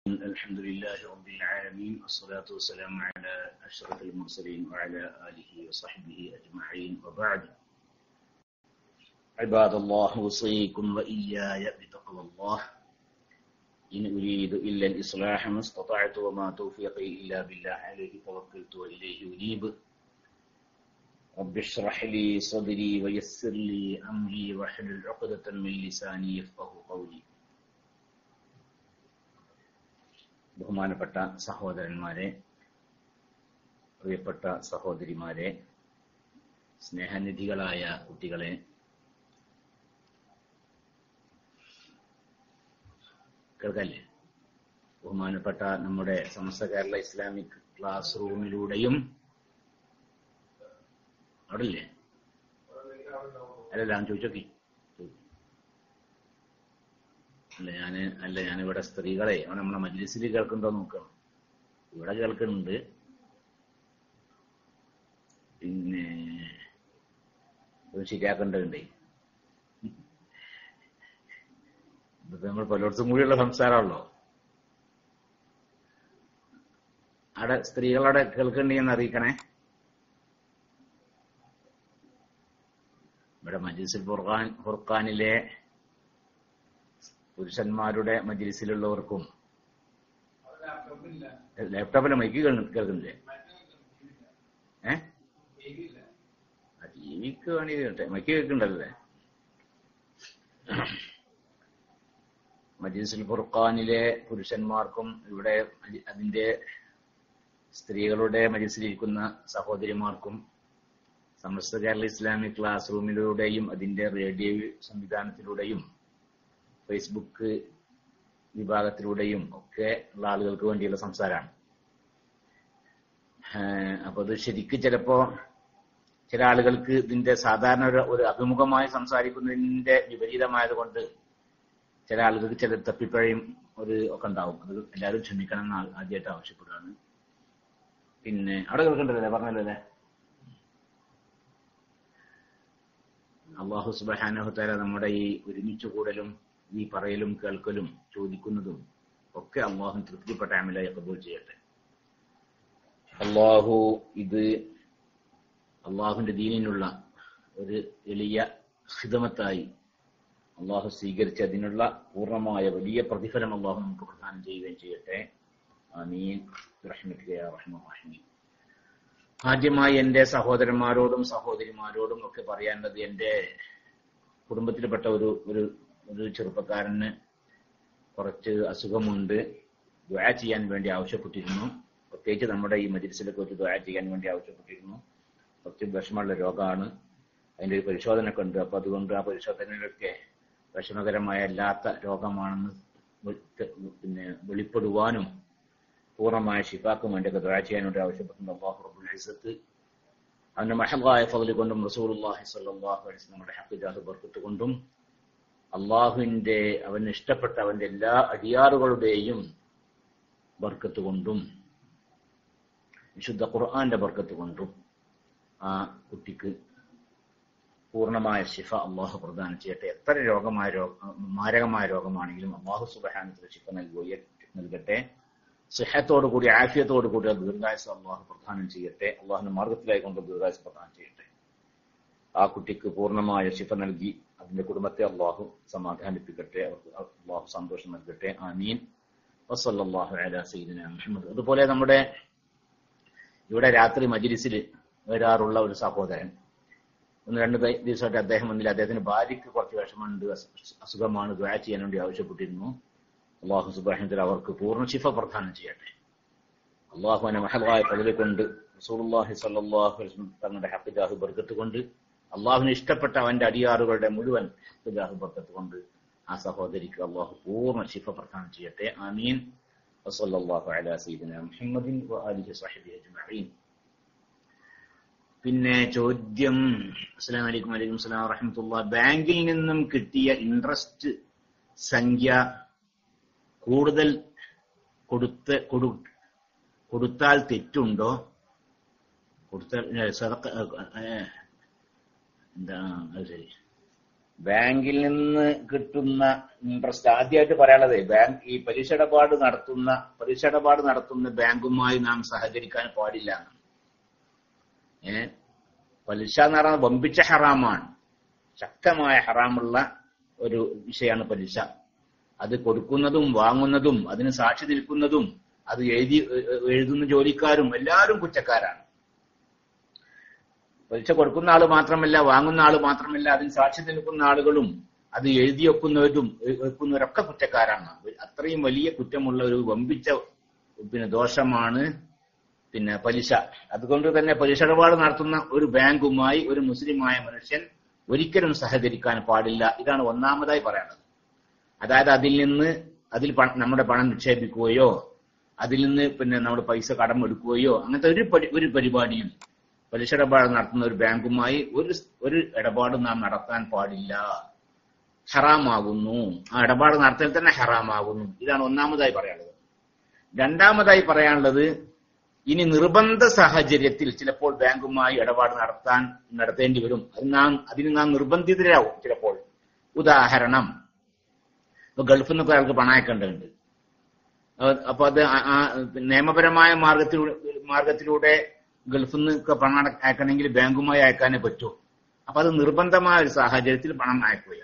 الحمد لله رب العالمين والصلاة والسلام على أشرف المرسلين وعلى آله وصحبه أجمعين وبعد عباد الله أوصيكم وإياي بتقوى الله إن أريد إلا الإصلاح ما استطعت وما توفيقي إلا بالله عليه توكلت وإليه أنيب رب اشرح لي صدري ويسر لي أمري واحلل عقدة من لساني يفقه قولي ബഹുമാനപ്പെട്ട സഹോദരന്മാരെ പ്രിയപ്പെട്ട സഹോദരിമാരെ സ്നേഹനിധികളായ കുട്ടികളെ കേൾക്കല്ലേ ബഹുമാനപ്പെട്ട നമ്മുടെ സമസ്ത കേരള ഇസ്ലാമിക് ക്ലാസ് റൂമിലൂടെയും അവിടെ ഇല്ലേ അല്ലല്ല ഞാൻ ചോദിച്ചോക്കി അല്ല ഞാന് അല്ല ഞാനിവിടെ സ്ത്രീകളെ അവിടെ നമ്മളെ മജ്ലിസിൽ കേൾക്കുന്നുണ്ടോ നോക്കണം ഇവിടെ കേൾക്കുന്നുണ്ട് പിന്നെ ഇത് ശരിയാക്കേണ്ടതുണ്ടേ ഇത് നമ്മൾ പലയിടത്തും കൂടിയുള്ള സംസാരമാണല്ലോ അവിടെ സ്ത്രീകളവിടെ കേൾക്കണ്ടെന്ന് അറിയിക്കണേ ഇവിടെ മജീസുൽ ഫുർഖാൻ ഫുർഖാനിലെ പുരുഷന്മാരുടെ മജിലിസിലുള്ളവർക്കും ലാപ്ടോപ്പിലെ മൈക്ക് കേൾക്കുന്നില്ലേ ഏ ടി വിക്ക് വേണമെങ്കിൽ കേട്ടെ മൈക്ക് കേൾക്കണ്ടല്ലേ മജീസുൽ ഫുർഖാനിലെ പുരുഷന്മാർക്കും ഇവിടെ അതിന്റെ സ്ത്രീകളുടെ മജിസിലിരിക്കുന്ന സഹോദരിമാർക്കും സമസ്ത കേരള ഇസ്ലാമിക് ക്ലാസ് റൂമിലൂടെയും അതിന്റെ റേഡിയോ സംവിധാനത്തിലൂടെയും ഫേസ്ബുക്ക് വിഭാഗത്തിലൂടെയും ഒക്കെ ഉള്ള ആളുകൾക്ക് വേണ്ടിയുള്ള സംസാരമാണ് അപ്പൊ അത് ശരിക്ക് ചിലപ്പോ ചില ആളുകൾക്ക് ഇതിന്റെ സാധാരണ ഒരു ഒരു അഭിമുഖമായി സംസാരിക്കുന്നതിന്റെ വിപരീതമായത് കൊണ്ട് ചില ആളുകൾക്ക് ചില തപ്പിപ്പഴയും ഒരു ഒക്കെ ഉണ്ടാവും അത് എല്ലാവരും ക്ഷമിക്കണം എന്ന് ആദ്യമായിട്ട് ആവശ്യപ്പെടുകയാണ് പിന്നെ അവിടെ കേൾക്കണ്ടല്ലേ പറഞ്ഞല്ലേ അള്ളാഹു സുബാനഹുത്താല നമ്മുടെ ഈ ഒരുമിച്ച് കൂടലും ഈ പറയലും കേൾക്കലും ചോദിക്കുന്നതും ഒക്കെ അള്ളാഹു തൃപ്തിപ്പെട്ട അമലായി കബൂൽ ചെയ്യട്ടെ അള്ളാഹു ഇത് അള്ളാഹുവിന്റെ ദീനിനുള്ള ഒരു എളിയ ഹിതമത്തായി അള്ളാഹു സ്വീകരിച്ച് അതിനുള്ള പൂർണ്ണമായ വലിയ പ്രതിഫലം അള്ളാഹു നമുക്ക് പ്രദാനം ചെയ്യുകയും ചെയ്യട്ടെ ആമീൻ റഹ്മീൻ ആദ്യമായി എന്റെ സഹോദരന്മാരോടും സഹോദരിമാരോടും ഒക്കെ പറയാനുള്ളത് എന്റെ കുടുംബത്തിൽപ്പെട്ട ഒരു ഒരു ഒരു ചെറുപ്പക്കാരന് കുറച്ച് അസുഖമുണ്ട് ദ്വാ ചെയ്യാൻ വേണ്ടി ആവശ്യപ്പെട്ടിരുന്നു പ്രത്യേകിച്ച് നമ്മുടെ ഈ മജിൽസിലൊക്കെ ഒരു ദ്വാ ചെയ്യാൻ വേണ്ടി ആവശ്യപ്പെട്ടിരുന്നു കുറച്ച് വിഷമമുള്ള രോഗമാണ് അതിന്റെ ഒരു പരിശോധന ഒക്കെ ഉണ്ട് അപ്പൊ അതുകൊണ്ട് ആ പരിശോധനയിലൊക്കെ വിഷമകരമായ അല്ലാത്ത രോഗമാണെന്ന് പിന്നെ വെളിപ്പെടുവാനും പൂർണ്ണമായ ഷിഫാക്കും വേണ്ടിയൊക്കെ ദ്വാ ചെയ്യാൻ വേണ്ടി ആവശ്യപ്പെട്ടുണ്ട് അള്ളാഹു റബുൽ ഹിസത്ത് അവന്റെ മഹബായ ഫضل കൊണ്ടും റസൂലുള്ളാഹി സ്വല്ലല്ലാഹു അലൈഹി വസല്ലമയുടെ ഹഖ് ജാഹ് ബർക്കത്ത് കൊണ്ടും അള്ളാഹുവിന്റെ അവന് ഇഷ്ടപ്പെട്ട അവന്റെ എല്ലാ അടിയാറുകളുടെയും ബർക്കത്ത് കൊണ്ടും വിശുദ്ധ ഖുർആന്റെ ബർക്കത്ത് കൊണ്ടും ആ കുട്ടിക്ക് പൂർണ്ണമായ ശിഫ അള്ളാഹു പ്രദാനം ചെയ്യട്ടെ എത്ര രോഗമായ രോഗ മാരകമായ രോഗമാണെങ്കിലും അള്ളാഹു സുബഹാനത്തിൽ ശിഫ നൽകുക നൽകട്ടെ സിഹത്തോടു കൂടി ആഫിയത്തോടു കൂടി ദീർഘായുസ് അള്ളാഹു പ്രദാനം ചെയ്യട്ടെ അള്ളാഹുന്റെ മാർഗത്തിലായി കൊണ്ട് ദീർഘായുസ് പ്രദാനം ചെയ്യട്ടെ ആ കുട്ടിക്ക് പൂർണ്ണമായ ശിഫ നൽകി അതിന്റെ കുടുംബത്തെ അള്ളാഹു സമാധാനിപ്പിക്കട്ടെ അവർക്ക് അള്ളാഹു സന്തോഷം നൽകട്ടെ ആമീൻ വസല്ലാഹു അല സീദിന മുഹമ്മദ് അതുപോലെ നമ്മുടെ ഇവിടെ രാത്രി മജിലിസിൽ വരാറുള്ള ഒരു സഹോദരൻ ഒന്ന് രണ്ട് ദിവസമായിട്ട് അദ്ദേഹം വന്നില്ല അദ്ദേഹത്തിന് ഭാര്യയ്ക്ക് കുറച്ച് വിഷമമുണ്ട് അസുഖമാണ് ദ്വാ ചെയ്യാൻ വേണ്ടി ആവശ്യപ്പെട്ടിരുന്നു അള്ളാഹു സുബാഹിന്ദ്ര അവർക്ക് പൂർണ്ണ ശിഫ പ്രദാനം ചെയ്യട്ടെ അള്ളാഹുവിനെ മഹലായ പതിലെ കൊണ്ട് റസൂലുള്ളാഹി സ്വല്ലല്ലാഹു അലൈഹി വസല്ലം തങ്ങളുടെ ഹക്ക് ജാഹു ബർക്കത്ത് കൊണ്ട് അള്ളാഹുവിന് ഇഷ്ടപ്പെട്ട അവന്റെ അടിയാറുകളുടെ മുഴുവൻ ഹക്ക് ജാഹു ബർക്കത്ത് കൊണ്ട് ആ സഹോദരിക്ക് അള്ളാഹു പൂർണ്ണ ശിഫ പ്രദാനം ചെയ്യട്ടെ ആമീൻ വസല്ലല്ലാഹു അലാ സയ്യിദിന മുഹമ്മദിൻ വആലിഹി സ്വഹബിഹി അജ്മഈൻ പിന്നെ ചോദ്യം അസ്സലാമു അലൈക്കും വലൈക്കും അസ്സലാം വറഹ്മത്തുള്ളാഹി ബാങ്കിൽ നിന്നും കിട്ടിയ ഇൻട്രസ്റ്റ് സംഖ്യ കൂടുതൽ കൊടുത്ത് കൊടു കൊടുത്താൽ തെറ്റുണ്ടോ കൊടുത്താൽ സദക്ക എന്താ അത് ശരി ബാങ്കിൽ നിന്ന് കിട്ടുന്ന ഇൻട്രസ്റ്റ് ആദ്യമായിട്ട് പറയാനുള്ളത് ബാങ്ക് ഈ പലിശ ഇടപാട് നടത്തുന്ന പലിശ ഇടപാട് നടത്തുന്ന ബാങ്കുമായി നാം സഹകരിക്കാൻ പാടില്ല എന്നാണ്. ഏ പലിശ എന്ന് പറയുന്നത് വമ്പിച്ച ഹറാമാണ് ശക്തമായ ഹറാമുള്ള ഒരു വിഷയമാണ് പലിശ അത് കൊടുക്കുന്നതും വാങ്ങുന്നതും അതിന് സാക്ഷി നിൽക്കുന്നതും അത് എഴുതി എഴുതുന്ന ജോലിക്കാരും എല്ലാവരും കുറ്റക്കാരാണ് പലിശ കൊടുക്കുന്ന ആള് മാത്രമല്ല വാങ്ങുന്ന ആള് മാത്രമല്ല അതിന് സാക്ഷി നിൽക്കുന്ന ആളുകളും അത് എഴുതി വെക്കുന്നവരും വെക്കുന്നവരൊക്കെ കുറ്റക്കാരാണ് അത്രയും വലിയ കുറ്റമുള്ള ഒരു വമ്പിച്ച പിന്നെ ദോഷമാണ് പിന്നെ പലിശ അതുകൊണ്ട് തന്നെ പലിശ ഇടപാട് നടത്തുന്ന ഒരു ബാങ്കുമായി ഒരു മുസ്ലിമായ മനുഷ്യൻ ഒരിക്കലും സഹകരിക്കാൻ പാടില്ല ഇതാണ് ഒന്നാമതായി പറയുന്നത് അതായത് അതിൽ നിന്ന് അതിൽ പ- നമ്മുടെ പണം നിക്ഷേപിക്കുകയോ അതിൽ നിന്ന് പിന്നെ നമ്മുടെ പൈസ കടം എടുക്കുകയോ അങ്ങനത്തെ ഒരു പരി- ഒരു പരിപാടിയും പലിശ ഇടപാട് നടത്തുന്ന ഒരു ബാങ്കുമായി ഒരു സ്- ഒരു ഇടപാടും നാം നടത്താൻ പാടില്ല ഹറാമാകുന്നു ആ ഇടപാട് നടത്തൽ തന്നെ ഹറാമാകുന്നു ഇതാണ് ഒന്നാമതായി പറയാനുള്ളത് രണ്ടാമതായി പറയാനുള്ളത് ഇനി നിർബന്ധ സാഹചര്യത്തിൽ ചിലപ്പോൾ ബാങ്കുമായി ഇടപാട് നടത്താൻ നടത്തേണ്ടി വരും അത് നാം അതിന് നാം നിർബന്ധിതരാകും ചിലപ്പോൾ ഉദാഹരണം ഇപ്പൊ ഗൾഫിൽ നിന്നൊക്കെ അയാൾക്ക് പണം അയക്കേണ്ടതുണ്ട് അഹ് അപ്പൊ അത് ആ- ആ നിയമപരമായ മാർഗത്തിലൂടെ മാർഗത്തിലൂടെ ഗൾഫിൽ നിന്നൊക്കെ പണം അട- അയക്കണമെങ്കിൽ ബാങ്കുമായി അയക്കാനേ പറ്റൂ അപ്പൊ അത് നിർബന്ധമായ ഒരു സാഹചര്യത്തിൽ പണം അയക്കുകയാണ്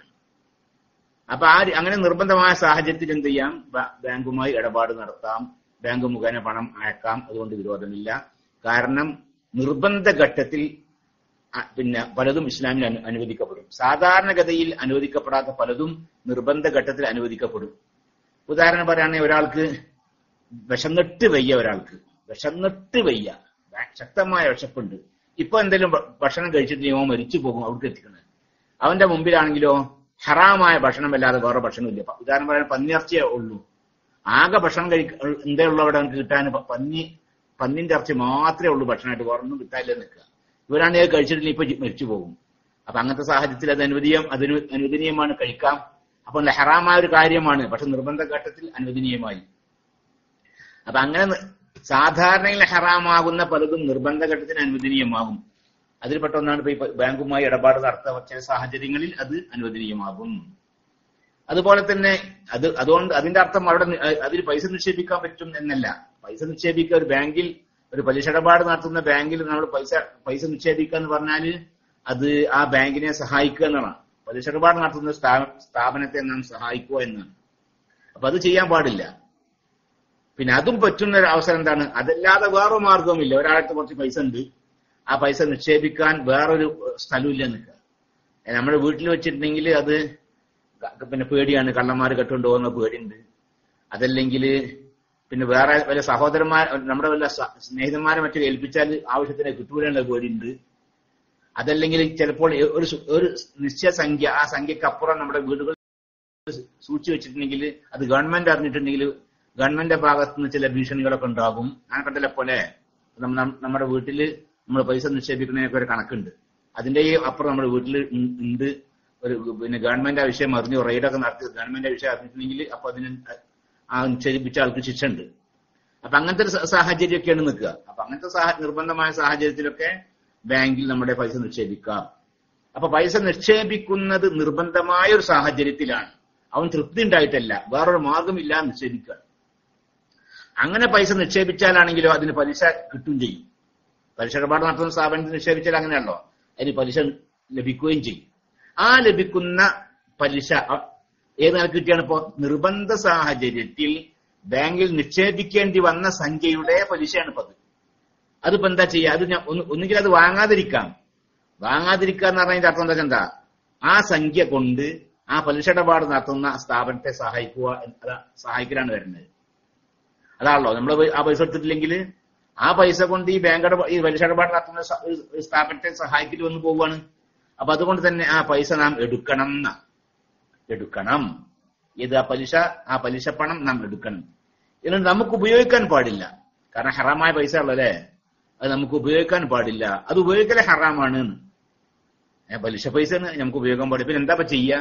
അപ്പൊ ആ ഒരു- അങ്ങനെ നിർബന്ധമായ സാഹചര്യത്തിൽ എന്ത് ചെയ്യാം ബ- ബാങ്കുമായി ഇടപാട് നടത്താം ബാങ്ക് മുഖേന പണം അയക്കാം അതുകൊണ്ട് വിരോധമില്ല കാരണം നിർബന്ധ ഘട്ടത്തിൽ അ- പിന്നെ പലതും ഇസ്ലാമിൽ അനു- അനുവദിക്കപ്പെടും സാധാരണഗതിയിൽ അനുവദിക്കപ്പെടാത്ത പലതും നിർബന്ധ ഘട്ടത്തിൽ അനുവദിക്കപ്പെടും ഉദാഹരണം പറയുകയാണെങ്കിൽ ഒരാൾക്ക് വിശന്നിട്ട് വയ്യ ഒരാൾക്ക് വിശന്നിട്ട് വയ്യ ഭ- ശക്തമായ വിശപ്പുണ്ട് ഇപ്പൊ എന്തെങ്കിലും ഭ- ഭക്ഷണം കഴിച്ചിട്ട് അവൻ മരിച്ചു പോകും അവിടേക്ക് എത്തിക്കുന്നത് അവന്റെ മുമ്പിലാണെങ്കിലോ ഹറാമായ ഭക്ഷണമല്ലാതെ വേറെ ഭക്ഷണമില്ല പ- ഉദാഹരണം പറയാൻ പന്നിയിറച്ചിയേ ഉള്ളൂ ആകെ ഭക്ഷണം കഴിക്ക എന്തേ ഉള്ളൂ അവിടെ അവനക്ക് കിട്ടാൻ പ- പന്നി പന്നിന്റെ ഇറച്ചി മാത്രമേ ഉള്ളൂ ഭക്ഷണമായിട്ട് വേറെ ഒന്നും കിട്ടാനില്ല നിൽക്കുക ഇവരാണെങ്കിൽ അത് കഴിച്ചിട്ടില്ല ഇപ്പൊ ജി- മരിച്ചു പോകും അപ്പൊ അങ്ങനത്തെ സാഹചര്യത്തിൽ അത് അനുവദീയം അതിന് അനുവദനീയമാണ് കഴിക്കാം അപ്പൊ ഹറാമായ ഒരു കാര്യമാണ് പക്ഷെ നിർബന്ധ ഘട്ടത്തിൽ അനുവദനീയമായി അപ്പൊ അങ്ങനെ നി- സാധാരണയിൽ ഹറാമാകുന്ന പലതും നിർബന്ധ ഘട്ടത്തിന് അനുവദനീയമാകും അതിൽപ്പെട്ട ഒന്നാണ് ഇപ്പൊ ഈ പ- ബാങ്കുമായി ഇടപാട് നടത്ത ചില സാഹചര്യങ്ങളിൽ അത് അനുവദനീയമാകും അതുപോലെ തന്നെ അത് അതുകൊണ്ട് അതിന്റെ അർത്ഥം അവിടെ നി- അ- അതിൽ പൈസ നിക്ഷേപിക്കാൻ പറ്റും എന്നല്ല പൈസ നിക്ഷേപിക്കുക ഒരു ബാങ്കിൽ ഒരു പലിശ ഇടപാട് നടത്തുന്ന ബാങ്കിൽ നമ്മൾ പൈസ പൈസ നിക്ഷേപിക്കുക എന്ന് പറഞ്ഞാല് അത് ആ ബാങ്കിനെ സഹായിക്കുക എന്നതാണ് പലിശ ഇടപാട് നടത്തുന്ന സ്ഥാ- സ്ഥാപനത്തെ നാം സഹായിക്കുക എന്നാണ് അപ്പൊ അത് ചെയ്യാൻ പാടില്ല പിന്നെ അതും പറ്റുന്ന ഒരു അവസരം എന്താണ് അതല്ലാതെ വേറെ മാർഗവുമില്ല ഒരാളടുത്ത് കുറച്ച് പൈസ ഉണ്ട് ആ പൈസ നിക്ഷേപിക്കാൻ വേറൊരു സ്ഥലമില്ല നിൽക്കുക നമ്മുടെ വീട്ടിൽ വെച്ചിട്ടുണ്ടെങ്കിൽ അത് ക- പിന്നെ പേടിയാണ് കള്ളന്മാർ കെട്ടുകൊണ്ട് പോകുന്ന പേടിയുണ്ട് അതല്ലെങ്കിൽ പിന്നെ വേറെ വല്ല സഹോദരന്മാർ നമ്മുടെ വല്ല സ- സ്നേഹിതന്മാരെ മറ്റു ഏൽപ്പിച്ചാൽ ആവശ്യത്തിന് കിട്ടൂലുള്ള പേടിയുണ്ട് അതല്ലെങ്കിൽ ചിലപ്പോൾ ഒരു സു- ഒരു നിശ്ചയ സംഖ്യ ആ സംഖ്യക്ക് അപ്പുറം നമ്മുടെ വീടുകൾ സൂക്ഷിച്ചു വെച്ചിട്ടുണ്ടെങ്കിൽ അത് ഗവൺമെന്റ് അറിഞ്ഞിട്ടുണ്ടെങ്കിൽ ഗവൺമെന്റിന്റെ ഭാഗത്ത് നിന്ന് ചില ഭീഷണികളൊക്കെ ഉണ്ടാകും അങ്ങനെ കണ്ടല്ലേ പോലെ നമ്മ- നം- നമ്മുടെ വീട്ടിൽ നമ്മൾ പൈസ നിക്ഷേപിക്കുന്നതിനൊക്കെ ഒരു കണക്കുണ്ട് അതിന്റെ ഈ അപ്പുറം നമ്മുടെ വീട്ടിൽ ഉ- ഉണ്ട് ഒരു പിന്നെ ഗവൺമെന്റ് ആ വിഷയം അറിഞ്ഞു റെയ്ഡൊക്കെ നടത്തി ഗവൺമെന്റ് ആ വിഷയം അറിഞ്ഞിട്ടുണ്ടെങ്കിൽ അപ്പൊ അതിന് ആ നിക്ഷേപിച്ച ആൾക്ക് ശിക്ഷ ഉണ്ട് അപ്പൊ അങ്ങനത്തെ ഒരു സ- സാഹചര്യമൊക്കെയാണ് നിൽക്കുക അപ്പൊ അങ്ങനത്തെ സാഹ- നിർബന്ധമായ സാഹചര്യത്തിലൊക്കെ ബാങ്കിൽ നമ്മുടെ പൈസ നിക്ഷേപിക്കാം അപ്പൊ പൈസ നിക്ഷേപിക്കുന്നത് നിർബന്ധമായ ഒരു സാഹചര്യത്തിലാണ് അവൻ തൃപ്തി ഉണ്ടായിട്ടല്ല വേറൊരു മാർഗമില്ല നിക്ഷേപിക്കുക അങ്ങനെ പൈസ നിക്ഷേപിച്ചാലാണെങ്കിലോ അതിന് പലിശ കിട്ടും ചെയ്യും പലിശ ഇടപാട് നടത്തുന്ന സ്ഥാപനത്തിൽ നിക്ഷേപിച്ചാൽ അങ്ങനെയല്ലോ അതിന് പലിശ ലഭിക്കുകയും ചെയ്യും ആ ലഭിക്കുന്ന പലിശ അ- ഏത് നിലക്ക് കിട്ടിയാണ് ഇപ്പോ നിർബന്ധ സാഹചര്യത്തിൽ ബാങ്കിൽ നിക്ഷേപിക്കേണ്ടി വന്ന സംഖ്യയുടെ പലിശയാണ് ഇപ്പൊ അത് അതിപ്പോ എന്താ ചെയ്യുക അത് ഞാൻ ഒന്ന് ഒന്നുകിൽ അത് വാങ്ങാതിരിക്കാം വാങ്ങാതിരിക്കുക എന്ന് പറഞ്ഞതിന്റെ അർത്ഥം എന്താ എന്താ ആ സംഖ്യ കൊണ്ട് ആ പലിശ ഇടപാട് നടത്തുന്ന സ്ഥാപനത്തെ സഹായിക്കുക എന്ന് അതാ സഹായിക്കലാണ് വരുന്നത് അതാണല്ലോ നമ്മൾ ആ പൈസ എടുത്തിട്ടില്ലെങ്കിൽ ആ പൈസ കൊണ്ട് ഈ ബാങ്ക് ഇടപാ- ഈ പലിശ ഇടപാട് നടത്തുന്ന സ- ഒരു ഒരു സ്ഥാപനത്തെ സഹായിക്കൽ വന്ന് പോവുകയാണ് അപ്പൊ അതുകൊണ്ട് തന്നെ ആ പൈസ നാം എടുക്കണം എന്നാ. എടുക്കണം ഇത് ആ പലിശ ആ പലിശ പണം നാം എടുക്കണം എന്നിട്ട് നമുക്ക് ഉപയോഗിക്കാൻ പാടില്ല കാരണം ഹറാമായ പൈസ ഉള്ളല്ലേ അത് നമുക്ക് ഉപയോഗിക്കാൻ പാടില്ല അത് ഉപയോഗിക്കലേ ഹറാമാണ് എന്ന്. ഏ, പലിശ പൈസ നമുക്ക് ഉപയോഗിക്കാൻ പാടില്ല പിന്നെ എന്താ ഇപ്പൊ ചെയ്യാ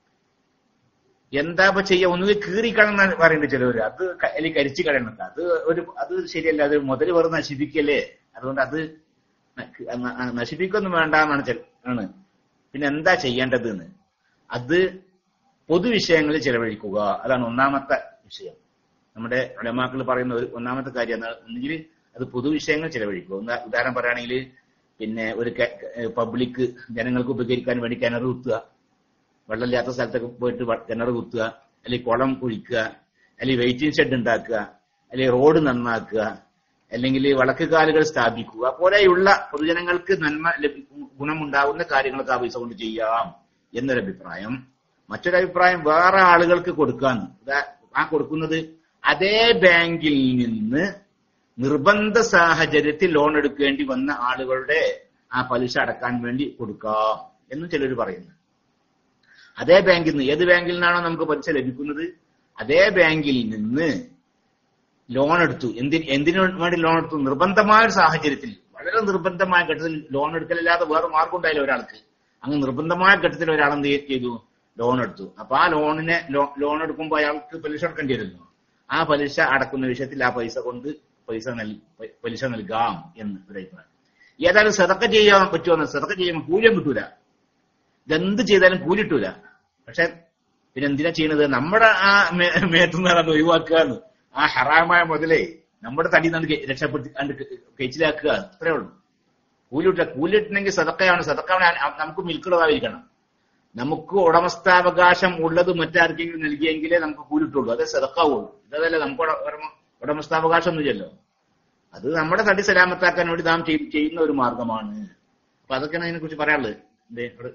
എന്താ ഇപ്പൊ ചെയ്യാ ഒന്നുകിൽ കീറിക്കണം എന്നാണ് പറയുന്നത് ചിലവര് അത് ക- അല്ലെങ്കിൽ കരിച്ചു കളയണം അത് ഒരു അത് ശരിയല്ല അത് മുതൽ വെറുതെ നശിപ്പിക്കല്ലേ അതുകൊണ്ട് അത് ന- ന- നശിപ്പിക്കൊന്നും വേണ്ട എന്നാണ് ചില- ആണ് പിന്നെ എന്താ ചെയ്യേണ്ടത് എന്ന് അത് പൊതുവിഷയങ്ങളിൽ ചെലവഴിക്കുക അതാണ് ഒന്നാമത്തെ വിഷയം നമ്മുടെ ഉലമാക്കൾ പറയുന്ന ഒരു ഒന്നാമത്തെ കാര്യം എന്നാൽ ഒന്നുകിൽ അത് പൊതുവിഷയങ്ങൾ ചെലവഴിക്കുക ഉദാ- ഉദാഹരണം പറയുകയാണെങ്കിൽ പിന്നെ ഒരു പബ്ലിക് ജനങ്ങൾക്ക് ഉപകരിക്കാൻ വേണ്ടി കിണർ കുത്തുക വെള്ളമില്ലാത്ത സ്ഥലത്തൊക്കെ പോയിട്ട് വ- കിണർ കുത്തുക അല്ലെങ്കിൽ കുളം കുഴിക്കുക അല്ലെങ്കിൽ വെയിറ്റിംഗ് ഷെഡ് ഉണ്ടാക്കുക അല്ലെങ്കിൽ റോഡ് നന്നാക്കുക അല്ലെങ്കിൽ വളക്കുകാലുകൾ സ്ഥാപിക്കുക പോലെയുള്ള പൊതുജനങ്ങൾക്ക് നന്മ ലഭി- ഗുണമുണ്ടാകുന്ന കാര്യങ്ങളൊക്കെ ആ പൈസ കൊണ്ട് ചെയ്യാം എന്നൊരു അഭിപ്രായം മറ്റൊരു അഭിപ്രായം വേറെ ആളുകൾക്ക് കൊടുക്കാന്ന് ഇതാ- ആ കൊടുക്കുന്നത് അതേ ബാങ്കിൽ നിന്ന് നിർബന്ധ സാഹചര്യത്തിൽ ലോൺ എടുക്കേണ്ടി വന്ന ആളുകളുടെ ആ പലിശ അടക്കാൻ വേണ്ടി കൊടുക്കാം എന്നും ചിലർ പറയുന്നു അതേ ബാങ്കിൽ നിന്ന് ഏത് ബാങ്കിൽ നിന്നാണോ നമുക്ക് പലിശ ലഭിക്കുന്നത് അതേ ബാങ്കിൽ നിന്ന് ലോൺ എടുത്തു എന്തിന് എന്തിനു വേണ്ടി ലോൺ എടുത്തു നിർബന്ധമായ ഒരു സാഹചര്യത്തിൽ വളരെ നിർബന്ധമായ ഘട്ടത്തിൽ ലോൺ എടുക്കലില്ലാതെ വേറെ മാർഗം ഉണ്ടായില്ല ഒരാൾക്ക് അങ്ങ് നിർബന്ധമായ ഘട്ടത്തിൽ ഒരാൾ എന്ത് ചെയ്തു ലോൺ എടുത്തു അപ്പൊ ആ ലോണിനെ ലോ- ലോൺ എടുക്കുമ്പോൾ അയാൾക്ക് പലിശ അടക്കേണ്ടി വരുന്നു ആ പലിശ അടക്കുന്ന വിഷയത്തിൽ ആ പൈസ കൊണ്ട് പൈസ നൽ പ- പലിശ നൽകാം എന്ന് ഒരു അഭിപ്രായം ഏതായാലും സതക്ക ചെയ്യാൻ പറ്റുമെന്ന് സതക്ക ചെയ്യുമ്പോൾ കൂലിയും കിട്ടൂല ഇതെന്ത് ചെയ്താലും കൂലി കിട്ടൂല പക്ഷെ പിന്നെ എന്തിനാ ചെയ്യണത് നമ്മുടെ ആ മേ- മേത്തുനിന്നാണ് അത് ഒഴിവാക്കുക ആ ഹറാമായ മുതലേ നമ്മുടെ തടി നിന്ന് രക്ഷപ്പെടുത്തി കണ്ട് കഴിച്ചിലാക്കുക അത്രേ ഉള്ളൂ കൂലി കിട്ടുക കൂലി കിട്ടണമെങ്കിൽ സതക്കയാണ് സതക്കാണ് നമുക്ക് മിൽക്കുള്ളതായിരിക്കണം നമുക്ക് ഉടമസ്ഥാവകാശം ഉള്ളത് മറ്റാർക്കെങ്കിലും നൽകിയെങ്കിലേ നമുക്ക് കൂലി കിട്ടുള്ളൂ അതേ സതക്കാവുള്ളൂ ഇതല്ല നമുക്ക് ഉട- ഉടമ- ഉടമസ്ഥാവകാശം ഒന്നുമില്ലല്ലോ അത് നമ്മുടെ തടി സലാമത്താക്കാൻ വേണ്ടി നാം ചെയ്- ചെയ്യുന്ന ഒരു മാർഗമാണ് അപ്പൊ അതൊക്കെയാണ് അതിനെ കുറിച്ച് പറയാനുള്ളത് ദേ ഇവിടെ.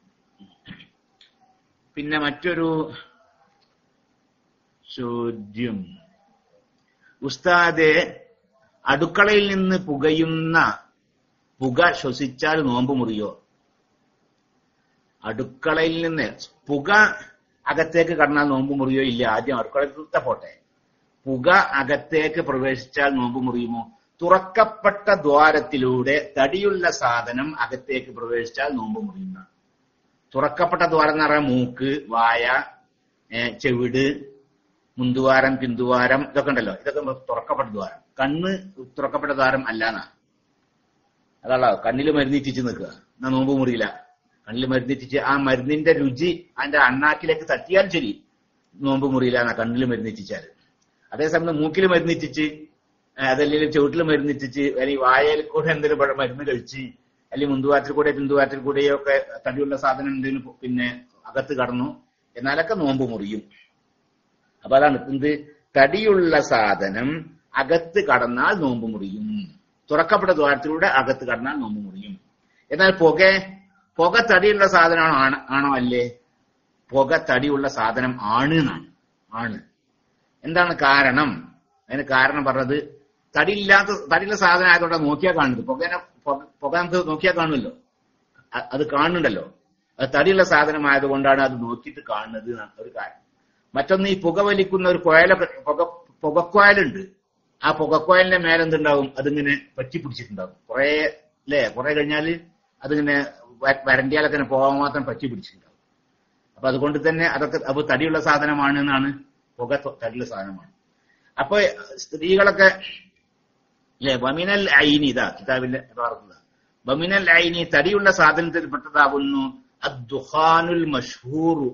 പിന്നെ മറ്റൊരു ചോദ്യം ഉസ്താദെ അടുക്കളയിൽ നിന്ന് പുകയുന്ന പുക ശ്വസിച്ചാൽ നോമ്പ് മുറിയോ അടുക്കളയിൽ നിന്ന് പുക അകത്തേക്ക് കടന്നാൽ നോമ്പ് മുറിയോ ഇല്ല ആദ്യം അടുക്കളത്തെ പോട്ടെ പുക അകത്തേക്ക് പ്രവേശിച്ചാൽ നോമ്പ് മുറിയുമോ തുറക്കപ്പെട്ട ദ്വാരത്തിലൂടെ തടിയുള്ള സാധനം അകത്തേക്ക് പ്രവേശിച്ചാൽ നോമ്പ് മുറിയുന്ന തുറക്കപ്പെട്ട ദ്വാരം എന്ന് പറയാൻ മൂക്ക് വായ ഏ, ചെവിട് മുന്തുവാരം പിന്തുവാരം ഇതൊക്കെ ഉണ്ടല്ലോ ഇതൊക്കെ തുറക്കപ്പെട്ട ദ്വാരം കണ്ണ് തുറക്കപ്പെട്ട ദ്വാരം അല്ലാന്നാ അതാണല്ലോ കണ്ണിൽ മരുന്നിറ്റിച്ച് നിൽക്കുക എന്നാ നോമ്പ് മുറിയില്ല കണ്ണിൽ മരുന്നിറ്റിച്ച് ആ മരുന്നിന്റെ രുചി അതിന്റെ അണ്ണാക്കിലേക്ക് തട്ടിയാൽ ശരി നോമ്പ് മുറിയില്ല എന്നാ കണ്ണിൽ മരുന്നിറ്റിച്ചാൽ അതേസമയം മൂക്കിൽ മരുന്നിറ്റിച്ച് ആ, അതല്ലെങ്കിൽ ചുവട്ടിൽ മരുന്നിറ്റിച്ച് അല്ലെങ്കിൽ വായയിൽ കൂടെ എന്തെങ്കിലും പഴ- മരുന്ന് കഴിച്ച് അല്ലെങ്കിൽ മുന്തുവാറ്റിൽ കൂടെ പിന്തുവാറ്റിൽ കൂടെയോ ഒക്കെ തടിയുള്ള സാധനം എന്തെങ്കിലും പിന്നെ അകത്ത് കടന്നു എന്നാലൊക്കെ നോമ്പ് മുറിയും അപ്പൊ അതാണ് എന്ത് തടിയുള്ള സാധനം അകത്ത് കടന്നാൽ നോമ്പ് മുറിയും തുറക്കപ്പെട്ട ദ്വാരത്തിലൂടെ അകത്ത് കടന്നാൽ നോമ്പ് മുറിയും എന്നാൽ പുക പുക തടിയുള്ള സാധനമാണോ ആണ് ആണോ അല്ലേ പുക തടിയുള്ള സാധനം ആണ് എന്നാണ് ആണ് എന്താണ് കാരണം അതിന് കാരണം പറഞ്ഞത് തടിയില്ലാത്ത തടിയുള്ള സാധനം ആയതുകൊണ്ട് നോക്കിയാൽ കാണുന്നത് പുകനെ പുക- പുക നമുക്ക് നോക്കിയാൽ കാണുമല്ലോ അ- അത് കാണുന്നുണ്ടല്ലോ അത് തടിയുള്ള സാധനമായതുകൊണ്ടാണ് അത് നോക്കിയിട്ട് കാണുന്നത് എന്നാണ് ഒരു കാര്യം മറ്റൊന്ന് ഈ പുക വലിക്കുന്ന ഒരു കുഴലൊക്കെ പുക പുകക്കുഴലുണ്ട് ആ പുകക്കുഴലിന്റെ മേലെ എന്തുണ്ടാവും അതിങ്ങനെ പറ്റി പിടിച്ചിട്ടുണ്ടാവും കുറെ അല്ലേ കുറെ കഴിഞ്ഞാല് അതിങ്ങനെ വ- വരണ്ടിയാലൊക്കെ ഇങ്ങനെ പോകാൻ മാത്രം പറ്റി പിടിച്ചിട്ടുണ്ടാവും അപ്പൊ അതുകൊണ്ട് തന്നെ അതൊക്കെ അപ്പൊ തടിയുള്ള സാധനമാണ് എന്നാണ് പുക ത- തടിയുള്ള സാധനമാണ് അപ്പൊ സ്ത്രീകളൊക്കെ അല്ലെ ബമിനൽ ഐനി ഇതാ കിതാബിന്റെ വാർത്ത ബമിനൽ ഐനി തടിയുള്ള സാധനത്തിൽ പെട്ടതാകുന്നു അദ്ദുഹാനുൽ മഷ്ഹൂറു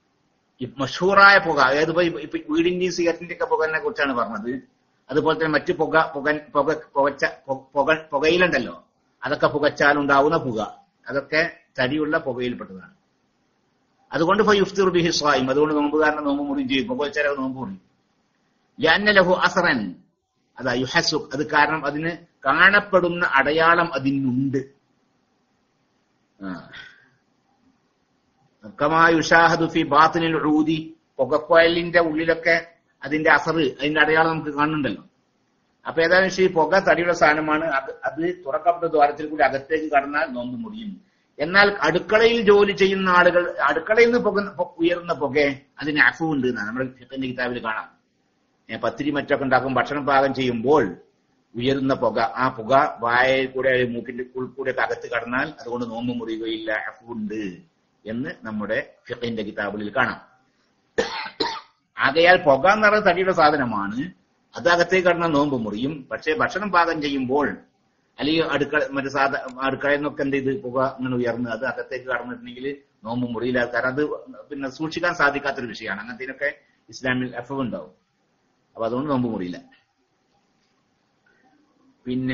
ഈ മഷൂറായ പുക അതായത് ഇപ്പൊ ഇപ്പൊ വീടിന്റെയും സിഗരറ്റിന്റെ ഒക്കെ പുകനെ കുറിച്ചാണ് പറഞ്ഞത് അതുപോലെ തന്നെ മറ്റു പുക പുക പുക പുകച്ച പു- പുക പുകയിലുണ്ടല്ലോ അതൊക്കെ പുകച്ചാൽ ഉണ്ടാവുന്ന പുക അതൊക്കെ തടിയുള്ള പുകയിൽപ്പെട്ടതാണ് അതുകൊണ്ട് ഇപ്പൊ യുഫ്തിർ ബിഹി സ്വായും അതുകൊണ്ട് നോമ്പുകാരനെ നോമ്പ് മുറിയും ചെയ്യും പുകവച്ചാൽ നോമ്പ് മുറിയും ലിഅന്ന ലഹു അസറൻ അതാ യുഹസു അത് കാരണം അതിന് കാണപ്പെടുന്ന അടയാളം അതിനുണ്ട് ആ കമാ യുഷാഹദു ഫി ബാത്തിനിൽ ഊതി പുകക്കോയലിന്റെ ഉള്ളിലൊക്കെ അതിന്റെ അസർ അതിന്റെ അടയാളം നമുക്ക് കാണുന്നുണ്ടല്ലോ അപ്പൊ ഏതായാലും ശരി പുക തടിയുള്ള സാധനമാണ് അത് അത് തുറക്കപ്പെട്ട ദ്വാരത്തിൽ കൂടി അകത്തേക്ക് കടന്നാൽ നോമ്പ് മുറിയും എന്നാൽ അടുക്കളയിൽ ജോലി ചെയ്യുന്ന ആളുകൾ അടുക്കളയിൽ നിന്ന് പുക പൊ- ഉയർന്ന പുക അതിന് അഫുണ്ട് എന്നാണ് നമ്മുടെ ഫിഖിന്റെ കിതാബിൽ കാണാം ഏ, പത്തിരി മറ്റൊക്കെ ഉണ്ടാക്കും ഭക്ഷണം പാകം ചെയ്യുമ്പോൾ ഉയരുന്ന പുക ആ പുക വായയിൽ കൂടെ മൂക്കിന്റെ ഉൾ കൂടെ ഒക്കെ അകത്ത് കടന്നാൽ അതുകൊണ്ട് നോമ്പ് മുറിയുകയില്ല അഫുണ്ട് എന്ന് നമ്മുടെ ഫിഖിന്റെ കിതാബിൽ കാണാം ആകയാൽ പുക എന്ന് പറയുന്ന തടിയുടെ സാധനമാണ് അത് അകത്തേക്ക് കടന്ന നോമ്പ് മുറിയും പക്ഷേ ഭക്ഷണം പാകം ചെയ്യുമ്പോൾ അല്ലെങ്കിൽ അടുക്കള മറ്റു സാധ അടുക്കളയിൽ നിന്നൊക്കെ എന്ത് ചെയ്ത് പുക ഇങ്ങനെ ഉയർന്ന് അത് അകത്തേക്ക് കടന്നിട്ടുണ്ടെങ്കിൽ നോമ്പ് മുറിയില്ല കാരണം അത് പിന്നെ സൂക്ഷിക്കാൻ സാധിക്കാത്തൊരു വിഷയമാണ് അങ്ങനത്തേനൊക്കെ ഇസ്ലാമിൽ എഫവ് ഉണ്ടാവും അപ്പൊ അതുകൊണ്ട് നോമ്പ് മുറിയില്ല പിന്നെ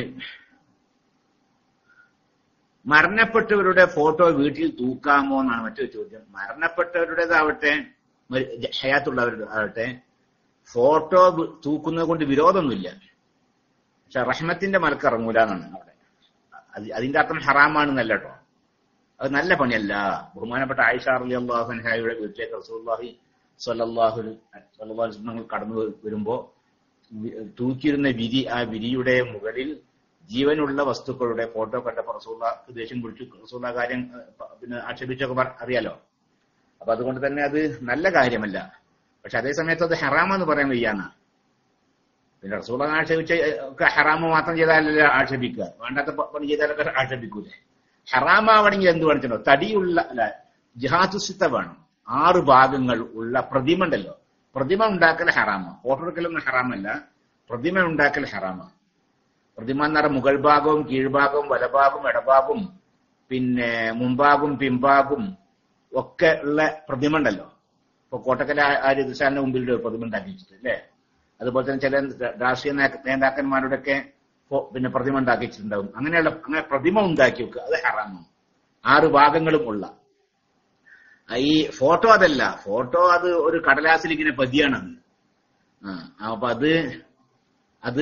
മരണപ്പെട്ടവരുടെ ഫോട്ടോ വീട്ടിൽ തൂക്കാമോ എന്നാണ് മറ്റൊരു ചോദ്യം മരണപ്പെട്ടവരുടേതാവട്ടെ മരി- ഹയാത്തുള്ളവരുടെ ആവട്ടെ ഫോട്ടോ വി- തൂക്കുന്നത് കൊണ്ട് വിരോധമൊന്നുമില്ല പക്ഷെ റഹ്മത്തിന്റെ മലക്കിറങ്ങൂല എന്നാണ് അവിടെ അത് അതിന്റെ അർത്ഥം ഹറാമാണെന്നല്ല കേട്ടോ അത് നല്ല പണിയല്ല ബഹുമാനപ്പെട്ട ആയിഷ അലി അള്ളാഹുൻഹായുടെ വീട്ടിലേക്ക് റസൂല്ലാഹി സ്വല്ലല്ലാഹു സ്വല്ലല്ലാഹു അലൈഹി വസല്ലം കടന്നു വരുമ്പോ വി- തൂക്കിയിരുന്ന വിരി ആ വിരിയുടെ മുകളിൽ ജീവനുള്ള വസ്തുക്കളുടെ ഫോട്ടോ കണ്ടപ്പോ റസൂള്ള ദേഷ്യം പിടിച്ചു റസൂള്ള കാര്യം ഏഹ്, പ- പിന്നെ ആക്ഷേപിച്ചൊക്കെ പറ- അറിയാലോ അപ്പൊ അതുകൊണ്ട് തന്നെ അത് നല്ല കാര്യമല്ല പക്ഷെ അതേ സമയത്ത് അത് ഹറാമെന്ന് പറയാൻ വയ്യാന്ന പിന്നെ റസൂള്ള ആക്ഷേപിച്ച ഏഹ്, ഒക്കെ ഹറാമ് മാത്രം ചെയ്താലല്ല ആക്ഷേപിക്കുക വേണ്ടാത്ത പ- പണി ചെയ്താലൊക്കെ ആക്ഷേപിക്കൂലേ ഹറാമാവണമെങ്കിൽ എന്ത് വേണിച്ചോ തടിയുള്ള അല്ല ജിഹാത്തുസിത്ത വേണം ആറ് ഭാഗങ്ങൾ ഉള്ള പ്രതിമ ഉണ്ടല്ലോ പ്രതിമ ഉണ്ടാക്കൽ ഹറാമ ഫോട്ടോ എടുക്കലൊന്നും ഹറാമല്ല പ്രതിമ ഉണ്ടാക്കൽ ഹറാമ പ്രതിമ എന്ന് പറഞ്ഞാൽ മുകൾ ഭാഗവും കീഴ്ഭാഗവും വലഭാഗവും ഇടഭാഗവും പിന്നെ മുമ്പാകും പിമ്പാകും ഒക്കെ ഉള്ള പ്രതിമ ഉണ്ടല്ലോ ഇപ്പൊ കോട്ടക്കല ആര്യദുശാലിന്റെ മുമ്പിൽ ഒരു പ്രതിമ ഉണ്ടാക്കി വെച്ചിട്ട് അല്ലേ അതുപോലെ തന്നെ ചില രാഷ്ട്രീയ നേ- നേതാക്കന്മാരുടെയൊക്കെ ഫോ- പിന്നെ പ്രതിമ ഉണ്ടാക്കി വെച്ചിട്ടുണ്ടാവും അങ്ങനെയുള്ള അങ്ങനെ പ്രതിമ ഉണ്ടാക്കി വെക്കുക അത് ഹറാമാണ് ആറ് ഭാഗങ്ങളും ഉള്ള ആ, ഈ ഫോട്ടോ അതല്ല ഫോട്ടോ അത് ഒരു കടലാസിൽ ഇങ്ങനെ പതിയാണത് ആ അപ്പൊ അത് അത്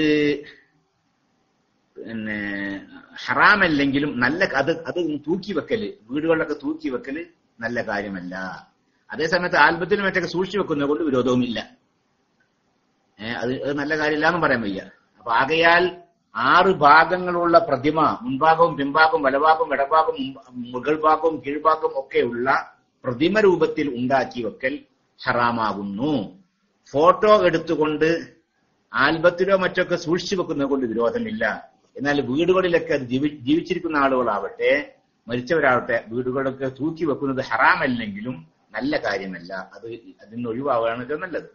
പിന്നെ ഹറാമല്ലെങ്കിലും നല്ല അത് അത് തൂക്കി വെക്കല് വീടുകളിലൊക്കെ തൂക്കി വെക്കല് നല്ല കാര്യമല്ല അതേസമയത്ത് ആൽബത്തിനും മറ്റൊക്കെ സൂക്ഷിച്ചു വെക്കുന്നത് കൊണ്ട് വിരോധവുമില്ല ഏഹ് അത് അത് നല്ല കാര്യമില്ല എന്നും പറയാൻ വയ്യ അപ്പൊ ആകയാൽ ആറ് ഭാഗങ്ങളുള്ള പ്രതിമ മുൻഭാഗവും പിൻഭാഗവും വലഭാഗവും ഇടഭാഗവും മുമ്പ്- മുകൾ ഭാഗവും കീഴ്ഭാഗവും ഒക്കെ ഉള്ള പ്രതിമ രൂപത്തിൽ ഉണ്ടാക്കി വെക്കൽ ഹറാമാകുന്നു ഫോട്ടോ എടുത്തുകൊണ്ട് ആൽബത്തിലോ മറ്റൊക്കെ സൂക്ഷിച്ചു വെക്കുന്നത് കൊണ്ട് വിരോധമില്ല എന്നാൽ വീടുകളിലൊക്കെ അത് ജീവി- ജീവിച്ചിരിക്കുന്ന ആളുകളാവട്ടെ മരിച്ചവരാവട്ടെ വീടുകളൊക്കെ തൂക്കി വെക്കുന്നത് ഹറാമല്ലെങ്കിലും നല്ല കാര്യമല്ല അത് അതിന് ഒഴിവാവുകയാണ് ഏറ്റവും നല്ലത്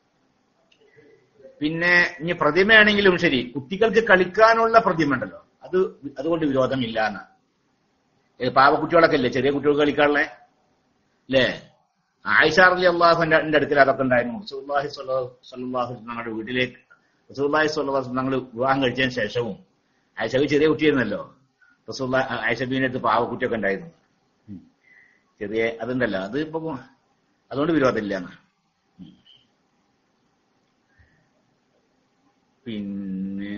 പിന്നെ ഇനി പ്രതിമയാണെങ്കിലും ശരി കുട്ടികൾക്ക് കളിക്കാനുള്ള പ്രതിമ ഉണ്ടല്ലോ അത് അതുകൊണ്ട് വിരോധമില്ല എന്നാ ഏ, പാവക്കുട്ടികളൊക്കെ അല്ലേ ചെറിയ കുട്ടികൾക്ക് കളിക്കാനുള്ളേ അല്ലേ ആയിഷാർലി അള്ളാഹുന്റെ അടുക്കൽ അതൊക്കെ ഉണ്ടായിരുന്നു റസൂല്ലാഹി സല്ലാഹു ഞങ്ങളുടെ വീട്ടിലേക്ക് റസൂല്ലാഹി സ്വല്ലാഹു ഞങ്ങൾ വിവാഹം കഴിച്ചതിന് ശേഷവും ആയിഷബി ചെറിയ കുട്ടിയായിരുന്നല്ലോ റസൂല്ല ആയിഷബീന്റെ അടുത്ത് പാവക്കുട്ടിയൊക്കെ ഉണ്ടായിരുന്നു ഉം. ചെറിയ അതുണ്ടല്ലോ അത് ഇപ്പൊ അതുകൊണ്ട് വിരോധമില്ല എന്നാ പിന്നെ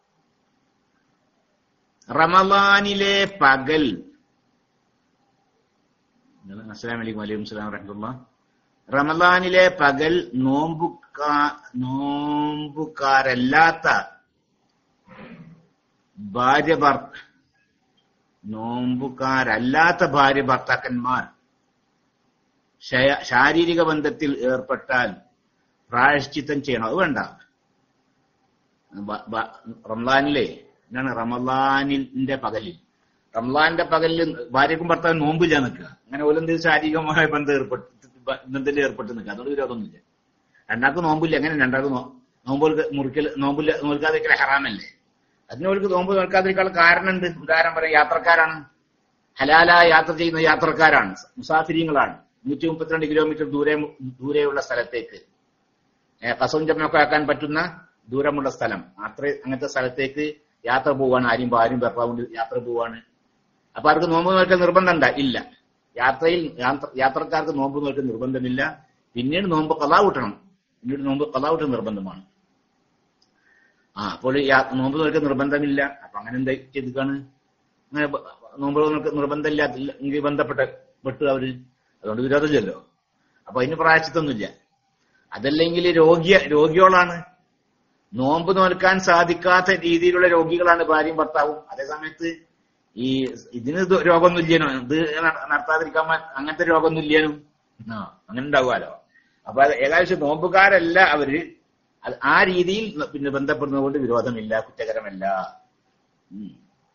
റമദാനിലെ പകൽ അസ്സലാം വലൈക്കും വലൈക്കും സ്ലാം വറഹമുല്ല റമദാനിലെ പകൽ നോമ്പുകാ നോമ്പുകാരല്ലാത്ത ഭാര്യ ഭർ നോമ്പുകാരല്ലാത്ത ഭാര്യ ഭർത്താക്കന്മാർ ശയ- ശാരീരിക ബന്ധത്തിൽ ഏർപ്പെട്ടാൽ പ്രായശ്ചിത്തം ചെയ്യണം അത് വേണ്ട ബ- ബ- റംലാനിലെ എന്താണ് റമലാനിന്റെ പകലിൽ റംലാന്റെ പകലിൽ ഭാര്യക്കും ഭർത്താവും നോമ്പില്ല നിൽക്കുക അങ്ങനെ ഓലെന്ത് ശാരീരികമായ ബന്ധം ഏർപ്പെട്ട് ബന്ധത്തിൽ ഏർപ്പെട്ട് നിൽക്കുക അതുകൊണ്ട് വിരോധമൊന്നുമില്ല രണ്ടാൾക്ക് നോമ്പില്ല അങ്ങനെ രണ്ടാൾക്ക് നോ- നോമ്പ് നോൽക്ക- മുറിക്കൽ നോമ്പില്ല നോൽക്കാതിരിക്കൽ ഹറാമല്ലേ അതിന് അവർക്ക് നോമ്പ് നോൽക്കാതിരിക്കാനുള്ള കാരണമുണ്ട് ഉദാഹരണം പറയാം യാത്രക്കാരാണ് ഹലാലായ യാത്ര ചെയ്യുന്ന യാത്രക്കാരാണ് മുസാഫിരിങ്ങളാണ് നൂറ്റി മുപ്പത്തിരണ്ട് കിലോമീറ്റർ ദൂരെ ദൂരെയുള്ള സ്ഥലത്തേക്ക് കസവും ജമ്മൊക്കെ ആക്കാൻ പറ്റുന്ന ദൂരമുള്ള സ്ഥലം അത്ര അങ്ങനത്തെ സ്ഥലത്തേക്ക് യാത്ര പോവാണ് ആരും ഭാര്യയും ഭർത്താവും യാത്ര പോവാണ് അപ്പൊ അവർക്ക് നോമ്പ് നോക്കാൻ നിർബന്ധമുണ്ട ഇല്ല യാത്രയിൽ യാത്ര- യാത്രക്കാർക്ക് നോമ്പ് നോക്കാൻ നിർബന്ധമില്ല പിന്നീട് നോമ്പ് കലാവൂട്ടണം പിന്നീട് നോമ്പ് കലാവൂട്ടം നിർബന്ധമാണ് ആ അപ്പോൾ യാ- നോമ്പ് നോക്കാൻ നിർബന്ധമില്ല അപ്പൊ അങ്ങനെ എന്താ ചെയ്തിക്കാണ് അങ്ങനെ ബ- നോമ്പ് നോക്കാൻ നിർബന്ധമില്ല എങ്കിൽ ബന്ധപ്പെട്ട പെട്ടു അവര് അതുകൊണ്ട് വിരോധമില്ലല്ലോ അപ്പൊ അതിന് പ്രായച്ചിത്തൊന്നുമില്ല അതല്ലെങ്കിൽ രോഗിയ രോഗികളാണ് നോമ്പ് നോൽക്കാൻ സാധിക്കാത്ത രീതിയിലുള്ള രോഗികളാണ് ഭാര്യയും ഭർത്താവും അതേ സമയത്ത് ഈ ഇതിന് ഇത് രോഗമൊന്നും ഇല്ലേനോ ഇത് ന- നടത്താതിരിക്കാൻ മ- അങ്ങനത്തെ രോഗമൊന്നും ഇല്ലേനും ആ അങ്ങനെ ഉണ്ടാവുമല്ലോ അപ്പൊ അത് ഏകദേശം നോമ്പുകാരല്ല അവര് അത് ആ രീതിയിൽ പിന്നെ ബന്ധപ്പെടുന്നത് കൊണ്ട് വിരോധമില്ല കുറ്റകരമല്ല ഉം.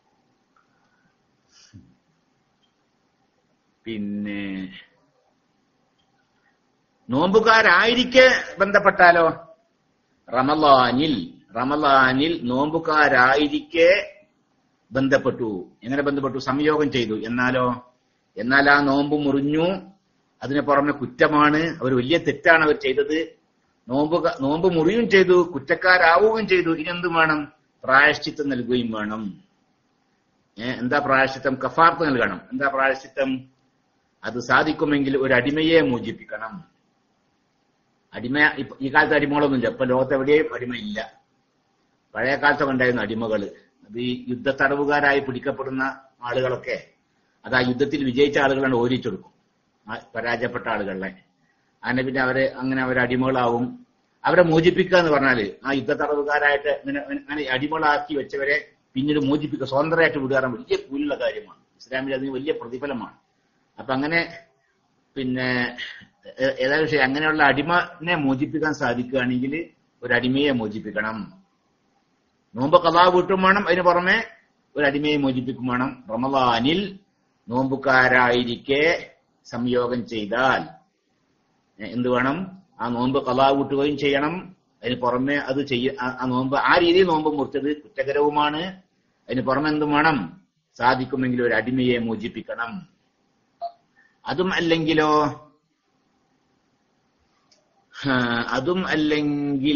പിന്നെ നോമ്പുകാരായിരിക്കെ ബന്ധപ്പെട്ടാലോ റമലാനിൽ റമലാനിൽ നോമ്പുകാരായിരിക്കെ ബന്ധപ്പെട്ടു എങ്ങനെ ബന്ധപ്പെട്ടു സംയോഗം ചെയ്തു എന്നാലോ എന്നാൽ ആ നോമ്പ് മുറിഞ്ഞു അതിന് പുറമെ കുറ്റമാണ് അവർ വലിയ തെറ്റാണ് അവർ ചെയ്തത് നോമ്പ് ക- നോമ്പ് മുറിയും ചെയ്തു കുറ്റക്കാരാവുകയും ചെയ്തു ഇനി എന്ത് വേണം പ്രായശ്ചിത്തം നൽകുകയും വേണം ഏ, എന്താ പ്രായശ്ചിത്തം കഫാർത്ത് നൽകണം എന്താ പ്രായശ്ചിത്തം അത് സാധിക്കുമെങ്കിൽ ഒരു അടിമയെ മോചിപ്പിക്കണം അടിമ ഇപ്പ- ഈ കാലത്ത് അടിമകളൊന്നുമില്ല ഇപ്പൊ ലോകത്ത് എവിടെയും അടിമയില്ല പഴയ കാലത്തൊക്കെ ഉണ്ടായിരുന്നു അടിമകള് അത് ഈ യുദ്ധത്തടവുകാരായി പിടിക്കപ്പെടുന്ന ആളുകളൊക്കെ അത് ആ യുദ്ധത്തിൽ വിജയിച്ച ആളുകളാണ് ഓരിച്ചെടുക്കും ആ പരാജയപ്പെട്ട ആളുകളെ അങ്ങനെ പിന്നെ അവര് അങ്ങനെ അവർ അടിമകളാവും അവരെ മോചിപ്പിക്കുക എന്ന് പറഞ്ഞാല് ആ യുദ്ധത്തടവുകാരായിട്ട് ഇങ്ങനെ അങ്ങനെ അടിമകളാക്കി വെച്ചവരെ പിന്നീട് മോചിപ്പിക്കുക സ്വതന്ത്രമായിട്ട് വിടുക വലിയ കൂലുള്ള കാര്യമാണ് ഇസ്ലാമിൽ അതിന് വലിയ പ്രതിഫലമാണ് അപ്പൊ അങ്ങനെ പിന്നെ ഏ- ഏതായാലും ശരി അങ്ങനെയുള്ള അടിമനെ മോചിപ്പിക്കാൻ സാധിക്കുകയാണെങ്കിൽ ഒരു അടിമയെ മോചിപ്പിക്കണം നോമ്പ് കഥാ വീട്ടും വേണം അതിന് പുറമെ ഒരു അടിമയെ മോചിപ്പിക്കും വേണം റമദാനിൽ നോമ്പുകാരായിരിക്കെ സംയോഗം ചെയ്താൽ ഏ, എന്ത് വേണം ആ നോമ്പ് കഥാ വീട്ടുകയും ചെയ്യണം അതിന് പുറമെ അത് ചെയ്യ ആ- ആ നോമ്പ് ആ രീതിയിൽ നോമ്പ് മുറിച്ചത് കുറ്റകരവുമാണ് അതിന് പുറമെ എന്തും വേണം സാധിക്കുമെങ്കിൽ ഒരു അടിമയെ മോചിപ്പിക്കണം അതും അല്ലെങ്കിലോ ആ, അതും അല്ലെങ്കിൽ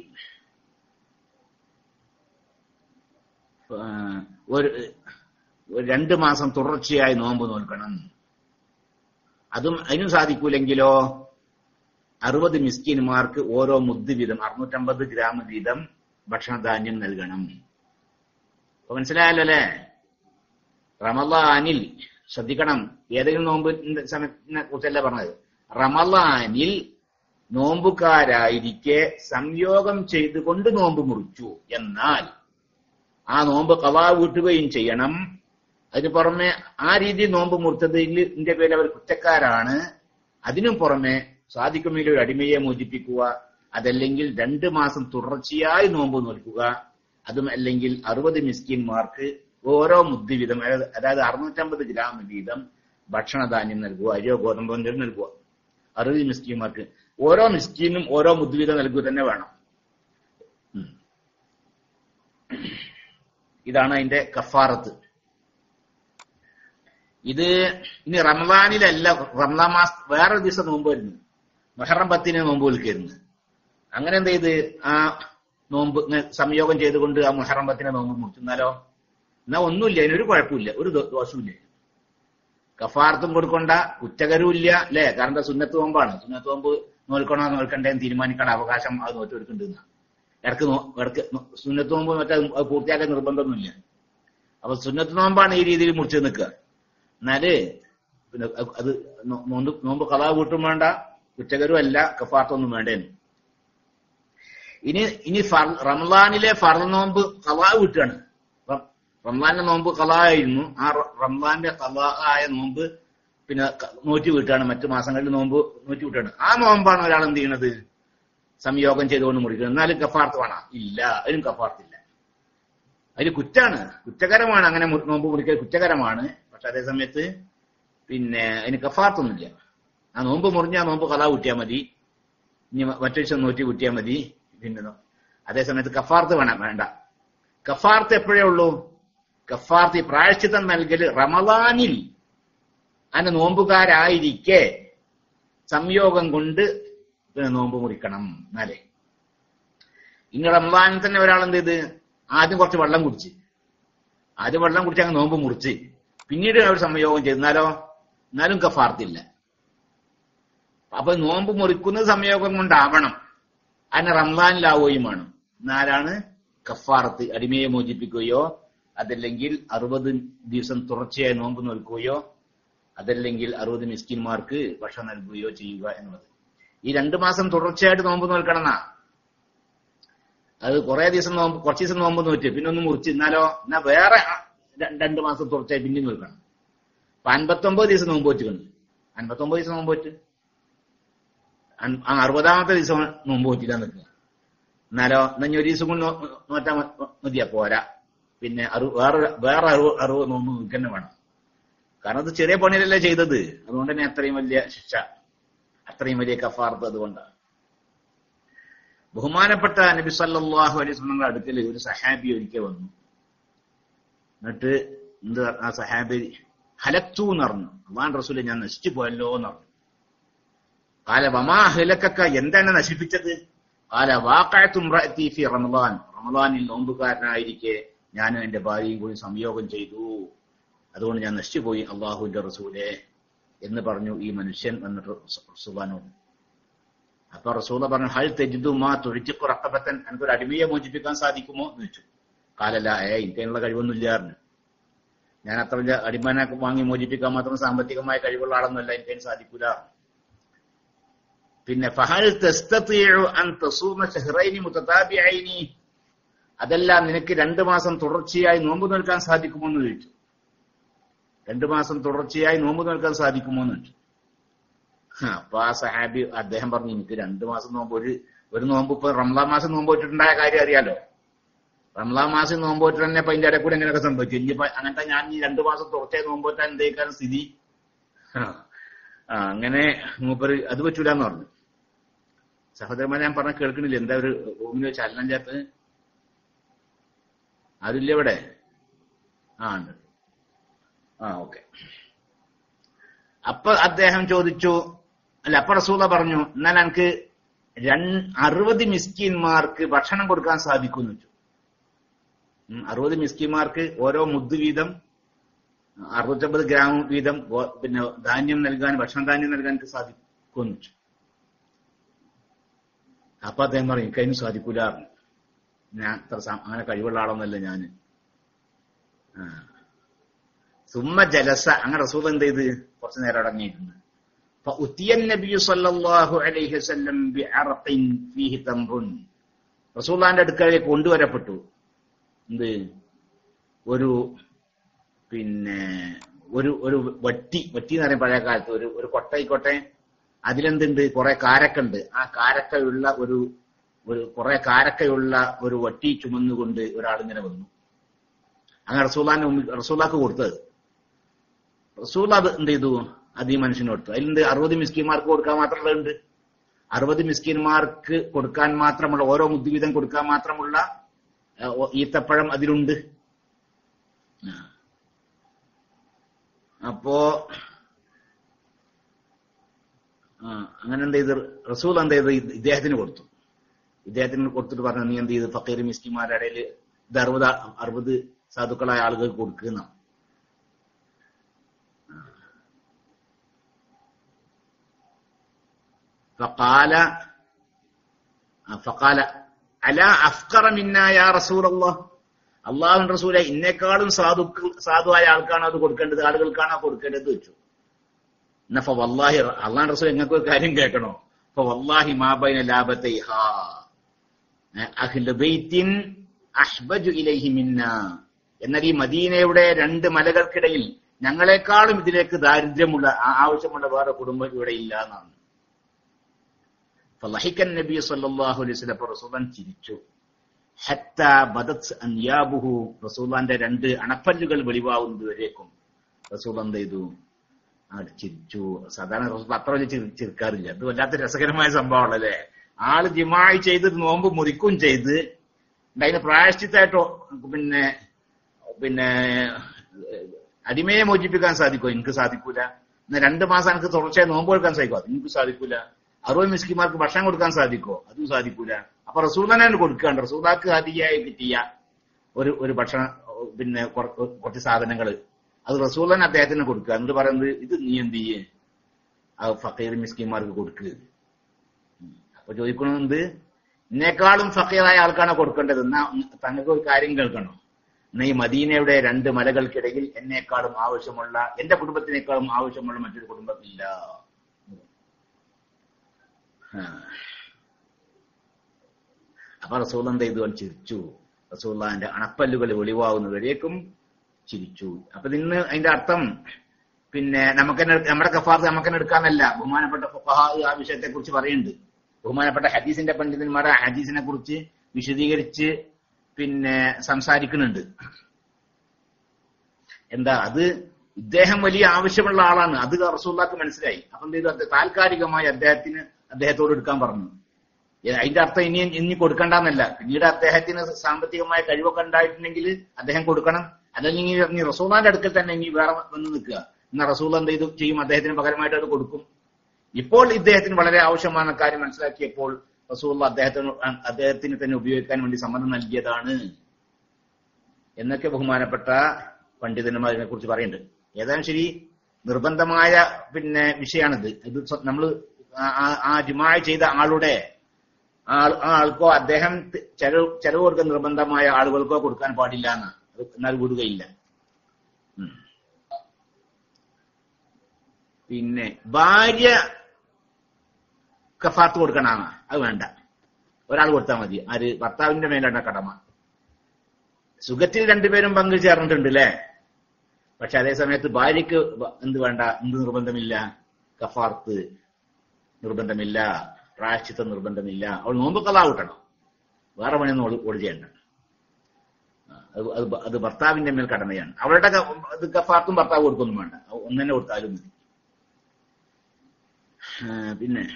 ആ, ഒരു ഒരു രണ്ട് മാസം തുടർച്ചയായി നോമ്പ് നോൽക്കണം അതും അതിനും സാധിക്കൂലെങ്കിലോ അറുപത് മിസ്കിന്മാർക്ക് ഓരോ മുദ്ദ് വീതം അറുന്നൂറ്റമ്പത് ഗ്രാം വീതം ഭക്ഷണധാന്യം നൽകണം അപ്പൊ മനസ്സിലായല്ലോ അല്ലേ റമലാനിൽ ശ്രദ്ധിക്കണം ഏതെങ്കിലും നോമ്പിന്റെ സമയത്തിനെ കുറിച്ചല്ല പറഞ്ഞത് റമലാനിൽ നോമ്പുകാരായിരിക്കെ സംയോഗം ചെയ്തുകൊണ്ട് നോമ്പ് മുറിച്ചു എന്നാൽ ആ നോമ്പ് കവാ വീട്ടുകയും ചെയ്യണം അതിന് പുറമെ ആ രീതിയിൽ നോമ്പ് മുറിച്ചതിന്റെ പേരിൽ അവർ കുറ്റക്കാരാണ് അതിനും പുറമെ സാധിക്കുമെങ്കിൽ ഒരു അടിമയെ മോചിപ്പിക്കുക അതല്ലെങ്കിൽ രണ്ട് മാസം തുടർച്ചയായി നോമ്പ് നോൽക്കുക അതും അല്ലെങ്കിൽ അറുപത് മിസ്കിന്മാർക്ക് ഓരോ മുദ്ദ് വീതം അതായത് അതായത് അറുന്നൂറ്റമ്പത് ഗ്രാം വീതം ഭക്ഷണധാന്യം നൽകുക അരിയോ ഗോതമ്പോ എന്തെങ്കിലും നൽകുക അറുപത് മിസ്കിന്മാർക്ക് ഓരോ മിസ്കിനും ഓരോ മുദ്ദ് വീതം നൽകുക തന്നെ വേണം ഉം. ഇതാണ് അതിന്റെ കഫാറത്ത് ഇത് ഇനി റമദാനിലല്ല റമദാൻ മാസം വേറൊരു ദിവസം നോമ്പ് വരുന്നു മഹറം പത്തിന് നോമ്പ് വിൽക്കരുന്നു അങ്ങനെ എന്ത് ചെയ്ത് ആ നോമ്പ് ഇങ്ങനെ സംയോഗം ചെയ്തുകൊണ്ട് ആ മുഹറം പത്തിന് നോമ്പ് മുറിച്ചെന്നാലോ എന്നാ ഒന്നുമില്ല അതിനൊരു കുഴപ്പമില്ല ഒരു ദോ- ദോഷവുമില്ല കഫാർത്തും കൊടുക്കൊണ്ട കുറ്റകരവുമില്ല അല്ലേ കാരണം എന്താ സുന്നത്ത് നോമ്പാണ് സുന്നത്ത് നോമ്പ് നോൽക്കണോ നോൽക്കണ്ടേ എന്ന് തീരുമാനിക്കേണ്ട അവകാശം അത് നോറ്റെടുക്കുന്നുണ്ടെന്ന ഇടക്ക് നോ- ഇടക്ക് നോ- സുന്നത്ത് നോമ്പ് മറ്റേ അത് പൂർത്തിയാക്കാൻ നിർബന്ധമൊന്നുമില്ല അപ്പൊ സുന്നത്ത് നോമ്പാണ് ഈ രീതിയിൽ മുറിച്ച് നിൽക്കുക എന്നാല് പിന്നെ അത് അത് നോ- നോമ്പ് നോമ്പ് കഥാ കൂട്ടും വേണ്ട കുറ്റകരും അല്ല കഫാർത്തൊന്നും വേണ്ടേന്ന് ഇനി ഇനി ഫർ- റംസാനിലെ ഫർ നോമ്പ് കഥാ വിട്ടാണ് റംസാന്റെ നോമ്പ് കലായിരുന്നു ആ റ- റംസാന്റെ കലാ ആയ നോമ്പ് പിന്നെ ക- നോറ്റ് വീട്ടാണ് മറ്റു മാസങ്ങളിൽ നോമ്പ് നോറ്റ് വീട്ടാണ് ആ നോമ്പാണ് ഒരാൾ എന്ത് ചെയ്യണത് സംയോഗം ചെയ്തുകൊണ്ട് മുറിക്കുന്നത് എന്നാലും കഫാർത്ത് വേണം ഇല്ല അതിനും കഫാർത്തില്ല അതിന് കുറ്റാണ് കുറ്റകരമാണ് അങ്ങനെ മു- നോമ്പ് മുറിക്കൽ കുറ്റകരമാണ് പക്ഷെ അതേ സമയത്ത് പിന്നെ അതിന് കഫാർത്തൊന്നുമില്ല ആ നോമ്പ് മുറിഞ്ഞ ആ നോമ്പ് കലാ കൂട്ടിയാൽ മതി ഇനി മ- മറ്റൊരു ദിവസം നോറ്റി കൂട്ടിയാൽ മതി പിന്നെ നോ- അതേ സമയത്ത് കഫാർത്ത് വേണം വേണ്ട കഫാർത്ത് എപ്പോഴേ ഉള്ളൂ കഫാർത്ത് ഈ പ്രായശ്ചിത്തം നൽകല് റമദാനിൽ അതിന് നോമ്പുകാരായിരിക്കെ സംയോഗം കൊണ്ട് പിന്നെ നോമ്പ് മുറിക്കണം എന്നാലേ ഇനി റമദാനിൽ തന്നെ ഒരാൾ എന്ത് ചെയ്ത് ആദ്യം കുറച്ച് വെള്ളം കുടിച്ച് ആദ്യം വെള്ളം കുടിച്ച് അങ്ങ് നോമ്പ് മുറിച്ച് പിന്നീട് അവർ സംയോഗം ചെയ്തു എന്നാലോ എന്നാലും കഫാർത്തില്ല അപ്പൊ നോമ്പ് മുറിക്കുന്നത് സംയോഗം കൊണ്ടാവണം അതിന് റംസാനിലാവുകയും വേണം എന്നാലാണ് കഫാറത്ത് അടിമയെ മോചിപ്പിക്കുകയോ അതല്ലെങ്കിൽ അറുപത് ദിവസം തുടർച്ചയായി നോമ്പ് നോൽക്കുകയോ അതല്ലെങ്കിൽ അറുപത് മിസ്കിന്മാർക്ക് ഭക്ഷണം നൽകുകയോ ചെയ്യുക എന്നുള്ളത് ഈ രണ്ടു മാസം തുടർച്ചയായിട്ട് നോമ്പ് നോൽക്കണം എന്നാ അത് കുറെ ദിവസം നോമ്പ് കുറച്ച് ദിവസം നോമ്പ് നോറ്റ് പിന്നെ ഒന്ന് മുറിച്ച് എന്നാലോ എന്നാ വേറെ ര- രണ്ടു മാസം തുടർച്ചയായി പിന്നെ നോൽക്കണം അപ്പൊ അൻപത്തൊമ്പത് ദിവസം നോമ്പ് വെച്ചിട്ടുണ്ട് അൻപത്തൊമ്പത് ദിവസം നോമ്പ് വെച്ച് അൻ- ആ അറുപതാമത്തെ ദിവസം നോമ്പ് വെച്ചിട്ടാ നിൽക്കുക എന്നാലോ എന്നാ ഇനി ഒരു ദിവസം കൊണ്ട് നോ- നോറ്റാ മ- മതിയാ പോരാ പിന്നെ അറു വേറെ വേറെ അറിവ് അറിവ് നോമ്പ് നിൽക്കന്നെ വേണം കാരണം അത് ചെറിയ പണിയിലല്ലേ ചെയ്തത് അതുകൊണ്ട് തന്നെ അത്രയും വലിയ ശിക്ഷ അത്രയും വലിയ കഫാർത്ത് അതുകൊണ്ടാണ് ബഹുമാനപ്പെട്ട നബി സല്ലല്ലാഹു അലൈഹി വസല്ലമയുടെ അടുക്കൽ ഒരു സഹാബി ഒരിക്കൽ വന്നു എന്നിട്ട് എന്ത് ആ സഹാബി ഹലക്തു എന്ന് പറഞ്ഞു അള്ളാൻ റസൂലെ ഞാൻ നശിച്ചു പോയല്ലോ എന്ന് പറഞ്ഞു കാല വമാ ഹലക്കക്ക എന്താണ് നശിപ്പിച്ചത് കാല വാക്കായത്തും ഫി റമദാൻ റമദാനിൽ നോമ്പുകാരനായിരിക്കെ ഞാൻ എന്റെ ഭാര്യയും കൂടി സംയോഗം ചെയ്തു അതുകൊണ്ട് ഞാൻ നശിച്ചുപോയി അള്ളാഹുവിന്റെ റസൂലെ എന്ന് പറഞ്ഞു ഈ മനുഷ്യൻ എന്നിട്ട് റസൂലാനോട് അപ്പൊ റസൂല പറഞ്ഞു ഹൽ തെജിദു മാ തൊഴിച്ചിക്കു റക്കബത്തൻ എനിക്കൊരു അടിമയെ മോചിപ്പിക്കാൻ സാധിക്കുമോ എന്ന് ചോദിച്ചു കാലല്ല ഏ എനിക്കതിനുള്ള കഴിവൊന്നുമില്ല പറഞ്ഞു ഞാൻ അത്ര വലിയ അടിമനെ വാങ്ങി മോചിപ്പിക്കാൻ മാത്രം സാമ്പത്തികമായ കഴിവുള്ള ആളൊന്നുമല്ല എനിക്കതിന് സാധിക്കൂല പിന്നെ ഫഹൽ തസ്തതിഉ അൻ തസൂമ ഷഹ്റൈനി മുതതാബിഐനി അതെല്ലാം നിനക്ക് രണ്ടു മാസം തുടർച്ചയായി നോമ്പ് നിൽക്കാൻ സാധിക്കുമോ എന്ന് ചോദിച്ചു രണ്ടു മാസം തുടർച്ചയായി നോമ്പ് നിൽക്കാൻ സാധിക്കുമോ എന്ന് ചോദിച്ചു അപ്പൊ ആ സഹാബി അദ്ദേഹം പറഞ്ഞു എനിക്ക് രണ്ടു മാസം നോമ്പ് ഒരു ഒരു നോമ്പ് ഇപ്പൊ റംലാൻ മാസം നോമ്പ് വെച്ചിട്ടുണ്ടായ കാര്യം അറിയാലോ റംലാൻ മാസം നോമ്പ് വെച്ചിട്ട് തന്നെ ഇപ്പൊ അതിന്റെ ഇടയിൽ കൂടെ എങ്ങനെയൊക്കെ സംഭവിച്ചു ഇനിയിപ്പോ അങ്ങനത്തെ ഞാൻ ഈ രണ്ടു മാസം തുടർച്ചയായി നോമ്പ് വെച്ചാൽ എന്തേക്കാണ് സ്ഥിതി ആ അങ്ങനെ മൂപ്പര് അത് പറ്റൂലെന്ന് പറഞ്ഞു സഹോദരന്മാരെ ഞാൻ പറഞ്ഞ കേൾക്കണില്ല എന്താ ഒരു റൂമിൽ വെച്ച് അല്ലം ചേർത്ത് അതില്ല ഇവിടെ ആ ഉണ്ട് ആ ഓക്കെ അപ്പൊ അദ്ദേഹം ചോദിച്ചു അല്ല അപ്പൊ റസൂല പറഞ്ഞു എന്നാൽ എനിക്ക് രണ്ട് അറുപത് മിസ്കിന്മാർക്ക് ഭക്ഷണം കൊടുക്കാൻ സാധിക്കുമെന്ന് വെച്ചു ഉം, അറുപത് മിസ്കിന്മാർക്ക് ഓരോ മുദ്ദ് വീതം അറുപത്തൊമ്പത് ഗ്രാം വീതം ഗോ- പിന്നെ ധാന്യം നൽകാൻ ഭക്ഷണധാന്യം നൽകാൻ എനിക്ക് സാധിക്കുമെന്ന് വെച്ചു അപ്പൊ അദ്ദേഹം പറഞ്ഞു എനിക്കതിന് സാധിക്കൂല പറഞ്ഞു. ഞാൻ അത്ര സാ- അങ്ങനെ കഴിവുള്ള ആളൊന്നല്ല ഞാന് ആ. സുമ്മ ജലസ അങ്ങനെ റസൂൽ എന്ത് ചെയ്ത് കുറച്ചു നേരം അടങ്ങിയിരുന്നു فأتي النبي صلى الله عليه وسلم بعرق فيه تمر റസൂലാന്റെ അടുക്കളയിലേക്ക് കൊണ്ടുവരപ്പെട്ടു എന്ത് ഒരു പിന്നെ ഒരു ഒരു വട്ടി വട്ടി എന്ന് പറയും പഴയ കാലത്ത് ഒരു ഒരു കൊട്ടയിക്കോട്ടെ അതിലെന്തുണ്ട് കുറെ കാരക്കുണ്ട് ആ കാരക്കയുള്ള ഒരു ഒരു കുറെ കാരക്കയുള്ള ഒരു വട്ടി ചുമന്നുകൊണ്ട് ഒരാൾ ഇങ്ങനെ വന്നു അങ്ങനെ റസൂലാന്റെ മുമ്പിൽ റസൂലാക്ക് കൊടുത്തത് റസൂൽ അത് എന്ത് ചെയ്തു അത് ഈ മനുഷ്യന് കൊടുത്തു അതിലുണ്ട് അറുപത് മിസ്കിന്മാർക്ക് കൊടുക്കാൻ മാത്രമുള്ളതുണ്ട് അറുപത് മിസ്കിന്മാർക്ക് കൊടുക്കാൻ മാത്രമുള്ള ഓരോ മുദ്ദുവീതം കൊടുക്കാൻ മാത്രമുള്ള ഏഹ്, ഓ- ഈത്തപ്പഴം അതിലുണ്ട് ആ. അപ്പോ ആ, അങ്ങനെ എന്ത് ചെയ്ത് റസൂൽ എന്ത് ചെയ്ത് ഇത് ഇദ്ദേഹത്തിന് കൊടുത്തു ഇദ്ദേഹത്തിന് കൊടുത്തിട്ട് പറഞ്ഞു നീ എന്ത് ചെയ്ത് ഫക്കീർ മിസ്കിമാരുടെ ഇടയിൽ ഇത് അറുപത് ആ- അറുപത് സാധുക്കളായ ആളുകൾക്ക് കൊടുക്കുന്ന فقال فقال അല അഫ്കറ മിന്ന യാ റസൂലല്ലാഹ് അള്ളാഹുൻ റസൂലെ ഇന്നേക്കാളും സാധുക്കൾ സാധുവായ ആൾക്കാണോ അത് കൊടുക്കേണ്ടത് ആളുകൾക്കാണോ കൊടുക്കേണ്ടത് വെച്ചു എന്നാ ഫ വല്ലാഹി അള്ളാഹ് റസൂൽ നിങ്ങൾക്ക് ഒരു കാര്യം കേൾക്കണോ ഫ വല്ലാഹി മാബൈന ലാബത്തൈഹാ അഹ്ലു ബൈത്തിൻ അഹ്ബജു ഇലൈഹി മിന്ന എന്നാൽ ഈ മദീനയുടെ രണ്ട് മലകൾക്കിടയിൽ ഞങ്ങളെക്കാളും ഇതിലേക്ക് ദാരിദ്ര്യമുള്ള ആ- ആവശ്യമുള്ള വേറെ കുടുംബം ഇവിടെ ഇല്ല എന്നാണ് ഫലഹിക്കൻ നബി സല്ലല്ലാഹു അലൈഹി വസല്ലം അപ്പോൾ റസൂലൻ ചിരിച്ചു ഹത്ത ബദത് അൻയാബുഹു റസൂലാന്റെ രണ്ട് അണപ്പല്ലുകൾ വെളിവാകുന്നത് വരേക്കും റസൂൽ എന്ത് ചെയ്തു അങ്ങോട്ട് ചിരിച്ചു സാധാരണ റസൂൽ അത്ര വലിയ ചിരി ചിരിക്കാറില്ല അത് വല്ലാത്ത രസകരമായ സംഭവമാണ് അല്ലേ ആള് ജിമായി ചെയ്ത് നോമ്പ് മുറിക്കും ചെയ്ത് എന്നിട്ട് അതിന് പ്രായശ്ചിത്തായിട്ടോ പിന്നെ പിന്നെ അടിമയെ മോചിപ്പിക്കാൻ സാധിക്കുമോ എനിക്ക് സാധിക്കൂല എന്നാ രണ്ട് മാസം എനിക്ക് തുടർച്ചയായി നോമ്പ് കൊടുക്കാൻ സാധിക്കുമോ അത് എനിക്ക് സാധിക്കൂല അറുപത് മിസ്കിമാർക്ക് ഭക്ഷണം കൊടുക്കാൻ സാധിക്കുമോ അതും സാധിക്കൂല അപ്പൊ റസൂലനാണ് കൊടുക്കാണ്ട് റസൂലാക്ക് ഹദിയായി കിട്ടിയ ഒരു ഒരു ഭക്ഷണം പിന്നെ കുറ- കുറച്ച് സാധനങ്ങൾ അത് റസൂലൻ അദ്ദേഹത്തിന് കൊടുക്കുക എന്നിട്ട് പറയുന്നത് ഇത് നീ എന്ത് ചെയ്യേ അത് ഫക്കീർ മിസ്കിമാർക്ക് കൊടുക്കുക അപ്പൊ ചോദിക്കണമെന്ത് എന്നെക്കാളും ഫക്കീറായ ആൾക്കാണ് കൊടുക്കേണ്ടത് എന്നാ തങ്ങൾക്ക് ഒരു കാര്യം കേൾക്കണം എന്നാ ഈ മദീനയുടെ രണ്ട് മലകൾക്കിടയിൽ എന്നെക്കാളും ആവശ്യമുള്ള എന്റെ കുടുംബത്തിനേക്കാളും ആവശ്യമുള്ള മറ്റൊരു കുടുംബമില്ല ആ. അപ്പൊ റസൂൽ എന്ത് ചെയ്തു അവൻ ചിരിച്ചു റസൂള്ളാന്റെ അണപ്പല്ലുകൾ വെളിവാകുന്നവരേക്കും ചിരിച്ചു അപ്പൊ ഇന്ന് അതിന്റെ അർത്ഥം പിന്നെ നമുക്ക് നമ്മുടെ കഫാർത്ത് നമുക്ക് തന്നെ എടുക്കാന്നല്ല ബഹുമാനപ്പെട്ട ഫുഖഹാ ആ വിഷയത്തെ കുറിച്ച് പറയുന്നുണ്ട് ബഹുമാനപ്പെട്ട ഹദീസിന്റെ പണ്ഡിതന്മാർ ആ ഹദീസിനെ കുറിച്ച് വിശദീകരിച്ച് പിന്നെ സംസാരിക്കുന്നുണ്ട് എന്താ അത് ഇദ്ദേഹം വലിയ ആവശ്യമുള്ള ആളാണ് അത് റസൂല്ലാക്ക് മനസ്സിലായി അപ്പം എന്ത് ചെയ്തു അത് താൽക്കാലികമായി അദ്ദേഹത്തിന് അദ്ദേഹത്തോട് എടുക്കാൻ പറഞ്ഞു ഏ, അതിന്റെ അർത്ഥം ഇനി ഇനി കൊടുക്കണ്ടെന്നല്ല പിന്നീട് അദ്ദേഹത്തിന് സാമ്പത്തികമായ കഴിവൊക്കെ ഉണ്ടായിട്ടുണ്ടെങ്കിൽ അദ്ദേഹം കൊടുക്കണം അതല്ലെങ്കിൽ ഇനി റസൂലാന്റെ അടുക്കൽ തന്നെ ഇനി വേറെ വന്ന് നിൽക്കുക എന്നാ റസൂൽ എന്ത് ചെയ്തു ചെയ്യും അദ്ദേഹത്തിന് പകരമായിട്ട് അത് കൊടുക്കും ഇപ്പോൾ ഇദ്ദേഹത്തിന് വളരെ ആവശ്യமான കാര്യം മനസ്സിലാക്കിയപ്പോൾ റസൂൽ അദ്ദേഹത്തിന് അദ്ദേഹത്തിന് തന്നെ ഉപയോഗിക്കാൻ വേണ്ടി സമ്മതം നൽകിയതാണ് എന്നൊക്കെ ബഹുമാനപ്പെട്ട പണ്ഡിതന്മാർ ഇതിനെ കുറിച്ച് പറയുന്നുണ്ട് ഏതായാലും ശരി നിർബന്ധമായ പിന്നെ വിഷയമാണിത് ഇത് നമ്മൾ ആ ജുമായ ചെയ്ത ആളുടെ ആൾ ആ ആൾക്കോ അദ്ദേഹം ചെലവ് ചെലവ് കൊടുക്കാൻ നിർബന്ധമായ ആളുകൾക്കോ കൊടുക്കാൻ പാടില്ല എന്ന് എന്നാൽ വിടുകയില്ല ഉം. പിന്നെ ഭാര്യ കഫാത്ത് കൊടുക്കണാണ് അത് വേണ്ട ഒരാൾ കൊടുത്താൽ മതി ആര് ഭർത്താവിന്റെ മേലാണ് കടമ സുഖത്തിൽ രണ്ടുപേരും പങ്കു ചേർന്നിട്ടുണ്ട് അല്ലേ പക്ഷെ അതേ സമയത്ത് ഭാര്യക്ക് വ- എന്ത് വേണ്ട എന്ത് നിർബന്ധമില്ല കഫാർത്ത് നിർബന്ധമില്ല പ്രായശ്ചിത്തം നിർബന്ധമില്ല അവൾ നോമ്പ് കലാ കൂട്ടണം വേറെ പണിയൊന്നും ഓട് ഓട് ചെയ്യണ്ട ആ, അത് അത് ഭ- അത് ഭർത്താവിന്റെ മേൽ കടമയാണ് അവളുടെ ക- അത് കഫാർത്തും ഭർത്താവ് കൊടുക്കൊന്നും വേണ്ട ഒന്ന് തന്നെ കൊടുത്താലും മതി ആ, പിന്നെ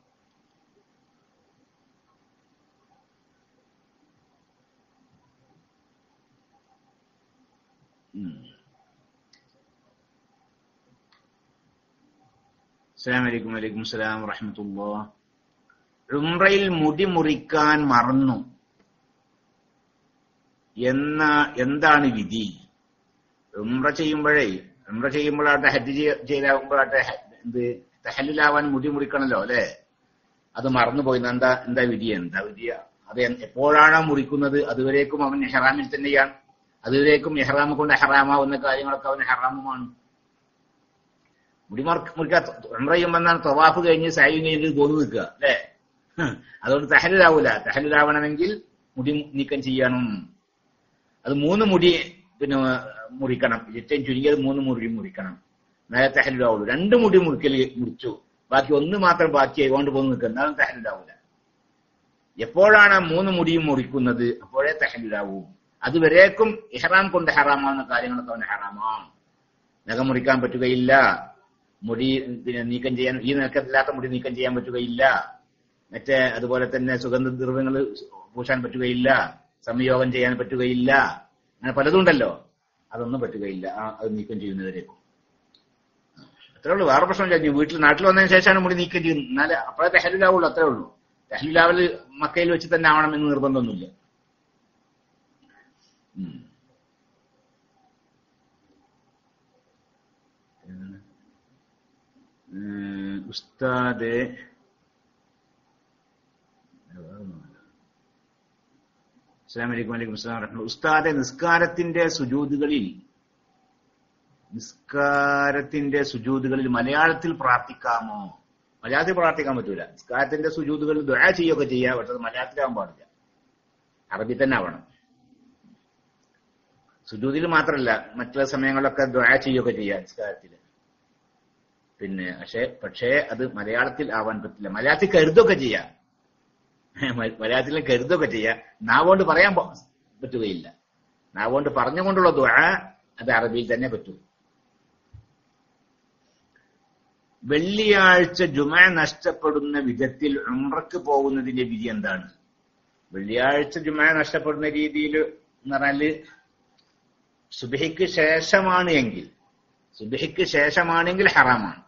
ഉം. അസ്സലാമു അലൈക്കും വലൈക്കും സ്സലാം വറഹ്മത്തുള്ളാ ഉംറയിൽ മുടി മുറിക്കാൻ മറന്നു എന്ന എന്താണ് വിധി ഉംറ ചെയ്യുമ്പോഴേ ഉംറ ചെയ്യുമ്പോഴാട്ടെ ഹജ്ജ് ചെയ്യ- ചെയ്താകുമ്പോഴാട്ടെ ഹ- എന്ത് തഹലിലാവാൻ മുടി മുറിക്കണല്ലോ അല്ലെ അത് മറന്നുപോയി എന്താ എന്താ വിധി എന്താ വിധി അത് എ- എപ്പോഴാണോ മുറിക്കുന്നത് അതുവരേക്കും അവൻ ഹെറാമിൽ തന്നെയാണ് അതുവരേക്കും എഹ്റാം കൊണ്ട് ഹറാമാവുന്ന കാര്യങ്ങളൊക്കെ അവന് ഹറാമുമാണ് മുടി മറ- മുറിക്കാൻ ഉംറ ചെയ്യുമ്പോൾ തവാഫ് കഴിഞ്ഞ് സായി കഴിഞ്ഞ് തോന്നു നിൽക്കുക അല്ലേ ഹ്. അതുകൊണ്ട് തഹലിലാവൂല തഹലിലാവണമെങ്കിൽ മുടി നീക്കം ചെയ്യണം അത് മൂന്ന് മുടി പിന്നെ മുറിക്കണം ഏറ്റവും ചുരുങ്ങിയത് മൂന്ന് മുടി മുറിക്കണം നേരെ തഹലിലാവുള്ളൂ രണ്ട് മുടി മുറിക്കൽ മുറിച്ചു ബാക്കി ഒന്ന് മാത്രം ബാക്കിയായി കൊണ്ട് പോന്ന് നിൽക്കുക എന്നാലും തഹലിലാവൂല എപ്പോഴാണ് ആ മൂന്ന് മുടിയും മുറിക്കുന്നത് അപ്പോഴേ തഹലിലാവൂ അതുവരേക്കും ഇഹ്റാം കൊണ്ട് ഹറാമാവുന്ന കാര്യങ്ങളൊക്കെ അവന് ഹറാമാണ് നഖം മുറിക്കാൻ പറ്റുകയില്ല മുടി പിന്നെ നീക്കം ചെയ്യാൻ ഈ നിലക്കല്ലാത്ത മുടി നീക്കം ചെയ്യാൻ പറ്റുകയില്ല മറ്റേ അതുപോലെ തന്നെ സുഗന്ധ ദ്രവ്യങ്ങൾ പൂശാൻ പറ്റുകയില്ല സംയോഗം ചെയ്യാൻ പറ്റുകയില്ല അങ്ങനെ പലതും ഉണ്ടല്ലോ അതൊന്നും പറ്റുകയില്ല ആ അത് നീക്കം ചെയ്യുന്നവരേക്കും അത്രേ ഉള്ളൂ വേറെ പ്രശ്നം ഇല്ല വീട്ടിൽ നാട്ടിൽ വന്നതിന് ശേഷമാണ് മുടി നീക്കം ചെയ്യുന്നത് എന്നാലേ അപ്പോഴേ തെഹലിലാവുള്ളൂ അത്രേ ഉള്ളൂ തെഹലിലാവല് മക്കയിൽ വെച്ച് തന്നെ ആവണമെന്ന് നിർബന്ധമൊന്നുമില്ല ഉം. ഉം, ഉസ്താദ് അസ്സാം വലൈക്കും വലൈക്കും അസ്സലാം വറഹ്മത്തുള്ളാഹി. ഉസ്താദെ നിസ്കാരത്തിന്റെ സുജൂതുകളിൽ നിസ്കാരത്തിന്റെ സുജൂതുകളിൽ മലയാളത്തിൽ പ്രാർത്ഥിക്കാമോ മലയാളത്തിൽ പ്രാർത്ഥിക്കാൻ പറ്റൂല നിസ്കാരത്തിന്റെ സുജൂതുകളിൽ ദുആ ചെയ്യുകയൊക്കെ ചെയ്യാം പക്ഷെ അത് മലയാളത്തിലാവാൻ പാടില്ല അറബി തന്നെ ആവണം സുജൂതിൽ മാത്രമല്ല മറ്റുള്ള സമയങ്ങളിലൊക്കെ ദുആ ചെയ്യുകയൊക്കെ ചെയ്യാം നിസ്കാരത്തിൽ പിന്നെ പക്ഷേ പക്ഷേ അത് മലയാളത്തിൽ ആവാൻ പറ്റില്ല മലയാളത്തിൽ കരുതൊക്കെ ചെയ്യാം മ- മലയാളത്തിൽ കരുതൊക്കെ ചെയ്യാം നാവുകൊണ്ട് പറയാൻ പ- പറ്റുകയില്ല നാവുകൊണ്ട് പറഞ്ഞുകൊണ്ടുള്ള ദുആ അത് അറബിയിൽ തന്നെ പറ്റൂ വെള്ളിയാഴ്ച ജുമ നഷ്ടപ്പെടുന്ന വിധത്തിൽ ഉംറക്ക് പോകുന്നതിന്റെ വിധി എന്താണ് വെള്ളിയാഴ്ച ജുമ നഷ്ടപ്പെടുന്ന രീതിയിൽ എന്ന് പറഞ്ഞാല് സുബഹിക്ക് ശേഷമാണ് എങ്കിൽ സുബഹിക്ക് ശേഷമാണെങ്കിൽ ഹറാമാണ്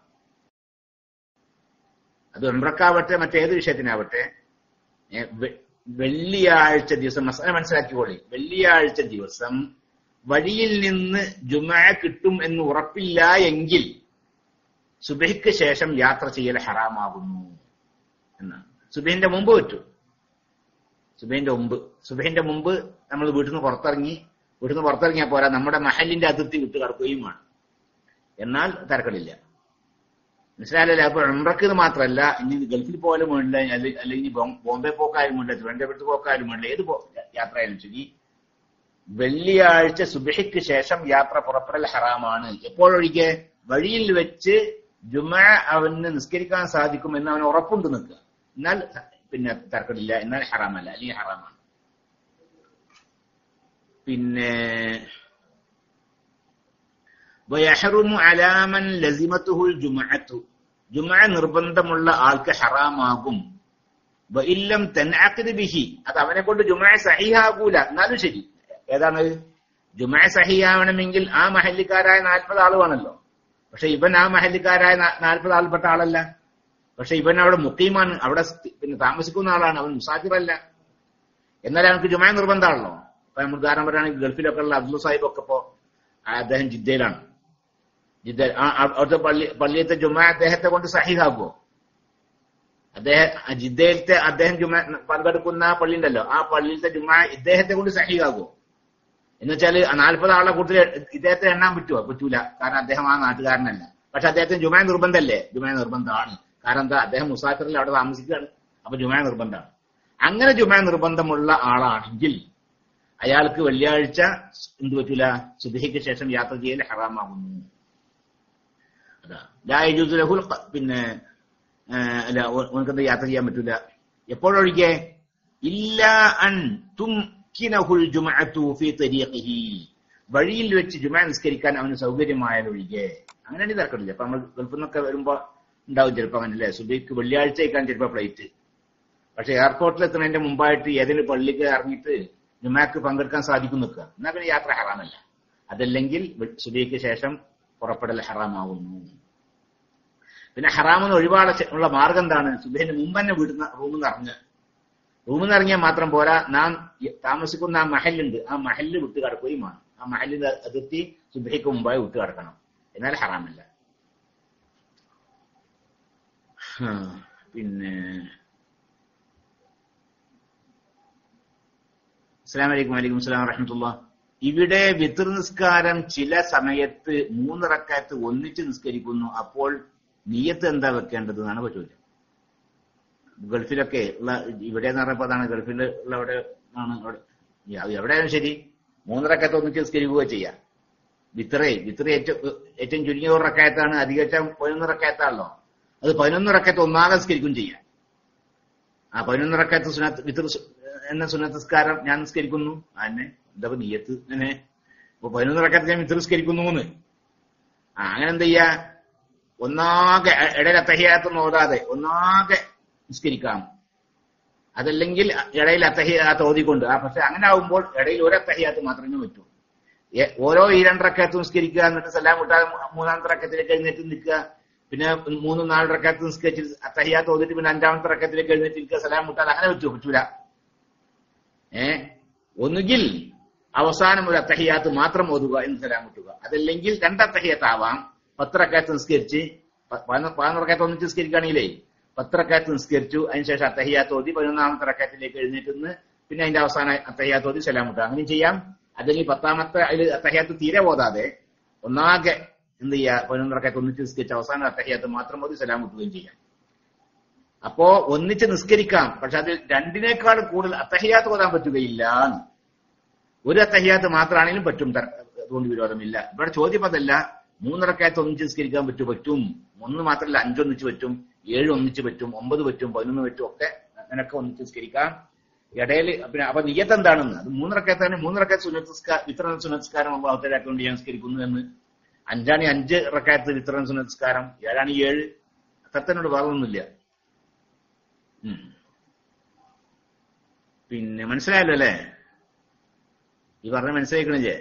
അത് ഉംറക്കാവട്ടെ മറ്റേത് വിഷയത്തിനാവട്ടെ ഏ, വെ- വെള്ളിയാഴ്ച ദിവസം മസാല മനസ്സിലാക്കിക്കോളി വെള്ളിയാഴ്ച ദിവസം വഴിയിൽ നിന്ന് ജുമ കിട്ടും എന്ന് ഉറപ്പില്ല എങ്കിൽ സുബഹിക്ക് ശേഷം യാത്ര ചെയ്യൽ ഹറാമാകുന്നു എന്നാണ് സുബഹിന്റെ മുമ്പ് പറ്റൂ സുബഹിന്റെ മുമ്പ് സുബഹിന്റെ മുമ്പ് നമ്മൾ വീട്ടിൽ നിന്ന് പുറത്തിറങ്ങി വീട്ടിൽ നിന്ന് പുറത്തിറങ്ങിയാൽ പോരാ നമ്മുടെ മഹലിന്റെ അതിർത്തി വിട്ട് കടക്കുകയും വേണം എന്നാൽ തരക്കടില്ല മനസ്സിലായല്ലേ അപ്പൊ ഉംറക്ക് ഇത് മാത്രമല്ല ഇനി ഗൾഫിൽ പോയാലും വേണ്ടില്ല അല്ലെ- അല്ലെങ്കിൽ ബോം- ബോംബെ പോക്കായാലും വേണ്ടില്ല തിരുവനന്തപുരത്ത് പോക്കായാലും വേണ്ടില്ല ഏത് പോ- യാത്രയായാലും ശരി വെള്ളിയാഴ്ച സുബഹിക്ക് ശേഷം യാത്ര പുറപ്പെടൽ ഹറാമാണ് എപ്പോഴൊഴികെ വഴിയിൽ വെച്ച് ജുമ അവന് നിസ്കരിക്കാൻ സാധിക്കും എന്ന് അവന് ഉറപ്പുണ്ട് നിൽക്കുക എന്നാൽ പിന്നെ തർക്കമില്ല എന്നാൽ ഹറാമല്ല അല്ലെങ്കിൽ ഹറാമാണ് പിന്നെ വയഹറുമു അലാമൻ ലസിമത്തുഹുൽ ജുമഅത്തു ജുമഅ നിർബന്ധമുള്ള ആൾക്ക് ഹറാമാകും വഇല്ലം തൻഅഖിദ് ബിഹി അത് അവനെ കൊണ്ട് ജുമഅ സഹിഹാകൂല എന്നാലും ശരി ഏതാണ് ജുമാ സഹിയാവണമെങ്കിൽ ആ മഹല്ലിക്കാരായ നാൽപ്പത് ആളുവാണല്ലോ പക്ഷെ ഇവൻ ആ മഹല്ലിക്കാരായ നാൽപ്പത് ആൾപ്പെട്ട ആളല്ല പക്ഷെ ഇവൻ അവിടെ മുക്കീമാണ് അവിടെ സ്ഥി- പിന്നെ താമസിക്കുന്ന ആളാണ് അവൻ മുസാഫിറല്ല എന്നാൽ അവനക്ക് ജുമാ നിർബന്ധമാണല്ലോ ഇപ്പൊ നമ്മൾ ഉദാഹരണം പറയുകയാണെങ്കിൽ ഗൾഫിലൊക്കെ ഉള്ള അബ്ദുൽ സാഹിബ് ഒക്കെ ഇപ്പോ ആ അദ്ദേഹം ജിദ്ദയിലാണ് ജിദ്ദ ആ- ആ- അവിടുത്തെ പള്ളി പള്ളിയത്തെ ജുമാ അദ്ദേഹത്തെ കൊണ്ട് സഹിഹാകുമോ അദ്ദേഹം ആ ജിദ്ദയിലത്തെ അദ്ദേഹം ജുമാ പങ്കെടുക്കുന്ന ആ പള്ളി ഉണ്ടല്ലോ ആ പള്ളിയിലത്തെ ജുമാ ഇദ്ദേഹത്തെ കൊണ്ട് സഹിഹാകുമോ എന്ന് വെച്ചാൽ നാൽപ്പത് ആളെ കൂട്ടത്തിൽ ഇദ്ദേഹത്തെ എണ്ണാൻ പറ്റുമോ പറ്റൂല കാരണം അദ്ദേഹം ആ നാട്ടുകാരനല്ല പക്ഷെ അദ്ദേഹത്തിന് ജുമാ നിർബന്ധമല്ലേ ജുമാ നിർബന്ധമാണ് കാരണം എന്താ അദ്ദേഹം മുസാഫിറിൽ അവിടെ താമസിക്കുകയാണ് അപ്പൊ ജുമാ നിർബന്ധമാണ് അങ്ങനെ ജുമാ നിർബന്ധമുള്ള ആളാണെങ്കിൽ അയാൾക്ക് വെള്ളിയാഴ്ച എന്ത് പറ്റൂല സുബഹിക്ക് ശേഷം യാത്ര ചെയ്യൽ ഹറാമാകുന്നു അതാ ലാ യജൂസു ലഹുൽ ഖ- പിന്നെ ആ, അല്ല ഓനക്കെന്താ യാത്ര ചെയ്യാൻ പറ്റൂല എപ്പോഴൊഴികെ ഇല്ല അൻ തുംകിനഹുൽ ജുമഅതു ഫീ തരീഖിഹി വഴിയിൽ വെച്ച് ജുമ നിസ്കരിക്കാൻ അവന് സൗകര്യമായാലൊഴികെ അങ്ങനെയാണെങ്കിൽ തർക്കമില്ല അപ്പൊ നമ്മൾ ഗൾഫിൽ നിന്നൊക്കെ വരുമ്പോ ഉണ്ടാവും ചിലപ്പോ അങ്ങനല്ലേ സുബൈക്ക് വെള്ളിയാഴ്ചയ്ക്കാൻ ചിലപ്പോ ഫ്ലൈറ്റ് പക്ഷെ എയർപോർട്ടിൽ എത്തുന്നതിന്റെ മുമ്പായിട്ട് ഏതെങ്കിലും പള്ളിക്ക് ഇറങ്ങിയിട്ട് ജുമാക്ക് പങ്കെടുക്കാൻ സാധിക്കും നിൽക്കുക എന്നാ പിന്നെ യാത്ര ഹറാമല്ല അതല്ലെങ്കിൽ സുബൈക്ക് ശേഷം പുറപ്പെടൽ ഹറാമാവുന്നു പിന്നെ ഹറാമെന്ന് ഒഴിവാടെ ഉള്ള മാർഗം എന്താണ് സുബൈന് മുമ്പ് തന്നെ വീടുന്ന റൂമിൽ നിന്ന് ഇറങ്ങുക റൂമിൽ നിന്ന് ഇറങ്ങിയാൽ മാത്രം പോരാ നാം താമസിക്കുന്ന ആ മഹലുണ്ട് ആ മഹലിൽ വിട്ട് കിടക്കുകയും വേണം ആ മഹലിന്റെ അതിർത്തി സുബൈക്ക് മുമ്പായി വിട്ട് കിടക്കണം എന്നാൽ ഹറാമല്ല ഹാ, പിന്നെ അസ്സാം വലൈക്കും വലൈക്കും സ്ലാം വറഹമത്തുള്ള ഇവിടെ വിതർ നിസ്കാരം ചില സമയത്ത് മൂന്ന് റക്കാത്ത് ഒന്നിച്ച് നിസ്കരിക്കുന്നു അപ്പോൾ നീയത്ത് എന്താ വെക്കേണ്ടത് എന്നാണ് ഇപ്പൊ ചോദ്യം ഗൾഫിലൊക്കെ ഉള്ള ഇവിടെ എന്ന് പറഞ്ഞപ്പോ അതാണ് ഗൾഫിൽ ഉള്ള അവിടെ ആണ് അവിടെ അത് എവിടെയാലും ശരി മൂന്ന് റക്കാത്ത് ഒന്നിച്ച് നിസ്കരിക്കുക ചെയ്യാം വിത്രേ വിത്ര ഏറ്റവും ഏറ്റവും ചുരുങ്ങിയ ഒരു റക്കായത്താണ് അധികം പതിനൊന്ന് റക്കായത്താണല്ലോ അത് പതിനൊന്ന് റക്കായത്ത് ഒന്നാകെ നിസ്കരിക്കും ചെയ്യാം ആ പതിനൊന്ന് റക്കായത്ത് സുനത്ത് വിത്ര സു- എന്ന സുനത്തസ്കാരം ഞാൻ നിസ്കരിക്കുന്നു അതിനെ എന്താ ഇപ്പൊ നീയത്ത് അങ്ങനെ ഇപ്പൊ പതിനൊന്ന് റക്കായത്ത് ഞാൻ വിത്ര നിസ്കരിക്കുന്നു എന്ന് ആ അങ്ങനെ എന്ത് ചെയ്യാ ഒന്നാകെ എ- ഇടയിൽ അത്തഹിയാത്തൊന്നും ഓതാതെ ഒന്നാകെ നിസ്കരിക്കാം അതല്ലെങ്കിൽ ഇടയിൽ അത്തഹിയാത്ത് ഓതിക്കൊണ്ട് ആ പക്ഷെ അങ്ങനെ ആവുമ്പോൾ ഇടയിൽ ഒരു അത്തഹിയാത്ത് മാത്രമേ പറ്റൂ എ- ഓരോ ഈ രണ്ടറക്കത്ത് നിസ്കരിക്കുക എന്നിട്ട് സലാം വിട്ടാതെ മൂന്നാമത്തെ റക്കത്തിലേക്ക് എഴുന്നേറ്റ് നിൽക്കുക പിന്നെ മൂന്നും നാല് റക്കത്ത് നിസ്കരിച്ച് അത്തഹിയാത്ത് ഓതിട്ട് പിന്നെ അഞ്ചാമത്തെ റക്കത്തിലേക്ക് എഴുന്നേറ്റ് നിൽക്കുക സലാം വിട്ടാതെ അങ്ങനെ പറ്റുമോ പറ്റൂല ഏ ഒന്നുകിൽ അവസാനം ഒരു അത്തഹിയാത്ത് മാത്രം ഓതുക എന്ന് സലാം വിട്ടുക അതല്ലെങ്കിൽ രണ്ടത്തഹിയാത്ത് ആവാം പത്തറക്കത്ത് നിസ്കരിച്ച് പതിനൊറക്കത്ത് ഒന്നിച്ച് നിസ്കരിക്കുകയാണെങ്കിലേ പത്തറക്കത്ത് നിസ്കരിച്ചു അതിനുശേഷം അത്തഹിയാത്ത് ഓതി പതിനൊന്നാമത്തെ റക്കത്തിലേക്ക് എഴുന്നേറ്റ് നിന്ന് പിന്നെ അതിന്റെ അവസാനം അത്തഹിയാത്ത് ഓതി സലാം വിട്ടുക അങ്ങനെയും ചെയ്യാം അല്ലെങ്കിൽ പത്താമത്തെ അതിൽ അത്തഹിയാത്ത് തീരെ പോതാതെ ഒന്നാകെ എന്ത് ചെയ്യുക പതിനൊന്നറക്കത്ത് ഒന്നിച്ച് നിസ്കരിച്ച് അവസാനം അത്തഹിയാത്ത് മാത്രം ഓതി സലാം വിട്ടുകയും ചെയ്യാം അപ്പോ ഒന്നിച്ച് നിസ്കരിക്കാം പക്ഷെ അത് രണ്ടിനേക്കാൾ കൂടുതൽ അത്തഹിയാത്ത് ഓതാൻ പറ്റുകയില്ല ഒരു അത്തഹിയാത്ത് മാത്രമാണെങ്കിലും പറ്റും തർ- അതുകൊണ്ട് വിരോധമില്ല ഇവിടെ ചോദ്യം അതല്ല മൂന്നിറക്കായത്ത് ഒന്നിച്ച് നിസ്കരിക്കാൻ പറ്റും പറ്റും ഒന്ന് മാത്രമല്ല അഞ്ചൊന്നിച്ച് പറ്റും ഏഴ് ഒന്നിച്ച് പറ്റും ഒമ്പത് പറ്റും പതിനൊന്ന് പറ്റും ഒക്കെ അങ്ങനെയൊക്കെ ഒന്നിച്ച് നിസ്കരിക്കാം ഇടയിൽ പിന്നെ അപ്പൊ നിയത്ത് എന്താണെന്ന് അത് മൂന്നിറക്കത്താണ് മൂന്നിറക്കത്ത് സുനസ്കാര വിതരണ സുനസ്കാരം അള്ളാഹുത്തലാക്കൊണ്ട് ഞാൻ നിസ്കരിക്കുന്നു എന്ന് അഞ്ചാണി അഞ്ച് റക്കായത്ത് വിതരണ സുനസ്കാരം ഏഴാണി ഏഴ് അത്രത്തിനോട് വേറൊന്നുമില്ല ഉം. പിന്നെ മനസ്സിലായല്ലോ അല്ലേ ഈ പറഞ്ഞ മനസ്സിലാക്കണില്ലേ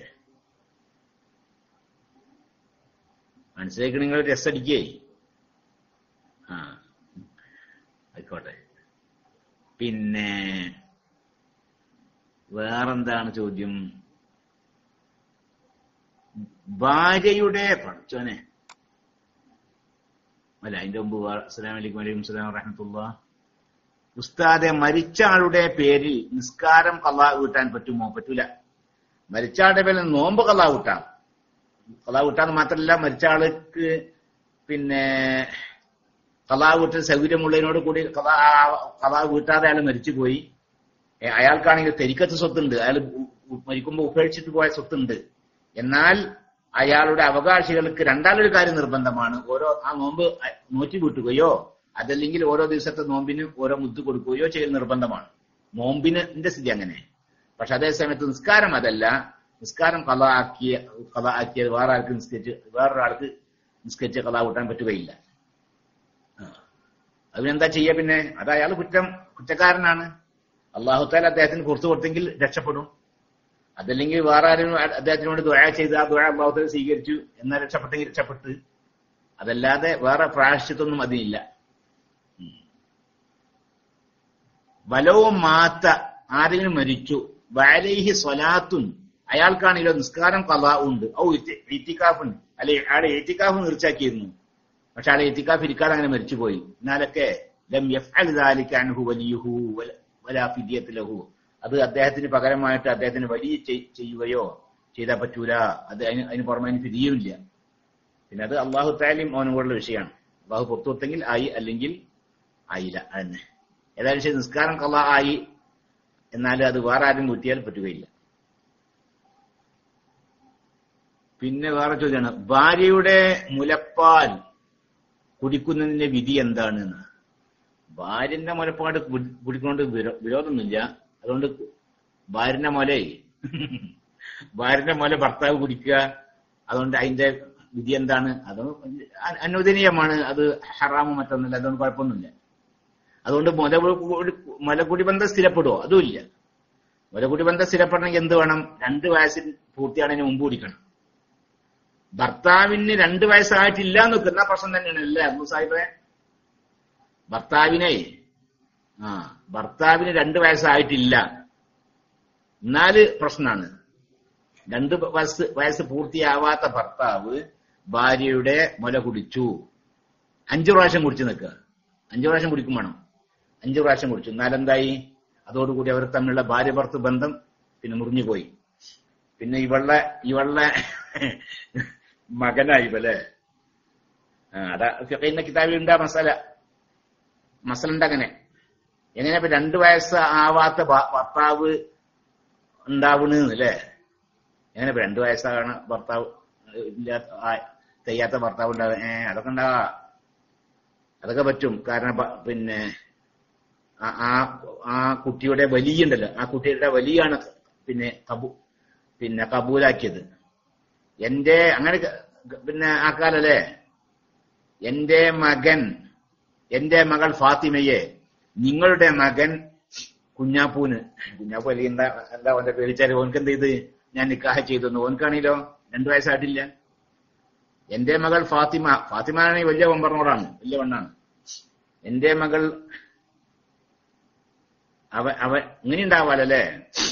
മനസ്സിലാക്കണ നിങ്ങൾ രസം അടിക്കേ ആ ആയിക്കോട്ടെ പിന്നെ വേറെന്താണ് ചോദ്യം ഭാര്യയുടെ പഠിച്ചോനെ അല്ല അതിന്റെ മുമ്പ് വേറെ- അസ്സലാമു അലൈക്കും വലൈക്കും സ്ലാം വറഹമത്തുള്ള ഉസ്താദെ മരിച്ച ആളുടെ പേരിൽ നിസ്കാരം കലാ വീട്ടാൻ പറ്റുമോ പറ്റൂല മരിച്ച ആളുടെ പേരിൽ നോമ്പ് കലാ വീട്ടാം കലാ വീട്ടാന്ന് മാത്രമല്ല മരിച്ച ആൾക്ക് പിന്നെ കലാ വീട്ടിൽ സൗകര്യമുള്ളതിനോട് കൂടി കലാ കലാ വീട്ടാതെ അയാൾ മരിച്ചുപോയി ഏ, അയാൾക്കാണെങ്കിൽ തെരിക്കത്ത് സ്വത്തുണ്ട് അയാൾ മരിക്കുമ്പോൾ ഉപേക്ഷിച്ചിട്ട് പോയ സ്വത്തുണ്ട് എന്നാൽ അയാളുടെ അവകാശികൾക്ക് രണ്ടാലൊരു കാര്യം നിർബന്ധമാണ് ഓരോ ആ നോമ്പ് അ- നോറ്റി വീട്ടുകയോ അതല്ലെങ്കിൽ ഓരോ ദിവസത്തെ നോമ്പിന് ഓരോ മുദ്ദ് കൊടുക്കുകയോ ചെയ്യൽ നിർബന്ധമാണ് നോമ്പിന്റെ സ്ഥിതി അങ്ങനെ പക്ഷെ അതേ സമയത്ത് നിസ്കാരം അതല്ല നിസ്കാരം കഥ ആക്കിയ കഥ ആക്കിയത് വേറെ ആൾക്ക് നിസ്കരിച്ച് വേറൊരാൾക്ക് നിസ്കരിച്ച് കഥ കൂട്ടാൻ പറ്റുകയില്ല ആ. അതിനെന്താ ചെയ്യുക പിന്നെ അത് അയാൾ കുറ്റം കുറ്റക്കാരനാണ് അള്ളാഹുത്താല അദ്ദേഹത്തിന് പുറത്തു കൊടുത്തെങ്കിൽ രക്ഷപ്പെടും അതല്ലെങ്കിൽ വേറെ ആരും അദ്ദേഹത്തിനോട് ദുഴ ചെയ്ത് ആ ദുഴ അള്ളാഹുത്തല സ്വീകരിച്ചു എന്നാൽ രക്ഷപ്പെട്ടെങ്കിൽ രക്ഷപ്പെട്ട് അതല്ലാതെ വേറെ പ്രായശ്ചിത്തൊന്നും അതിനില്ല വലവും മാത്ത ആരെങ്കിലും മരിച്ചു വലൈഹി സ്വലാത്തുൻ അയാൾക്കാണെങ്കിലോ നിസ്കാരം കഥ ഉണ്ട് ഔ ഇത്തിക്കാഫുൻ അല്ലെ അയാളെ ഏറ്റിക്കാഫ് നിർച്ചാക്കിയിരുന്നു പക്ഷെ ആളെ ഏറ്റിക്കാഫ് ഇരിക്കാതെ അങ്ങനെ മരിച്ചുപോയി എന്നാലൊക്കെ ലം യഫ്അൽ ദാലിക അൻഹു വലിയുഹു വലാ ഫിദിയത്ത് ലഹു അത് അദ്ദേഹത്തിന് പകരമായിട്ട് അദ്ദേഹത്തിന് വലിയ ചെയ്യുകയോ ചെയ്താൽ പറ്റൂല അത് അതിന് അതിന് പുറമെ അതിന് ഫിദിയുമില്ല പിന്നെ അത് അള്ളാഹു തായാലും അവനോടുള്ള വിഷയമാണ് അള്ളാഹു പുറത്തുകൊടുത്തെങ്കിൽ ആയി അല്ലെങ്കിൽ ആയില്ല അതന്നെ ഏതായാലും ശരി നിസ്കാരം കള്ള ആയി എന്നാലും അത് വേറെ ആരും കുറ്റിയാൽ പറ്റുകയില്ല പിന്നെ വേറെ ചോദ്യമാണ് ഭാര്യയുടെ മുലപ്പാൽ കുടിക്കുന്നതിന്റെ വിധി എന്താണ് എന്ന് ഭാര്യന്റെ മുലപ്പാട് കുടിക്കൊണ്ട് വിരോധമൊന്നുമില്ല അതുകൊണ്ട് ഭാര്യന്റെ മുല ഭാര്യന്റെ മുല ഭർത്താവ് കുടിക്കുക അതുകൊണ്ട് അതിന്റെ വിധി എന്താണ് അത് അനുവദനീയമാണ് അത് ഹറാമോ മറ്റൊന്നുമില്ല അതുകൊണ്ട് കുഴപ്പമൊന്നുമില്ല അതുകൊണ്ട് മുല മുലക്കുടി ബന്ധം സ്ഥിരപ്പെടുമോ അതുമില്ല മുലക്കുടി ബന്ധം സ്ഥിരപ്പെടണമെങ്കിൽ എന്ത് വേണം രണ്ട് വയസ്സിൽ പൂർത്തിയാണതിന് മുമ്പ് കുടിക്കണം ഭർത്താവിന് രണ്ട് വയസ്സായിട്ടില്ല എന്ന് വെക്കുന്ന പ്രശ്നം തന്നെയാണ് അല്ലേ അബ്ദു സാഹിബെ ഭർത്താവിനെ ആ ഭർത്താവിന് രണ്ട് വയസ്സായിട്ടില്ല എന്നാല് പ്രശ്നമാണ് രണ്ട് വയസ്സ് വയസ്സ് പൂർത്തിയാവാത്ത ഭർത്താവ് ഭാര്യയുടെ മുല കുടിച്ചു അഞ്ചു പ്രാവശ്യം കുടിച്ചു നിൽക്കുക അഞ്ചു പ്രാവശ്യം കുടിക്കും വേണം അഞ്ചു പ്രാവശ്യം കുടിച്ചു എന്നാലെന്തായി അതോടുകൂടി അവർ തമ്മിലുള്ള ഭാര്യ ഭർത്ത് ബന്ധം പിന്നെ മുറിഞ്ഞുപോയി പിന്നെ ഇവളുടെ ഇവളുടെ മകനായി ഇവലെ അതാ ഫിഖിന്റെ കിതാബിൽ ഉണ്ടാ മസാല മസല ഉണ്ട് അങ്ങനെ എങ്ങനെ ഇപ്പൊ രണ്ടു വയസ്സ് ആവാത്ത ഭർത്താവ് ഉണ്ടാവണെന്ന് അല്ലേ എങ്ങനെ ഇപ്പൊ രണ്ടു വയസ്സാണ് ഭർത്താവ് ഇല്ലാത്ത തെയ്യാത്ത ഭർത്താവ് ഉണ്ടാവുക ഏ അതൊക്കെ ഉണ്ടാവാ അതൊക്കെ പറ്റും കാരണം പിന്നെ ആ ആ കുട്ടിയുടെ വലിയ ഉണ്ടല്ലോ ആ കുട്ടിയുടെ വലിയാണ് പിന്നെ കബൂ പിന്നെ കബൂലാക്കിയത് എന്റെ അങ്ങനെ പിന്നെ ആക്കാലല്ലേ എന്റെ മകൻ എന്റെ മകൾ ഫാത്തിമയെ നിങ്ങളുടെ മകൻ കുഞ്ഞാപ്പൂന് കുഞ്ഞാപ്പൂ അല്ലെങ്കിൽ എന്താ എന്താ അവന്റെ പേടിച്ചാല് ഓനക്ക് എന്ത് ചെയ്ത് ഞാൻ നിക്കാഹ ചെയ്തു ഓനക്കാണെങ്കിലോ രണ്ടു വയസ്സായിട്ടില്ല എന്റെ മകൾ ഫാത്തിമ ഫാത്തിമ ആണെങ്കിൽ വലിയ വമ്പറിനോടാണ് വലിയ വണ്ണാണ് എന്റെ മകൾ അവ അവ ഇങ്ങനെ ഉണ്ടാവാലല്ലേ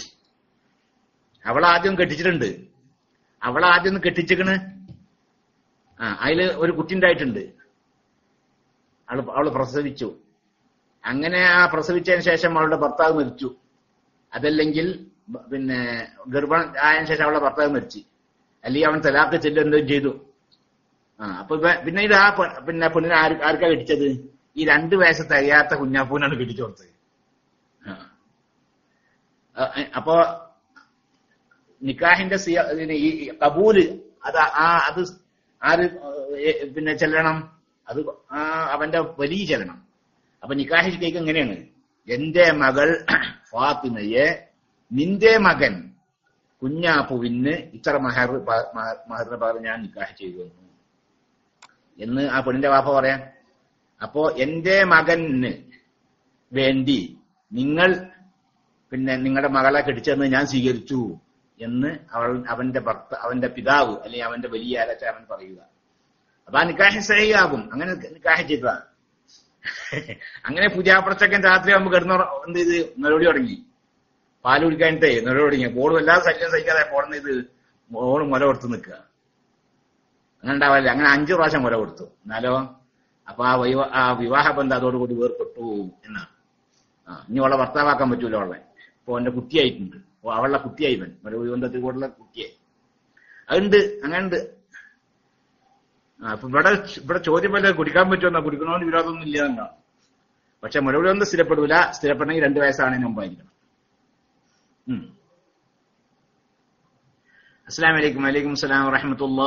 അവൾ ആദ്യം കെട്ടിച്ചിട്ടുണ്ട് അവൾ ആദ്യം ഒന്ന് കെട്ടിച്ചിക്കണ് ആ അതില് ഒരു കുട്ടി ഉണ്ടായിട്ടുണ്ട് അവള് അവള് പ്രസവിച്ചു അങ്ങനെ ആ പ്രസവിച്ചതിന് ശേഷം അവളുടെ ഭർത്താവ് മരിച്ചു അതല്ലെങ്കിൽ പിന്നെ ഗർഭം ആയതിനു ശേഷം അവളുടെ ഭർത്താവ് മരിച്ചു അല്ലെങ്കിൽ അവൻ തലാക്ക് ചെല്ലുകയും ചെയ്തു ആ അപ്പൊ പിന്നെ ഇത് ആ പിന്നെ പെണ്ണിനെ ആര് ആർക്കാ കെട്ടിച്ചത് ഈ രണ്ട് വയസ്സ് തികയാത്ത കുഞ്ഞാപ്പൂനാണ് കെട്ടിച്ചു കൊടുത്തത് അപ്പോ നിക്കാഹിന്റെ ഈ കബൂല് അത് ആ അത് ആര് പിന്നെ ചെല്ലണം അത് ആ അവന്റെ വലിയ ചെല്ലണം അപ്പൊ നിക്കാഹി കേക്ക് എങ്ങനെയാണ് എന്റെ മകൾ ഫാത്തിമയെ നിന്റെ മകൻ കുഞ്ഞാപ്പുവിന് ഇത്ര മഹർ മഹറിന് പകരം ഞാൻ നിക്കാഹ് ചെയ്തു എന്ന് ആ പെണ്ണിന്റെ വാപ്പ പറയാം അപ്പോ എന്റെ മകന് വേണ്ടി നിങ്ങൾ പിന്നെ നിങ്ങളുടെ മകളെ കെട്ടിച്ചെന്ന് ഞാൻ സ്വീകരിച്ചു എന്ന് അവൾ അവന്റെ ഭർത്ത അവന്റെ പിതാവ് അല്ലെങ്കിൽ അവന്റെ വലിയ ആലച്ച അവൻ പറയുക അപ്പൊ ആ നിക്കാഹ് സഹിയാകും അങ്ങനെ നിക്കാഹ് ചെയ്തതാ അങ്ങനെ പുതിയാപ്രച്ചക്കൻ രാത്രി ആകുമ്പോൾ കിടന്ന എന്ത് ചെയ്ത് നിലവിളി തുടങ്ങി പാല് കുടിക്കാനിട്ടേ നിലവിളി തുടങ്ങി പോളും എല്ലാ ശല്യം സഹിക്കാതെ പോടുന്ന ഇത് ഓള് മുല കൊടുത്ത് നിൽക്കുക അങ്ങനെ ഉണ്ടാവില്ല അങ്ങനെ അഞ്ചു പ്രാവശ്യം മുല കൊടുത്തു എന്നാലോ അപ്പൊ ആ വൈവ ആ വിവാഹ ബന്ധം അതോടുകൂടി വേർപെട്ടു എന്നാണ് ആ ഇനി അവളെ ഭർത്താവാക്കാൻ പറ്റൂല അവളെ ഇപ്പൊ അവന്റെ കുട്ടിയായിട്ടുണ്ട് അപ്പൊ അവളുടെ കുട്ടിയായി ഇവൻ ഒരു ബന്ധത്തിൽ കൂടുള്ള കുട്ടിയായി അതുണ്ട് അങ്ങനെ ഉണ്ട് ആ അപ്പൊ ഇവിടെ ഇവിടെ ചോദ്യം പോലെ കുടിക്കാൻ പറ്റുമെന്നാ കുടിക്കണമെന്ന് വിരോധമൊന്നും ഇല്ല എന്നാണ് പക്ഷെ മുലവിളി ഒന്നും സ്ഥിരപ്പെടൂല സ്ഥിരപ്പെടണമെങ്കിൽ രണ്ട് വയസ്സാണ് മുമ്പായിരിക്കണം അസ്സാം വലൈക്കും വലൈക്കും അസ്സലാം വറഹമത്തുള്ള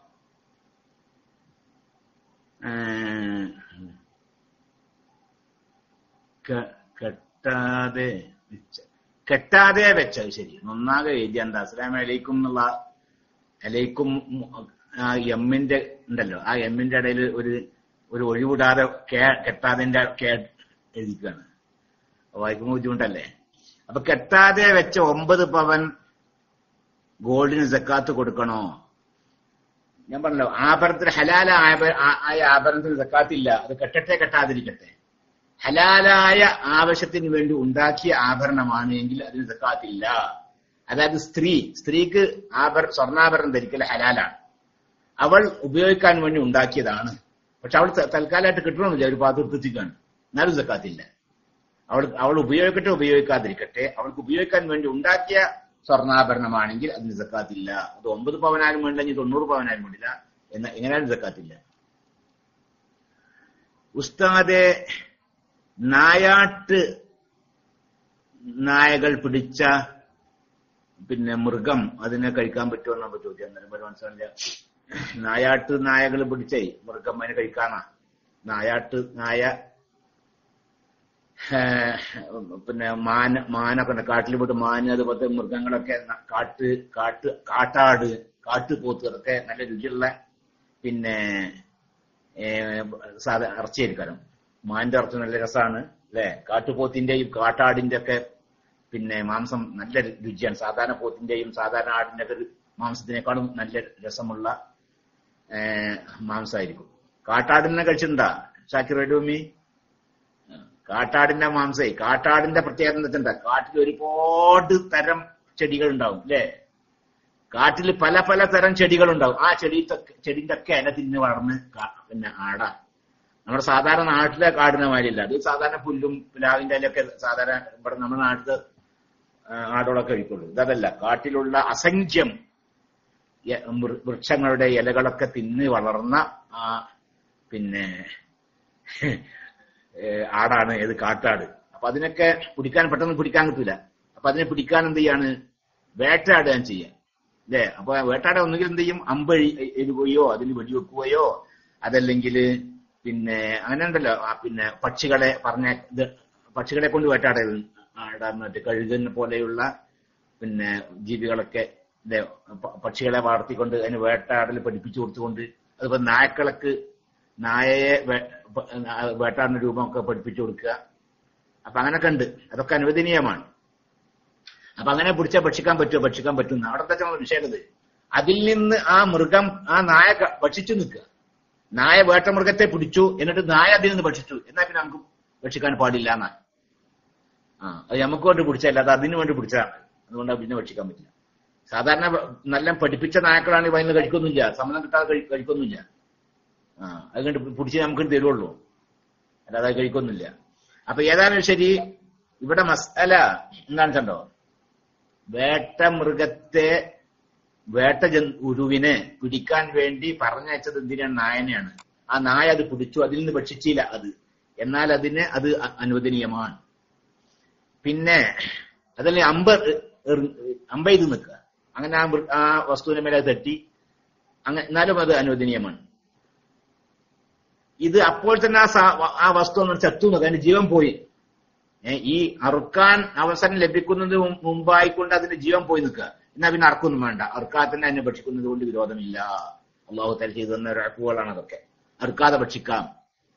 കെട്ടാതെ വെച്ച കെട്ടാതെ വെച്ചത് ശരി ഒന്നാകെ എഴുതി എന്താ അസ്സലാം അലൈക്കും എന്നുള്ള അലൈക്കും ആ എമ്മിന്റെ ഉണ്ടല്ലോ ആ എമ്മിന്റെ ഇടയിൽ ഒരു ഒരു ഒഴിവിടാതെ കെട്ടാതിന്റെ കേ എഴുതിക്കുകയാണ് വായിക്കുമ്പോൾ ബുദ്ധിമുട്ടല്ലേ അപ്പൊ കെട്ടാതെ വെച്ച ഒമ്പത് പവൻ ഗോൾഡിന് സക്കാത്ത് കൊടുക്കണോ ഞാൻ പറഞ്ഞല്ലോ ആഭരണത്തിന് ഹലാല ആഭ- ആ- ആയ ആഭരണത്തിന് സക്കാത്തില്ല അത് കെട്ടട്ടെ കെട്ടാതിരിക്കട്ടെ ഹലാലായ ആവശ്യത്തിന് വേണ്ടി ഉണ്ടാക്കിയ ആഭരണമാണ് എങ്കിൽ അതിന് സക്കാത്തില്ല അതായത് സ്ത്രീ സ്ത്രീക്ക് ആഭര സ്വർണ്ണാഭരണം ധരിക്കൽ ഹലാലാണ് അവൾ ഉപയോഗിക്കാൻ വേണ്ടി ഉണ്ടാക്കിയതാണ് പക്ഷെ അവൾ ത- തൽക്കാലമായിട്ട് കിട്ടണമെന്നില്ല ഒരു പാത്രത്തിക്കാണ് എന്നാലും സക്കാത്തില്ല അവൾ അവൾ ഉപയോഗിക്കട്ടെ ഉപയോഗിക്കാതിരിക്കട്ടെ അവൾക്ക് ഉപയോഗിക്കാൻ വേണ്ടി ഉണ്ടാക്കിയ സ്വർണ്ണാഭരണമാണെങ്കിൽ അതിന് സക്കാത്തില്ല അത് ഒമ്പത് പവനാലും വേണ്ട ഇനി തൊണ്ണൂറ് പവനാലും വേണ്ടില്ല എന്ന എങ്ങനെയാലും സക്കാത്തില്ല ഉസ്താദെ നായാട്ട് നായകൾ പിടിച്ച പിന്നെ മൃഗം അതിനെ കഴിക്കാൻ പറ്റുമോ നമ്മൾ ചോദിച്ചാൽ അന്നേരം ഒരു മനസ്സിലായില്ല നായാട്ട് നായകൾ പിടിച്ചേ മൃഗം അതിനെ കഴിക്കാനാ നായാട്ട് നായ ഏഹ്, പിന്നെ മാന മാനൊക്കെ ഉണ്ട് കാട്ടിൽ പോയിട്ട് മാന് അതുപോലത്തെ മൃഗങ്ങളൊക്കെ ന- കാട്ട് കാട്ട് കാട്ടാട് കാട്ടുപോത്ത് അതൊക്കെ നല്ല രുചിയുള്ള പിന്നെ ഏഹ്, സാധാ ഇറച്ചിയായിരിക്കാനും മാന്റെ ഇറച്ചി നല്ല രസമാണ് അല്ലെ കാട്ടുപോത്തിന്റെയും കാട്ടാടിന്റെ ഒക്കെ പിന്നെ മാംസം നല്ല രുചിയാണ് സാധാരണ പോത്തിന്റെയും സാധാരണ ആടിന്റെ ഒക്കെ മാംസത്തിനേക്കാളും നല്ല രസമുള്ള ഏഹ്, മാംസമായിരിക്കും കാട്ടാടിനെ കഴിച്ചിട്ടുണ്ടാ ഷാക്കിർ റെഡൂമി കാട്ടാടിന്റെ മാംസേ കാട്ടാടിന്റെ പ്രത്യേകത എന്താ വെച്ചാ കാട്ടിൽ ഒരുപാട് തരം ചെടികൾ ഉണ്ടാവും അല്ലേ കാട്ടിൽ പല പല തരം ചെടികൾ ഉണ്ടാവും ആ ചെടി ചെടിന്റെ ഒക്കെ ഇല തിന്ന് വളർന്ന് കാ- പിന്നെ ആടാ നമ്മുടെ സാധാരണ നാട്ടിലെ കാടിനെ മാതിരിയല്ല അത് സാധാരണ പുല്ലും പ്ലാവിന്റെ ഇലയൊക്കെ സാധാരണ ഇവിടെ നമ്മുടെ നാട്ടില് ആ, ആടുകളൊക്കെ കഴിക്കുള്ളൂ ഇതല്ല കാട്ടിലുള്ള അസംഖ്യം യ- വൃ- വൃക്ഷങ്ങളുടെ ഇലകളൊക്കെ തിന്ന് വളർന്ന ആ പിന്നെ ഏഹ് ആടാണ് ഏത് കാട്ടാട് അപ്പൊ അതിനൊക്കെ പിടിക്കാൻ പെട്ടെന്ന് പിടിക്കാൻ കിട്ടൂല അപ്പൊ അതിനെ പിടിക്കാൻ എന്ത് ചെയ്യാണ് വേട്ടയാടുകയും ചെയ്യാം അല്ലേ അപ്പൊ വേട്ടാട ഒന്നുകിൽ എന്ത് ചെയ്യും അമ്പ് എഴി- എഴുകുകയോ അതിൽ വെടിവെക്കുകയോ അതല്ലെങ്കിൽ പിന്നെ അങ്ങനെ ഉണ്ടല്ലോ ആ പിന്നെ പക്ഷികളെ പറഞ്ഞ ഇത് പക്ഷികളെ കൊണ്ട് വേട്ടാട ആടാൻ മറ്റേ കഴുകനെ പോലെയുള്ള പിന്നെ ജീവികളൊക്കെ ഇല്ലേ, പ- പക്ഷികളെ വളർത്തിക്കൊണ്ട് അതിന് വേട്ടാടൽ പഠിപ്പിച്ചു കൊടുത്തുകൊണ്ട് അതുപോലെ നായക്കളക്ക് നായയെ വേ- പ- ആ വേട്ടാടുന്ന രൂപമൊക്കെ പഠിപ്പിച്ചു കൊടുക്കുക അപ്പൊ അങ്ങനൊക്കെ ഉണ്ട് അതൊക്കെ അനുവദനീയമാണ് അപ്പൊ അങ്ങനെ പിടിച്ചാൽ ഭക്ഷിക്കാൻ പറ്റുമോ ഭക്ഷിക്കാൻ പറ്റുന്ന അവിടെ എന്താ വെച്ചാൽ വിഷയമുള്ളത് അതിൽ നിന്ന് ആ മൃഗം ആ നായ ക- ഭക്ഷിച്ചു നിൽക്കുക നായ വേട്ടമൃഗത്തെ പിടിച്ചു എന്നിട്ട് നായ അതിൽ നിന്ന് ഭക്ഷിച്ചു എന്നാൽ പിന്നെ നമുക്ക് ഭക്ഷിക്കാൻ പാടില്ല എന്നാ ആ അത് നമുക്ക് വേണ്ടി പിടിച്ചല്ല അത് അതിനു വേണ്ടി പിടിച്ചതാണ് അതുകൊണ്ട് അത് പിന്നെ ഭക്ഷിക്കാൻ പറ്റില്ല സാധാരണ നല്ല പഠിപ്പിച്ച നായക്കളാണ് വൈകുന്നേരം കഴിക്കൊന്നുമില്ല സമ്മതം കിട്ടാതെ കഴി- കഴിക്കൊന്നുമില്ല ആ അത് കണ്ട് പിടിച്ച് നമുക്ക് തരുള്ളൂ അല്ലാതെ അത് കഴിക്കൊന്നുമില്ല അപ്പൊ ഏതായാലും ശരി ഇവിടെ മസാല എന്താണ് കണ്ടോ വേട്ട മൃഗത്തെ വേട്ട ജന്തു ഉരുവിനെ പിടിക്കാൻ വേണ്ടി പറഞ്ഞയച്ചത് എന്തിനാണ് നായനെയാണ് ആ നായ അത് പിടിച്ചു അതിൽ നിന്ന് ഭക്ഷിച്ചില്ല അത് എന്നാൽ അതിന് അത് അ- അനുവദനീയമാണ് പിന്നെ അതല്ലേ അമ്പ എറി- അമ്പ ചെയ്ത് നിൽക്കുക അങ്ങനെ ആ മൃ- ആ വസ്തുവിനെ മേലെ അത് തട്ടി അങ്ങനെ എന്നാലും അത് അനുവദനീയമാണ് ഇത് അപ്പോൾ തന്നെ ആ സാ- ആ വസ്തു ഒന്ന് ചത്തു നോക്കുക അതിന്റെ ജീവൻ പോയി ഏ, ഈ അറുക്കാൻ അവസരം ലഭിക്കുന്നതിന് മും- മുമ്പായിക്കൊണ്ട് അതിന്റെ ജീവൻ പോയി നിൽക്കുക എന്നാ പിന്നെ അറക്കൊന്നും വേണ്ട അറുക്കാതെ തന്നെ അതിനെ ഭക്ഷിക്കുന്നത് കൊണ്ട് വിരോധമില്ല അള്ളാഹു തല ചെയ്തു തന്ന അഴക്കുകളാണ് അതൊക്കെ അറുക്കാതെ ഭക്ഷിക്കാം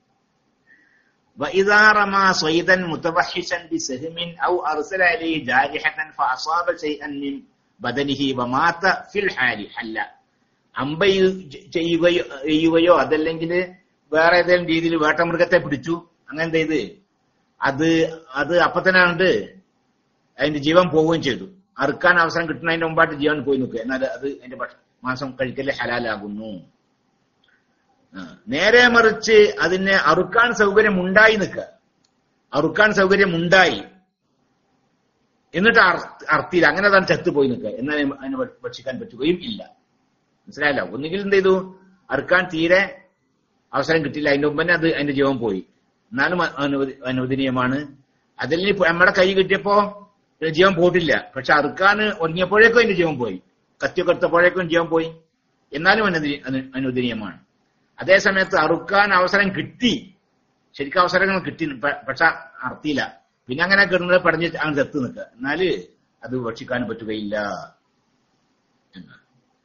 وإذا رمى صيدا متوحشا بسهم أو أرسل عليه جارحة فأصاب شيئا من بدنه ومات في الحال حل അമ്പ ചെയ്യ- ചെയ്യുകയോ ചെയ്യുകയോ അതല്ലെങ്കിൽ വേറെ ഏതെങ്കിലും രീതിയിൽ വേട്ടമൃഗത്തെ പിടിച്ചു അങ്ങനെ ചെയ്ത് അത് അത് അപ്പൊ തന്നെ കണ്ട് അതിന്റെ ജീവൻ പോവുകയും ചെയ്തു അറുക്കാൻ അവസരം കിട്ടുന്നതിന്റെ മുമ്പായിട്ട് ജീവൻ പോയി നിൽക്കുക എന്നാൽ അത് അതിന്റെ ഭക്ഷ- മാംസം കഴിക്കല് ഹലാലാകുന്നു ആ. നേരെ മറിച്ച് അതിനെ അറുക്കാൻ സൗകര്യം ഉണ്ടായി നിൽക്കുക അറുക്കാൻ സൗകര്യം ഉണ്ടായി എന്നിട്ട് അർ- അർത്തിയില്ല അങ്ങനെ അതാണ് ചത്തുപോയി നിൽക്കുക എന്നാൽ അതിനെ ഭ- ഭക്ഷിക്കാൻ പറ്റുകയും ഇല്ല മനസ്സിലായല്ലോ ഒന്നുകിൽ എന്ത് ചെയ്തു അറുക്കാൻ തീരെ അവസരം കിട്ടില്ല അതിന്റെ മുമ്പ് തന്നെ അത് അതിന്റെ ജീവൻ പോയി എന്നാലും അ- അനുവദ- അനുവദനീയമാണ് അതിൽ ഇനി നമ്മുടെ കൈ കിട്ടിയപ്പോ ജീവൻ പോയിട്ടില്ല പക്ഷെ അറുക്കാൻ ഒരുങ്ങിയപ്പോഴേക്കും അതിന്റെ ജീവൻ പോയി കത്തിയൊക്കെ എടുത്തപ്പോഴേക്കും ജീവൻ പോയി എന്നാലും അനുവദ- അനു- അനുവദനീയമാണ് അതേ സമയത്ത് അറുക്കാൻ അവസരം കിട്ടി ശരിക്കും അവസരങ്ങൾ കിട്ടി പ- പക്ഷെ അർത്തിയില്ല പിന്നെ അങ്ങനെ കിടന്നത് പടഞ്ഞ് അങ്ങനെ ചത്ത് നിൽക്കുക എന്നാല് അത് ഭക്ഷിക്കാൻ പറ്റുകയില്ല എന്നാണ്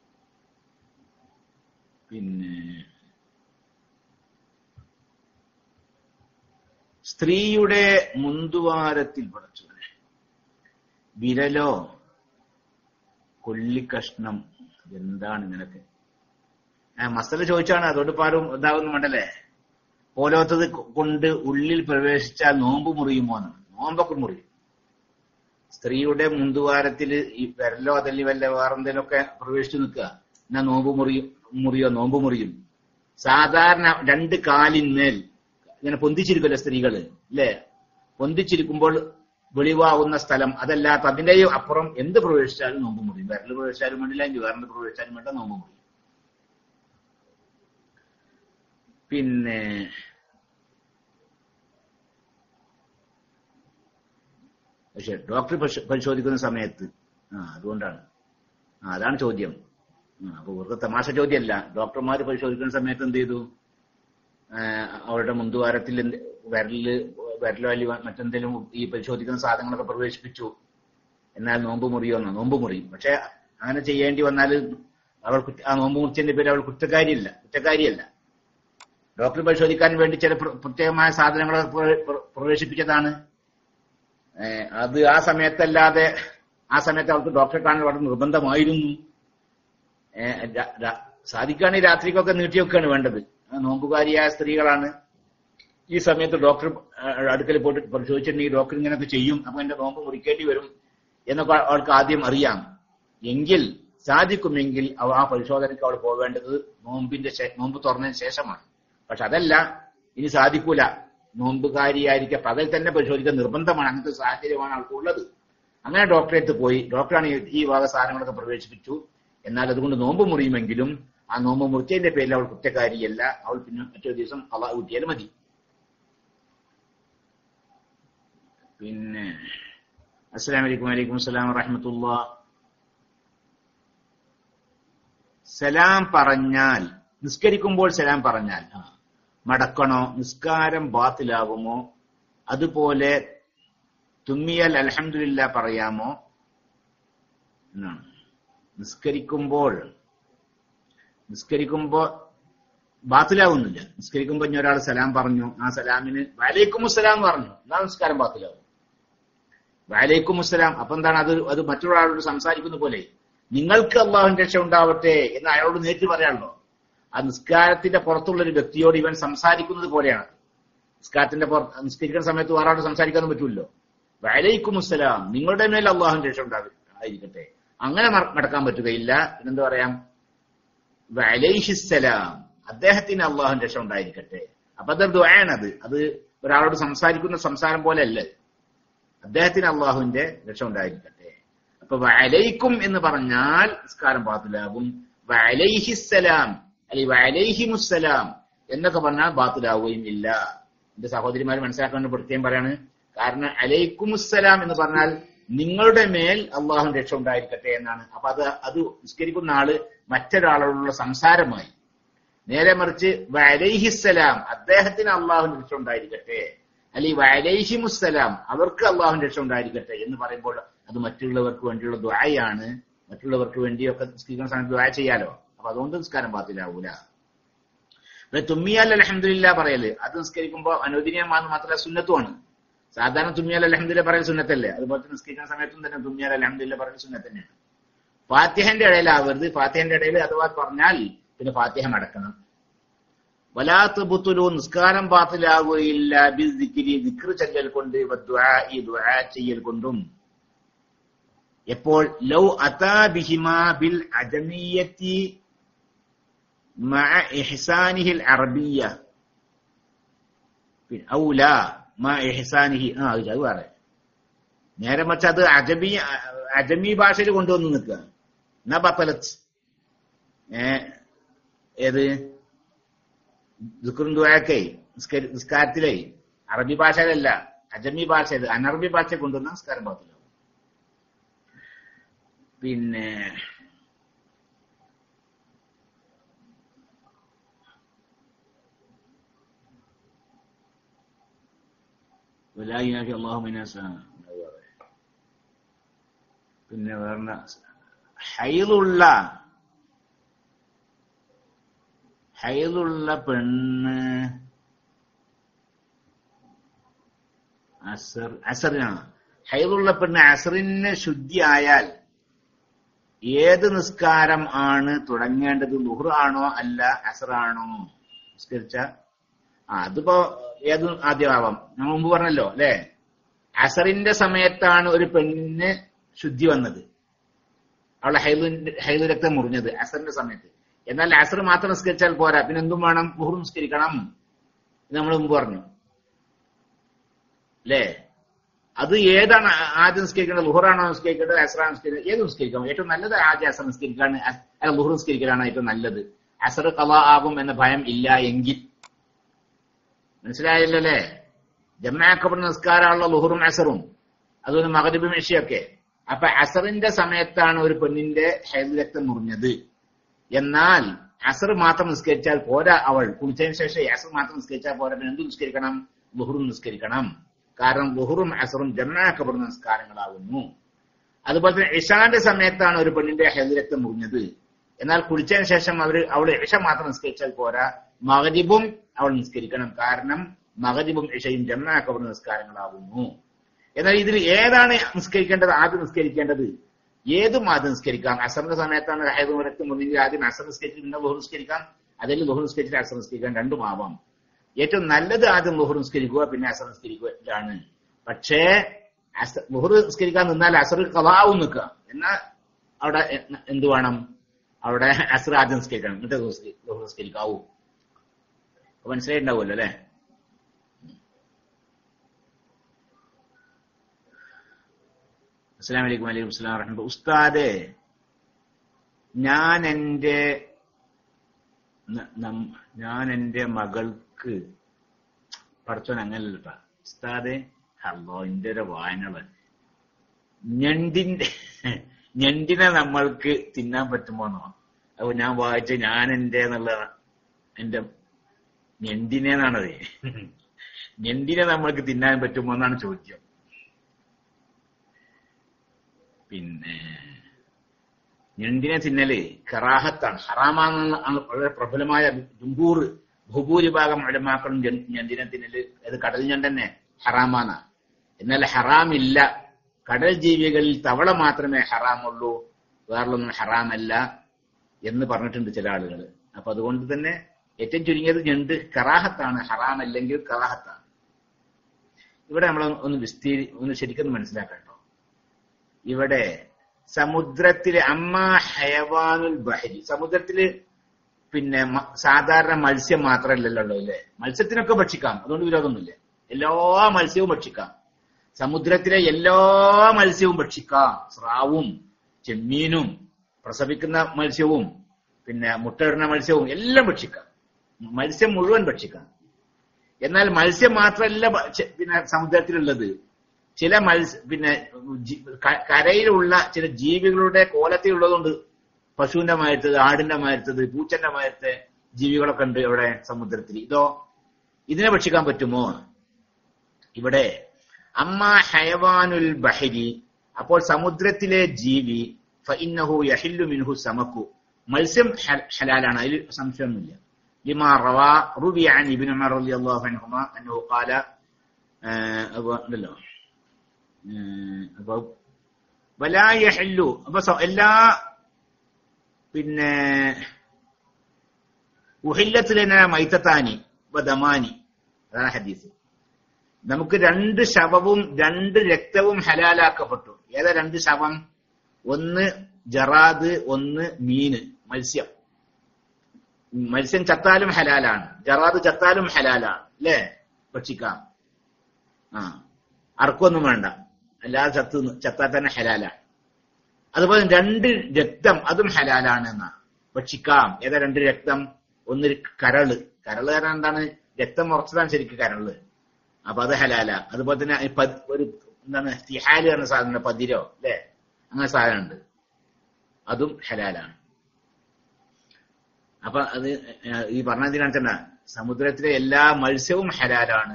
പിന്നെ സ്ത്രീയുടെ മുന്തുവാരത്തിൽ പടച്ചവനെ വിരലോ കൊല്ലിക്കഷ്ണം എന്താണ് ഇങ്ങനൊക്കെ ആ മസല ചോദിച്ചാണ് അതുകൊണ്ട് ഇപ്പൊ ആരും ഇതാവുന്നു വേണ്ടല്ലേ പോലോത്തത് കൊണ്ട് ഉള്ളിൽ പ്രവേശിച്ചാൽ നോമ്പ് മുറിയുമോ എന്നാണ് നോമ്പൊക്കെ മുറിയും സ്ത്രീയുടെ മുന്തുവാരത്തിൽ ഈ വിരലോ അതല്ലി വല്ല വേറെന്തേലൊക്കെ പ്രവേശിച്ചു നിൽക്കുക എന്നാ നോമ്പ് മുറിയും മുറിയോ നോമ്പ് മുറിയും സാധാരണ രണ്ട് കാലിന്മേൽ ഇങ്ങനെ പൊന്തിച്ചിരിക്കുമല്ലോ സ്ത്രീകള് അല്ലേ പൊന്തിച്ചിരിക്കുമ്പോൾ വെളിവാകുന്ന സ്ഥലം അതല്ലാത്ത അതിന്റെയും അപ്പുറം എന്ത് പ്രവേശിച്ചാലും നോമ്പ് മുറിയും വിരൽ പ്രവേശിച്ചാലും വേണ്ടില്ല ഇനി വേറെ പ്രവേശിച്ചാലും വേണ്ട നോമ്പ് മുറിയും പിന്നെ പക്ഷെ ഡോക്ടർ പരിശോ- പരിശോധിക്കുന്ന സമയത്ത് ആ അതുകൊണ്ടാണ് ആ അതാണ് ചോദ്യം ആ, അപ്പൊ വെറുതെ തമാശ ചോദ്യമല്ല ഡോക്ടർമാർ പരിശോധിക്കുന്ന സമയത്ത് എന്ത് ചെയ്തു ആ, അവരുടെ മുന്തുവാരത്തിൽ എന്ത് വിരലില് വിരലോ അല്ലെങ്കിൽ മറ്റെന്തെങ്കിലും ഈ പരിശോധിക്കുന്ന സാധനങ്ങളൊക്കെ പ്രവേശിപ്പിച്ചു എന്നാൽ നോമ്പ് മുറിയോന്നോ നോമ്പ് മുറിയും പക്ഷെ അങ്ങനെ ചെയ്യേണ്ടി വന്നാൽ അവൾ കുറ്റ- ആ നോമ്പ് മുറിച്ചതിന്റെ പേര് അവൾ കുറ്റക്കാരിയല്ല കുറ്റക്കാരിയല്ല ഡോക്ടർ പരിശോധിക്കാൻ വേണ്ടി ചില പ്ര- പ്രത്യേകമായ സാധനങ്ങൾ പ്ര- പ്ര- പ്രവേശിപ്പിച്ചതാണ് ഏഹ് അത് ആ സമയത്തല്ലാതെ ആ സമയത്ത് അവർക്ക് ഡോക്ടറെ കാണാൻ വളരെ നിർബന്ധമായിരുന്നു ഏഹ് ര- ര- സാധിക്കുകയാണെങ്കിൽ രാത്രിക്കൊക്കെ നീട്ടിവെക്കുകയാണ് വേണ്ടത് ആ നോമ്പുകാരിയായ സ്ത്രീകളാണ് ഈ സമയത്ത് ഡോക്ടർ ഏഹ് അടുക്കൽ പോയിട്ട് പരിശോധിച്ചിട്ടുണ്ടെങ്കിൽ ഡോക്ടർ ഇങ്ങനെയൊക്കെ ചെയ്യും അപ്പൊ എന്റെ നോമ്പ് മുറിക്കേണ്ടി വരും എന്നൊക്കെ അവൾക്ക് ആദ്യം അറിയാം എങ്കിൽ സാധിക്കുമെങ്കിൽ അവ ആ പരിശോധനയ്ക്ക് അവൾ പോവേണ്ടത് നോമ്പിന്റെ ശേ- നോമ്പ് തുറന്നതിന് ശേഷമാണ് പക്ഷെ അതല്ല ഇനി സാധിക്കൂല നോമ്പുകാരിയായിരിക്കെ പകൽ തന്നെ പരിശോധിക്കാൻ നിർബന്ധമാണ് അങ്ങനത്തെ സാഹചര്യമാണ് അവൾക്കുള്ളത് അങ്ങനെ ഡോക്ടറേറ്റ് പോയി ഡോക്ടറാണ് ഈ- ഈ വക സാധനങ്ങളൊക്കെ പ്രവേശിപ്പിച്ചു എന്നാൽ അതുകൊണ്ട് നോമ്പ് മുറിയുമെങ്കിലും ആ നോമ്പ് മുറിച്ചതിന്റെ പേരിൽ അവൾ കുറ്റക്കാരിയല്ല അവൾ പിന്നെ മറ്റൊരു ദിവസം അവ ഊട്ടിയാൽ മതി പിന്നെ അസ്സലാം വലൈക്കും വലൈക്കും അസ്സലാം വറഹമത്തുള്ള സലാം പറഞ്ഞാൽ നിസ്കരിക്കുമ്പോൾ സലാം പറഞ്ഞാൽ ആ, മടക്കണോ നിസ്കാരം ബാത്തിലാകുമോ അതുപോലെ തുമ്മിയാൽ അൽഹംദുലില്ല പറയാമോ എന്നാണ് നിസ്കരിക്കുമ്പോൾ നിസ്കരിക്കുമ്പോ ബാത്തിലാവുന്നില്ല നിസ്കരിക്കുമ്പോ ഇനി ഒരാൾ സലാം പറഞ്ഞു ആ സലാമിന് വലൈക്കും സലാം പറഞ്ഞു എന്നാ നിസ്കാരം ബാത്തിലാവും വലൈക്കും അസ്സലാം അപ്പൊ എന്താണ് അത് അത് മറ്റൊരാളോട് സംസാരിക്കുന്ന പോലെ നിങ്ങൾക്ക് അള്ളാഹുവിന്റെ രക്ഷ ഉണ്ടാവട്ടെ എന്ന് അയാളോട് നേരിട്ട് പറയാണല്ലോ ആ നിസ്കാരത്തിന്റെ പുറത്തുള്ള ഒരു വ്യക്തിയോട് ഇവൻ സംസാരിക്കുന്നത് പോലെയാണ് നിസ്കാരത്തിന്റെ പുറത്ത് നിസ്കരിക്കുന്ന സമയത്ത് വേറെ ആളോട് സംസാരിക്കാൻ പറ്റുമല്ലോ വലൈക്കും അസ്സലാം നിങ്ങളുടെ മേൽ അള്ളാഹുവിന്റെ രക്ഷ ഉണ്ടാകും ആയിരിക്കട്ടെ അങ്ങനെ മറ- മടക്കാൻ പറ്റുകയില്ല പിന്നെന്താ പറയാം വലൈഹിസ്സലാം അദ്ദേഹത്തിന് അള്ളാഹുവിന്റെ രക്ഷ ഉണ്ടായിരിക്കട്ടെ അപ്പൊ അതൊരു ദുആണത് അത് ഒരാളോട് സംസാരിക്കുന്ന സംസാരം പോലെ അല്ലേ അദ്ദേഹത്തിന് അള്ളാഹുവിന്റെ രക്ഷ ഉണ്ടായിരിക്കട്ടെ അപ്പൊ വലൈക്കും എന്ന് പറഞ്ഞാൽ നിസ്കാരം ബാത്തിലാകും വലൈഹിസ്സലാം അല്ലെങ്കിൽ വലൈഹിമുസ്സലാം എന്നൊക്കെ പറഞ്ഞാൽ ബാത്തിലാവുകയും ഇല്ല എന്റെ സഹോദരിമാർ മനസ്സിലാക്കാൻ പ്രത്യേകം പറയാണ് കാരണം അലൈക്കുമുസ്സലാം എന്ന് പറഞ്ഞാൽ നിങ്ങളുടെ മേൽ അള്ളാഹുവിന്റെ രക്ഷ ഉണ്ടായിരിക്കട്ടെ എന്നാണ് അപ്പൊ അത് അത് നിസ്കരിക്കുന്ന ആള് മറ്റൊരാളോടുള്ള സംസാരമായി നേരെ മറിച്ച് വലൈഹിസ്സലാം അദ്ദേഹത്തിന് അള്ളാഹുവിന്റെ രക്ഷ ഉണ്ടായിരിക്കട്ടെ അല്ലെങ്കിൽ വലൈഹിമുസ്സലാം അവർക്ക് അള്ളാഹുവിന്റെ രക്ഷ ഉണ്ടായിരിക്കട്ടെ എന്ന് പറയുമ്പോൾ അത് മറ്റുള്ളവർക്ക് വേണ്ടിയുള്ള ദ്വായാണ് മറ്റുള്ളവർക്ക് വേണ്ടിയൊക്കെ നിസ്കരിക്കുന്ന സമയത്ത് ദ്വായ ചെയ്യാലോ അപ്പൊ അതുകൊണ്ട് നിസ്കാരം പാത്തിലാവൂല പിന്നെ തുമ്മിയാൽ അലഹമില്ല പറയല് അത് നിസ്കരിക്കുമ്പോൾ അനുവദനീയമാണെന്ന് മാത്രമല്ല സുന്നത്തുമാണ് സാധാരണ തുമ്മിയാൽ അലഹമില്ല പറയൽ സുന്നത്തല്ലേ അതുപോലെ തന്നെ നിസ്കരിക്കുന്ന സമയത്തും തന്നെ തുമ്മിയാൽ അലഹമില്ല പറയൽ സുന്നത്ത് തന്നെയാണ് ഫാത്തിഹന്റെ ഇടയിലാവരുത് ഫാത്തിഹന്റെ ഇടയിൽ അഥവാ പറഞ്ഞാൽ പിന്നെ ഫാത്തിഹ അടക്കണം വലാത്ത് ബുത്തുലു നിസ്കാരം പാത്തിലാകുകയില്ല ബിദ്ദിക്കിരി ദിക്ർ ചെല്ലൽ കൊണ്ട് വദ്ദുആഇ ദുആ ചെയ്യൽ കൊണ്ടും എപ്പോൾ ലൗ അതാ ബിഹിമാ ബിൽ അജമിയത്തി മഅ ഇഹ്സാനിഹിൽ അറബിയ പിന്നെ ഔല മാ ഇഹ്സാനിഹി ആ അത് അത് വേറെ നേരെ മറിച്ച് അത് അജമി അജമി ഭാഷയിൽ കൊണ്ടുവന്ന് നിൽക്കുക എന്നാ ബത്തലത്ത് ഏ ഏത് ദുഃഖം ദുആക്കെ നിസ്കാരത്തിലേ അറബി ഭാഷയിലല്ല അജമി ഭാഷയിൽ അനറബി ഭാഷ കൊണ്ടുവന്ന നിസ്കാരം പാത്തില്ല പിന്നെ വലായിനാക്കി അള്ളാഹുമിനാസാണ് പിന്നെ വേറെ ഹൈലുള്ള ഹൈലുള്ള പെണ്ണ് അസർ അസറിനാണ് ഹൈലുള്ള പെണ്ണ് അസറിന് ശുദ്ധിയായാൽ ഏത് നിസ്കാരം ആണ് തുടങ്ങേണ്ടത് ലുഹർ ആണോ അല്ല അസറാണോ നിസ്കരിച്ച ആ അതിപ്പോ ഏത് ആദ്യമാവാം നമ്മൾ മുമ്പ് പറഞ്ഞല്ലോ അല്ലെ അസറിന്റെ സമയത്താണ് ഒരു പെണ്ണിന് ശുദ്ധി വന്നത് അവളെ ഹൈലിന്റെ ഹൈലു രക്തം മുറിഞ്ഞത് അസറിന്റെ സമയത്ത് എന്നാൽ അസർ മാത്രം നിസ്കരിച്ചാൽ പോരാ പിന്നെ എന്തും വേണം ലുഹർ നിസ്കരിക്കണം ഇത് നമ്മൾ മുമ്പ് പറഞ്ഞു അല്ലേ അത് ഏതാണ് ആദ്യം നിസ്കരിക്കേണ്ടത് ലുഹറാണോ നിസ്കരിക്കേണ്ടത് അസറാണോ നിസ്കരിക്കേണ്ടത് ഏത് നിസ്കരിക്കാം ഏറ്റവും നല്ലത് ആദ്യം അസർ നിസ്കരിക്കാണ് അല്ല ലുഹർ നിസ്കരിക്കലാണ് ഏറ്റവും നല്ലത് അസർ കല ആകും എന്ന ഭയം ഇല്ല എങ്കിൽ മനസ്സിലായല്ലോ അല്ലേ ജമാക്കപ്പെടുന്ന നിസ്കാരമുള്ള ലുഹറും അസറും അതുപോലെ മകരബും ഇഷയൊക്കെ അപ്പൊ അസറിന്റെ സമയത്താണ് ഒരു പെണ്ണിന്റെ ഹൈദ് രക്തം മുറിഞ്ഞത് എന്നാൽ അസർ മാത്രം നിസ്കരിച്ചാൽ പോരാ അവൾ കുളിച്ചതിന് ശേഷം അസർ മാത്രം നിസ്കരിച്ചാൽ പോരാ പിന്നെ എന്ത് നിസ്കരിക്കണം ലുഹറും നിസ്കരിക്കണം കാരണം ലുഹറും അസറും ജമാക്കപ്പെടുന്ന നിസ്കാരങ്ങളാകുന്നു അതുപോലെ തന്നെ ഇഷാന്റെ സമയത്താണ് ഒരു പെണ്ണിന്റെ ഹൈദ് രക്തം മുറിഞ്ഞത് എന്നാൽ കുളിച്ചതിന് ശേഷം അവർ അവള് ഇഷ മാത്രം നിസ്കരിച്ചാൽ പോരാ മകരിബും അവൾ നിസ്കരിക്കണം കാരണം മകരിബും ഇഷയും ജമാക്കപ്പെടുന്ന നിസ്കാരങ്ങളാകുന്നു എന്നാൽ ഇതിൽ ഏതാണ് നിസ്കരിക്കേണ്ടത് ആദ്യം നിസ്കരിക്കേണ്ടത് ഏതും ആദ്യം നിസ്കരിക്കാം അസറിന്റെ സമയത്താണ് ഹൈദ് രക്തം മുറിഞ്ഞെങ്കിൽ ആദ്യം അസർ നിസ്കരിച്ചിട്ട് പിന്നെ ലുഹർ നിസ്കരിക്കാം അതിൽ ലുഹർ നിസ്കരിച്ചിട്ട് അസർ നിസ്കരിക്കാം രണ്ടും ആവാം ഏറ്റവും നല്ലത് ആദ്യം ലുഹർ നിസ്കരിക്കുക പിന്നെ അസർ നിസ്കരിക്കുകയാണ് പക്ഷേ ലുഹർ നിസ്കരിക്കാൻ നിന്നാൽ അസർ കലാവും നിൽക്കുക എന്നാൽ അവിടെ എന്ത് വേണം അവിടെ അസർ ആദ്യം നിസ്കരിക്കണം എന്നിട്ട് ലുഹർ നിസ്കരിക്കാവൂ മനസ്സിലായിട്ടുണ്ടാവുമല്ലോ അല്ലെ അസ്സാം വലൈക്കും വലൈക്കും സ്ലാം വറഹമത്ത് ഉസ്താദെ ഞാൻ എന്റെ ഞാൻ എന്റെ മകൾക്ക് പഠിച്ചോൻ അങ്ങനല്ല ഉസ്താദെ ഹലോ എന്റെ ഒരു വായനകള് ഞണ്ടിന്റെ ഞണ്ടിനെ നമ്മൾക്ക് തിന്നാൻ പറ്റുമോന്നോ അപ്പൊ ഞാൻ വായിച്ച ഞാൻ എന്റെ എന്നുള്ള എന്റെ ഞണ്ടിനെന്നാണത് ഞണ്ടിനെ നമ്മൾക്ക് തിന്നാൻ പറ്റുമോ എന്നാണ് ചോദ്യം പിന്നെ ഞണ്ടിനെ തിന്നല് കറാഹത്താണ് ഹറാമാണെന്ന് വളരെ പ്രബലമായ ജുംബൂർ ഭൂഭൂരിഭാഗം അടമാക്കളും ഞണ്ടിനെ തിന്നല് അത് കടൽ ഞണ്ടന്നെ ഹറാമാന എന്നാൽ ഹറാമില്ല കടൽ ജീവികളിൽ തവള മാത്രമേ ഹറാമുള്ളൂ വേറൊന്നും ഹറാമല്ല എന്ന് പറഞ്ഞിട്ടുണ്ട് ചില ആളുകൾ അപ്പൊ അതുകൊണ്ട് തന്നെ ഏറ്റവും ചുരുങ്ങിയത് ഞണ്ട് കറാഹത്താണ് ഹറാമല്ലെങ്കിൽ കറാഹത്താണ് ഇവിടെ നമ്മൾ ഒന്ന് വിസ്തീരി ഒന്ന് ശരിക്കും മനസ്സിലാക്കട്ടോ ഇവിടെ സമുദ്രത്തില് അമ്മ ഹയവാനുൽ ബഹരി സമുദ്രത്തില് പിന്നെ സാധാരണ മത്സ്യം മാത്രമല്ലല്ലോ ഉള്ളത് അല്ലേ മത്സ്യത്തിനൊക്കെ ഭക്ഷിക്കാം അതുകൊണ്ട് വിരോധമൊന്നുമില്ല എല്ലാ മത്സ്യവും ഭക്ഷിക്കാം സമുദ്രത്തിലെ എല്ലാ മത്സ്യവും ഭക്ഷിക്കാം സ്രാവും ചെമ്മീനും പ്രസവിക്കുന്ന മത്സ്യവും പിന്നെ മുട്ടയിടുന്ന മത്സ്യവും എല്ലാം ഭക്ഷിക്കാം മത്സ്യം മുഴുവൻ ഭക്ഷിക്കാം എന്നാൽ മത്സ്യം മാത്രമല്ല പിന്നെ സമുദ്രത്തിലുള്ളത് ചില മത്സ്യ പിന്നെ കരയിലുള്ള ചില ജീവികളുടെ കോലത്തിലുള്ളതുകൊണ്ട് പശുവിന്റെ മായത്തത് ആടിന്റെ മായത്തത് പൂച്ചന്റെ മായത്തെ ജീവികളൊക്കെ ഉണ്ട് ഇവിടെ സമുദ്രത്തിൽ ഇതോ ഇതിനെ ഭക്ഷിക്കാൻ പറ്റുമോ ഇവിടെ അമ്മ ഹയവാനുൽ ബഹരി അപ്പോൾ സമുദ്രത്തിലെ ജീവി ഫഇന്നഹു യഹില്ലു മിൻഹു സമക്കു മത്സ്യം ഹലാലാണ് അതിൽ സംശയമൊന്നുമില്ല لما روى روي عن ابن عمر رضي الله عنهما انه قال ഉണ്ടല്ലോ അപ്പൊ വലായഹല്ലു അപ്പൊ എല്ലാ പിന്നെ ഉഹില്ലത്തിലെ മൈത്തത്താനി ദമാനി അതാണ് ഹദീസ് നമുക്ക് രണ്ട് ശവവും രണ്ട് രക്തവും ഹലാലാക്കപ്പെട്ടു ഏതാ രണ്ട് ശവം ഒന്ന് ജറാദ് ഒന്ന് മീന് മത്സ്യം മത്സ്യം ചത്താലും ഹലാലാണ് ജറാദ് ചത്താലും ഹലാലാണ് അല്ലേ ഭക്ഷിക്കാം ആ അർക്കൊന്നും വേണ്ട അല്ലാതെ ചത്ത് ചത്താൽ തന്നെ ഹലാലാണ് അതുപോലെ രണ്ട് രക്തം അതും ഹലാലാണ് എന്നാ ഭക്ഷിക്കാം ഏതാ രണ്ട് രക്തം ഒന്ന് കരള് കരള് കാരണം എന്താണ് രക്തം ഉറച്ചതാണ് ശരിക്കും കരള് അപ്പൊ അത് ഹലാല അതുപോലെ തന്നെ ഒരു എന്താണ് തിഹാല് പറഞ്ഞ സാധനം പതിരോ അല്ലേ അങ്ങനെ സാധനം ഉണ്ട് അതും ഹലാലാണ് അപ്പൊ അത് ഈ പറഞ്ഞതിനാണ് തന്നെ സമുദ്രത്തിലെ എല്ലാ മത്സ്യവും ഹലാലാണ്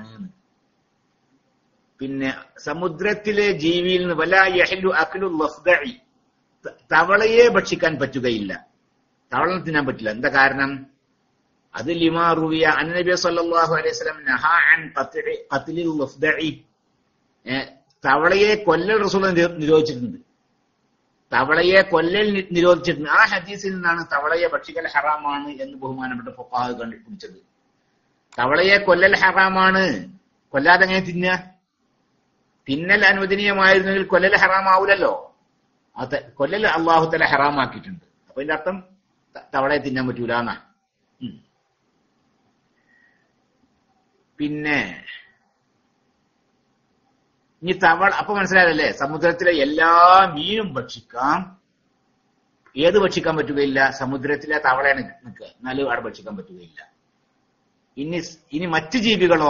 പിന്നെ സമുദ്രത്തിലെ ജീവിയിൽ നിന്ന് വല യഹലു അഖലു ലഫ്ദഇ തവളയെ ഭക്ഷിക്കാൻ പറ്റുകയില്ല തവള തിന്നാൻ പറ്റില്ല എന്താ കാരണം അത് ലിമാ റുവിയ അന്നബി സല്ലല്ലാഹു അലൈഹി വസല്ലം നഹാ അൻ ഖത്ലി ഖത്ലിൽ ലഫ്ദഇ തവളയെ കൊല്ലൽ റസൂൽ നിരോധിച്ചിട്ടുണ്ട് തവളയെ കൊല്ലൽ നി- നിരോധിച്ചിട്ടുണ്ട് ആ ഹദീസിൽ നിന്നാണ് തവളയെ ഭക്ഷിക്കൽ ഹറാമാണ് എന്ന് ബഹുമാനപ്പെട്ട ഫുഖാഹ് കണ്ടുപിടിച്ചത് തവളയെ കൊല്ലൽ ഹറാമാണ് കൊല്ലാതെ എങ്ങനെ തിന്നുക തിന്നൽ അനുവദനീയമായിരുന്നെങ്കിൽ കൊല്ലൽ ഹറാമാവൂലല്ലോ അത് കൊല്ലൽ അള്ളാഹു തല ഹറാമാക്കിയിട്ടുണ്ട് അപ്പൊ ഇതിന്റെ അർത്ഥം ത- തവളയെ തിന്നാൻ പറ്റൂല എന്നാ ഉം. പിന്നെ ഇനി തവള അപ്പൊ മനസ്സിലായല്ലേ സമുദ്രത്തിലെ എല്ലാ മീനും ഭക്ഷിക്കാം ഏത് ഭക്ഷിക്കാൻ പറ്റുകയില്ല സമുദ്രത്തിലെ തവളയാണ് നിൽക്കുക എന്നാലും അവിടെ ഭക്ഷിക്കാൻ പറ്റുകയില്ല ഇനി ഇനി മറ്റു ജീവികളോ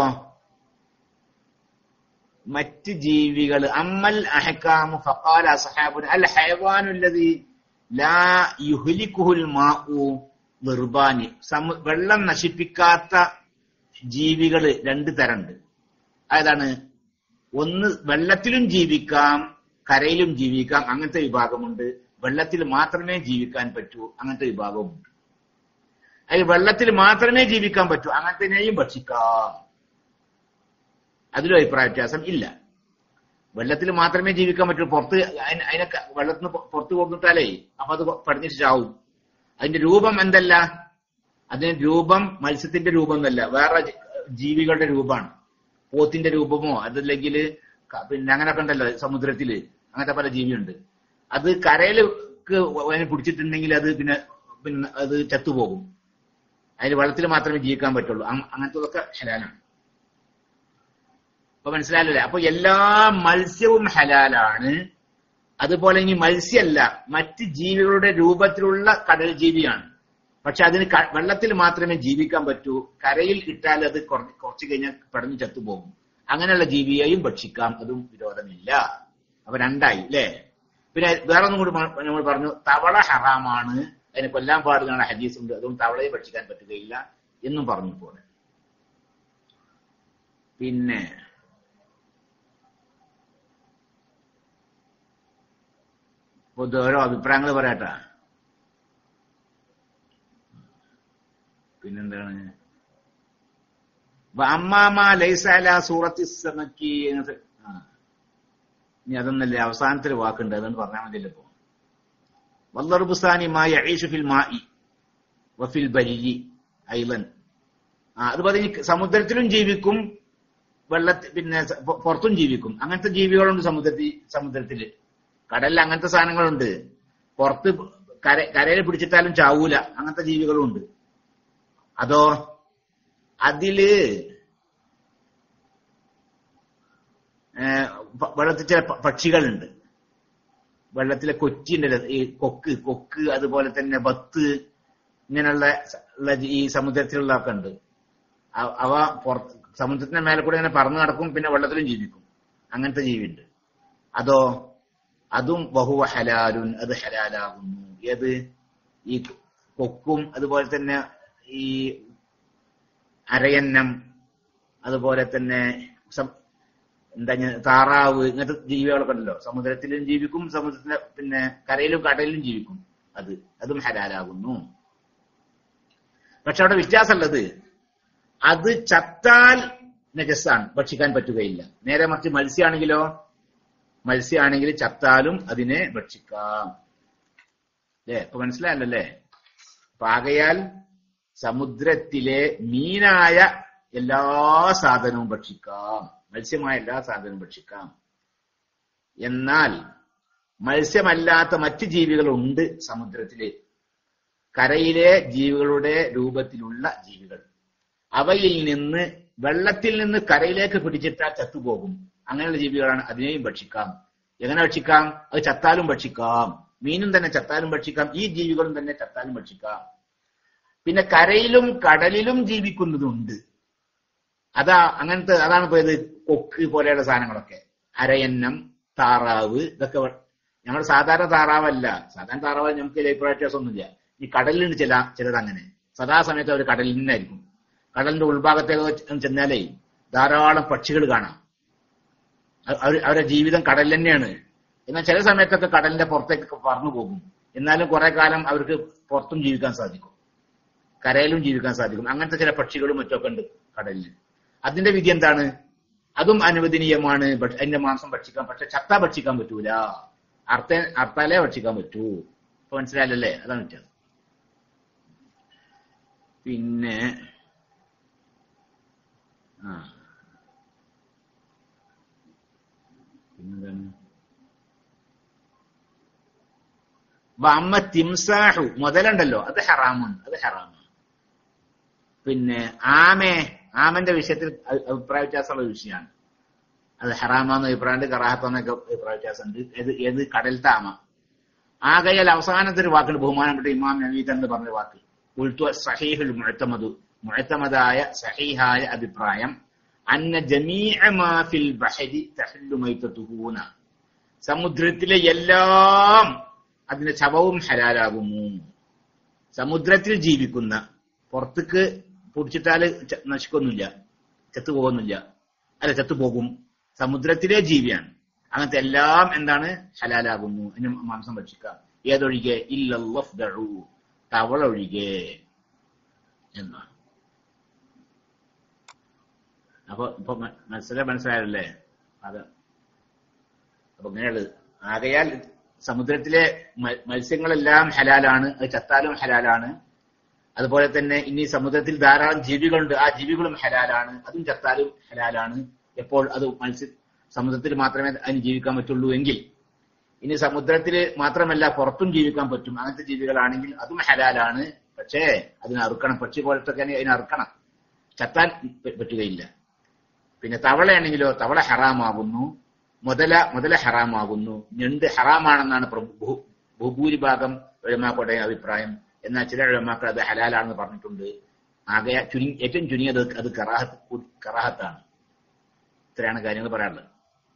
മറ്റ് ജീവികൾ അമ്മൽ അഹക്കാമു ഫഖാല അസ്ഹാബുൻ അൽ ഹയവാനുല്ലതി ലാ യുഹ്ലിക്കുഹുൽ മാഉ നിർബാനി സമു- വെള്ളം നശിപ്പിക്കാത്ത ജീവികള് രണ്ട് തരണ്ട് അതാണ് ഒന്ന് വെള്ളത്തിലും ജീവിക്കാം കരയിലും ജീവിക്കാം അങ്ങനത്തെ വിഭാഗമുണ്ട് വെള്ളത്തിൽ മാത്രമേ ജീവിക്കാൻ പറ്റൂ അങ്ങനത്തെ വിഭാഗവുമുണ്ട് അതിൽ വെള്ളത്തിൽ മാത്രമേ ജീവിക്കാൻ പറ്റൂ അങ്ങനത്തിനെയും ഭക്ഷിക്കാം അതിലും അഭിപ്രായ വ്യത്യാസം ഇല്ല വെള്ളത്തിൽ മാത്രമേ ജീവിക്കാൻ പറ്റൂ പുറത്ത് അതിന് അതിനൊക്കെ വെള്ളത്തിൽ നിന്ന് പുറത്ത് കൊടുത്തിട്ടാലേ അപ്പൊ അത് പടിഞ്ഞിട്ട് ചാവും അതിന്റെ രൂപം എന്തല്ല അതിന് രൂപം മത്സ്യത്തിന്റെ രൂപം എന്നല്ല വേറെ ജ- ജീവികളുടെ രൂപമാണ് പോത്തിന്റെ രൂപമോ അതല്ലെങ്കിൽ ക- പിന്നെ അങ്ങനെയൊക്കെ ഉണ്ടല്ലോ സമുദ്രത്തില് അങ്ങനത്തെ പല ജീവിയുണ്ട് അത് കരയിലേക്ക് അതിനെ പിടിച്ചിട്ടുണ്ടെങ്കിൽ അത് പിന്നെ പിന്നെ അത് ചത്തുപോകും അതിന് വെള്ളത്തിൽ മാത്രമേ ജീവിക്കാൻ പറ്റുള്ളൂ അങ്- അങ്ങനത്തതൊക്കെ ഹലാലാണ് അപ്പൊ മനസ്സിലായല്ലേ അപ്പൊ എല്ലാ മത്സ്യവും ഹലാലാണ് അതുപോലെ ഇനി മത്സ്യമല്ല മറ്റ് ജീവികളുടെ രൂപത്തിലുള്ള കടൽ ജീവിയാണ് പക്ഷെ അതിന് ക- വെള്ളത്തിൽ മാത്രമേ ജീവിക്കാൻ പറ്റൂ കരയിൽ ഇട്ടാൽ അത് കുറ- കുറച്ച് കഴിഞ്ഞാൽ പടഞ്ഞു ചത്തുപോകും അങ്ങനെയുള്ള ജീവിയെയും ഭക്ഷിക്കാം അതും വിരോധമില്ല അപ്പൊ രണ്ടായി അല്ലേ പിന്നെ വേറെ ഒന്നും കൂടി മ- നമ്മൾ പറഞ്ഞു തവള ഹറാമാണ് അതിനെ കൊല്ലാൻ പാടില്ല ഹദീസ് ഉണ്ട് അതുകൊണ്ട് തവളയെ ഭക്ഷിക്കാൻ പറ്റുകയില്ല എന്നും പറഞ്ഞു പോലെ പിന്നെ ഇപ്പൊ ഇത് ഓരോ അഭിപ്രായങ്ങൾ പറയാട്ടാ പിന്നെന്താണ് അമ്മാമ ലൈസാല സൂറത്തി സമക്കി അങ്ങനത്തെ ആ. ഇനി അതൊന്നല്ലേ അവസാനത്തിൽ വാക്കുണ്ട് അതുകൊണ്ട് പറഞ്ഞാൽ മതിയല്ലോ ഇപ്പൊ വല്ലറുബുസ്ഥാനി മായ ഫിൽ മായി വഫിൽ ബരിയി ഐലൻ ആ അതുപോലെ ഇനി സമുദ്രത്തിലും ജീവിക്കും വെള്ളത്തിൽ പിന്നെ സ- പൊ- പുറത്തും ജീവിക്കും അങ്ങനത്തെ ജീവികളുണ്ട് സമുദ്രത്തിൽ സമുദ്രത്തില് കടലിൽ അങ്ങനത്തെ സാധനങ്ങളുണ്ട് പുറത്ത് കര കരയിൽ പിടിച്ചിട്ടാലും ചാവൂല അങ്ങനത്തെ ജീവികളും ഉണ്ട് അതോ അതില് ഏഹ് പ- വെള്ളത്തിൽ ചില പ- പക്ഷികളുണ്ട് വെള്ളത്തിലെ കൊച്ചി ഉണ്ടല്ലോ ഈ കൊക്ക് കൊക്ക് അതുപോലെ തന്നെ ബത്ത് ഇങ്ങനെയുള്ള സ- ഉള്ള ജി- ഈ സമുദ്രത്തിലുള്ളതൊക്കെ ഉണ്ട് അ- അവ പുറത്ത് സമുദ്രത്തിന്റെ മേലെ കൂടെ ഇങ്ങനെ പറന്നു നടക്കും പിന്നെ വെള്ളത്തിലും ജീവിക്കും അങ്ങനത്തെ ജീവിയുണ്ട് അതോ അതും ബഹുവ ഹലാലുൻ അത് ഹലാലാകുന്നു ഏത് ഈ കൊക്കും അതുപോലെ തന്നെ ഈ അരയന്നം അതുപോലെ തന്നെ സം- എന്താ ഞാൻ താറാവ് ഇങ്ങനത്തെ ജീവികളൊക്കെ ഉണ്ടല്ലോ സമുദ്രത്തിലും ജീവിക്കും സമുദ്രത്തിന്റെ പിന്നെ കരയിലും കടലിലും ജീവിക്കും അത് അതും ഹലാലാകുന്നു പക്ഷെ അവിടെ വ്യത്യാസമുള്ളത് അത് ചത്താൽ നജസ്സാണ് ഭക്ഷിക്കാൻ പറ്റുകയില്ല നേരെ മറിച്ച് മത്സ്യമാണെങ്കിലോ മത്സ്യമാണെങ്കിൽ ചത്താലും അതിനെ ഭക്ഷിക്കാം അല്ലേ ഇപ്പൊ മനസ്സിലായല്ലേ പാകയാൽ സമുദ്രത്തിലെ മീനായ എല്ലാ സാധനവും ഭക്ഷിക്കാം മത്സ്യമായ എല്ലാ സാധനവും ഭക്ഷിക്കാം എന്നാൽ മത്സ്യമല്ലാത്ത മറ്റ് ജീവികളുണ്ട് സമുദ്രത്തില് കരയിലെ ജീവികളുടെ രൂപത്തിലുള്ള ജീവികൾ അവയിൽ നിന്ന് വെള്ളത്തിൽ നിന്ന് കരയിലേക്ക് പിടിച്ചിട്ടാൽ ചത്തുപോകും അങ്ങനെയുള്ള ജീവികളാണ് അതിനെയും ഭക്ഷിക്കാം എങ്ങനെ ഭക്ഷിക്കാം അത് ചത്താലും ഭക്ഷിക്കാം മീനും തന്നെ ചത്താലും ഭക്ഷിക്കാം ഈ ജീവികളും തന്നെ ചത്താലും ഭക്ഷിക്കാം പിന്നെ കരയിലും കടലിലും ജീവിക്കുന്നതുണ്ട് അതാ അങ്ങനത്തെ അതാണ് ഇപ്പൊ ഇത് കൊക്ക് പോലെയുള്ള സാധനങ്ങളൊക്കെ അരയന്നം താറാവ് ഇതൊക്കെ ഞങ്ങൾ സാധാരണ താറാവല്ല സാധാരണ താറാവ് നമുക്ക് അഭിപ്രായ വ്യത്യാസമൊന്നുമില്ല ഈ കടലിലുണ്ട് ചില ചിലത് അങ്ങനെ സദാസമയത്ത് അവർ കടലിൽ നിന്നായിരിക്കും കടലിന്റെ ഉൾഭാഗത്തേക്ക് ചെന്നാലേ ധാരാളം പക്ഷികൾ കാണാം അവ- അവര് അവരുടെ ജീവിതം കടലിൽ തന്നെയാണ് എന്നാൽ ചില സമയത്തൊക്കെ കടലിന്റെ പുറത്തേക്ക് പറന്നു പോകും എന്നാലും കുറെ കാലം അവർക്ക് പുറത്തും ജീവിക്കാൻ സാധിക്കും കരയിലും ജീവിക്കാൻ സാധിക്കും അങ്ങനത്തെ ചില പക്ഷികളും മറ്റൊക്കെ ഉണ്ട് കടലിൽ അതിന്റെ വിധി എന്താണ് അതും അനുവദനീയമാണ് ഭക്ഷ- അതിന്റെ മാംസം ഭക്ഷിക്കാം പക്ഷെ ചത്ത ഭക്ഷിക്കാൻ പറ്റൂല അർത്ഥ അർത്ഥാലേ ഭക്ഷിക്കാൻ പറ്റൂ ഇപ്പൊ മനസ്സിലായല്ലേ അതാണ് വ്യത്യാസം പിന്നെ ആ പിന്നെന്താണ് വമ്മ തിംസാഹു മുതലുണ്ടല്ലോ അത് ഹറാമാണ് അത് ഹറാമാണ് പിന്നെ ആമേ ആമന്റെ വിഷയത്തിൽ അ- അഭിപ്രായ വ്യത്യാസമുള്ള വിഷയമാണ് അത് ഹറാമാന്ന് അഭിപ്രായമുണ്ട് കറാഹത്താന്നൊക്കെ അഭിപ്രായ വ്യത്യാസമുണ്ട് ഏത് ഏത് കടൽത്തെ ആമ ആകയാൽ അവസാനത്തെ ഒരു വാക്കുണ്ട് ബഹുമാനപ്പെട്ട ഇമാം നവീദ് എന്ന് പറഞ്ഞ വാക്ക് ഉൾത്തു സഹീഹുൽ മുഴത്തമതു മുഴത്തമതായ സഹീഹായ അഭിപ്രായം അന്ന ജമീഅ മാ ഫിൽ ബഹരി തഹല്ലു മൈത്തതുഹൂന സമുദ്രത്തിലെ എല്ലാം അതിന്റെ ശവവും ഹലാലാകുന്നു സമുദ്രത്തിൽ ജീവിക്കുന്ന പുറത്തേക്ക് പൊടിച്ചിട്ടാല് ച- നശിക്കൊന്നുമില്ല ചത്തുപോകുന്നില്ല അല്ല ചത്തുപോകും സമുദ്രത്തിലെ ജീവിയാണ് അങ്ങനത്തെ എല്ലാം എന്താണ് ഹലാലാകുന്നു അതിന് മാംസം ഭക്ഷിക്കാം ഏതൊഴികെ ഇല്ലു തവള ഒഴികെ എന്നാണ് അപ്പൊ ഇപ്പൊ മ- മനസ്സിലാ മനസ്സിലായല്ലേ അത് അപ്പൊ ഇങ്ങനെയുള്ളത് ആകയാൽ സമുദ്രത്തിലെ മ- മത്സ്യങ്ങളെല്ലാം ഹലാലാണ് അത് ചത്താലും ഹലാലാണ് അതുപോലെ തന്നെ ഇനി സമുദ്രത്തിൽ ധാരാളം ജീവികളുണ്ട് ആ ജീവികളും ഹലാലാണ് അതും ചത്താലും ഹലാലാണ് എപ്പോൾ അത് മത്സ്യ സമുദ്രത്തിൽ മാത്രമേ അതിന് ജീവിക്കാൻ പറ്റുള്ളൂ എങ്കിൽ ഇനി സമുദ്രത്തിൽ മാത്രമല്ല പുറത്തും ജീവിക്കാൻ പറ്റും അങ്ങനത്തെ ജീവികളാണെങ്കിൽ അതും ഹലാലാണ് പക്ഷേ അതിനെ അറുക്കണം പക്ഷി പോലത്തെ തന്നെ അതിനെ അറുക്കണം ചത്താൻ പ- പറ്റുകയില്ല പിന്നെ തവളയാണെങ്കിലോ തവള ഹറാമാകുന്നു മുതല മുതല ഹറാമാകുന്നു ഞണ്ട് ഹറാമാണെന്നാണ് പ്രഭു- ഭൂ- ഭൂഭൂരിഭാഗം ഉലമാക്കളുടെ അഭിപ്രായം എന്നാൽ ചില ഉലമാക്കൾ അത് ഹലാലാണെന്ന് പറഞ്ഞിട്ടുണ്ട് ആകെ ചുരുങ്ങി ഏറ്റവും ചുരുങ്ങിയത് അത് കറാഹത്ത് കു- കറാഹത്താണ് ഇത്രയാണ് കാര്യങ്ങൾ പറയാനുള്ളത്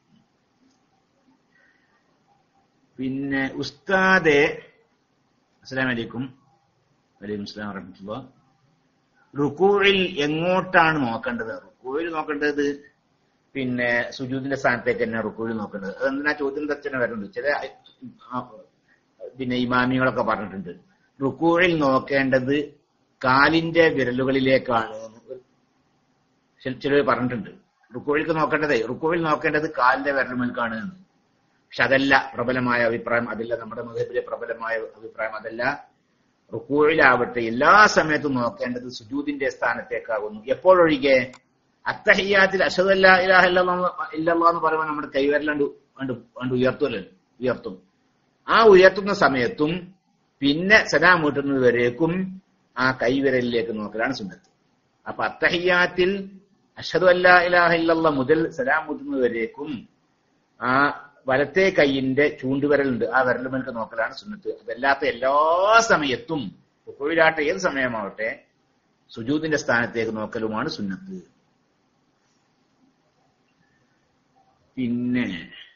പിന്നെ ഉസ്താദെ അസ്സലാം വലൈക്കും വലൈക്കും അസ്സലാം വറഹമത്തുള്ള റുക്കൂഴിൽ എങ്ങോട്ടാണ് നോക്കേണ്ടത് റുക്കൂഴിൽ നോക്കേണ്ടത് പിന്നെ സുജൂദിന്റെ സ്ഥാനത്തേക്ക് തന്നെ റുക്കൂഴിൽ നോക്കേണ്ടത് അതെന്തിനാ ചോദ്യം തന്നെ വരുന്നുണ്ട് ചില ആ, പിന്നെ ഇമാമികളൊക്കെ പറഞ്ഞിട്ടുണ്ട് റുക്കൂഴിൽ നോക്കേണ്ടത് കാലിന്റെ വിരലുകളിലേക്കാണ് എന്ന് ചിലർ പറഞ്ഞിട്ടുണ്ട് റുക്കോഴിക്ക് നോക്കേണ്ടതേ റുക്കോയിൽ നോക്കേണ്ടത് കാലിന്റെ വിരലുമൽക്കാണ് എന്ന് പക്ഷെ അതല്ല പ്രബലമായ അഭിപ്രായം അതല്ല നമ്മുടെ മതത്തിലെ പ്രബലമായ അഭിപ്രായം അതല്ല റുക്കൂഴിലാവട്ടെ എല്ലാ സമയത്തും നോക്കേണ്ടത് സുജൂദിന്റെ സ്ഥാനത്തേക്കാകുന്നു എപ്പോഴൊഴികെ അത്തഹിയാത്തിൽ അഷദല്ല ഇലാഹ ഇല്ലല്ലാ എന്ന് പറയുമ്പോൾ നമ്മുടെ കൈവിരലണ്ട് കണ്ട് കണ്ട് ഉയർത്തുമല്ലോ ഉയർത്തും ആ ഉയർത്തുന്ന സമയത്തും പിന്നെ സലാം വീട്ടുന്നത് വരേക്കും ആ കൈവിരലിലേക്ക് നോക്കലാണ് സുന്നത്ത് അപ്പൊ അത്തഹിയാത്തിൽ അഷദു അല്ലാ ഇലാഹ ഇല്ലല്ല മുതൽ സലാം വീട്ടുന്നത് വരേക്കും ആ വലത്തെ കൈയിന്റെ ചൂണ്ടുവിരലുണ്ട് ആ വിരലുമേൽക്ക് നോക്കലാണ് സുന്നത്ത് അതല്ലാത്ത എല്ലാ സമയത്തും കുഴിലാട്ടെ ഏത് സമയമാവട്ടെ സുജൂദിന്റെ സ്ഥാനത്തേക്ക് നോക്കലുമാണ് സുന്നത്ത് പിന്നെ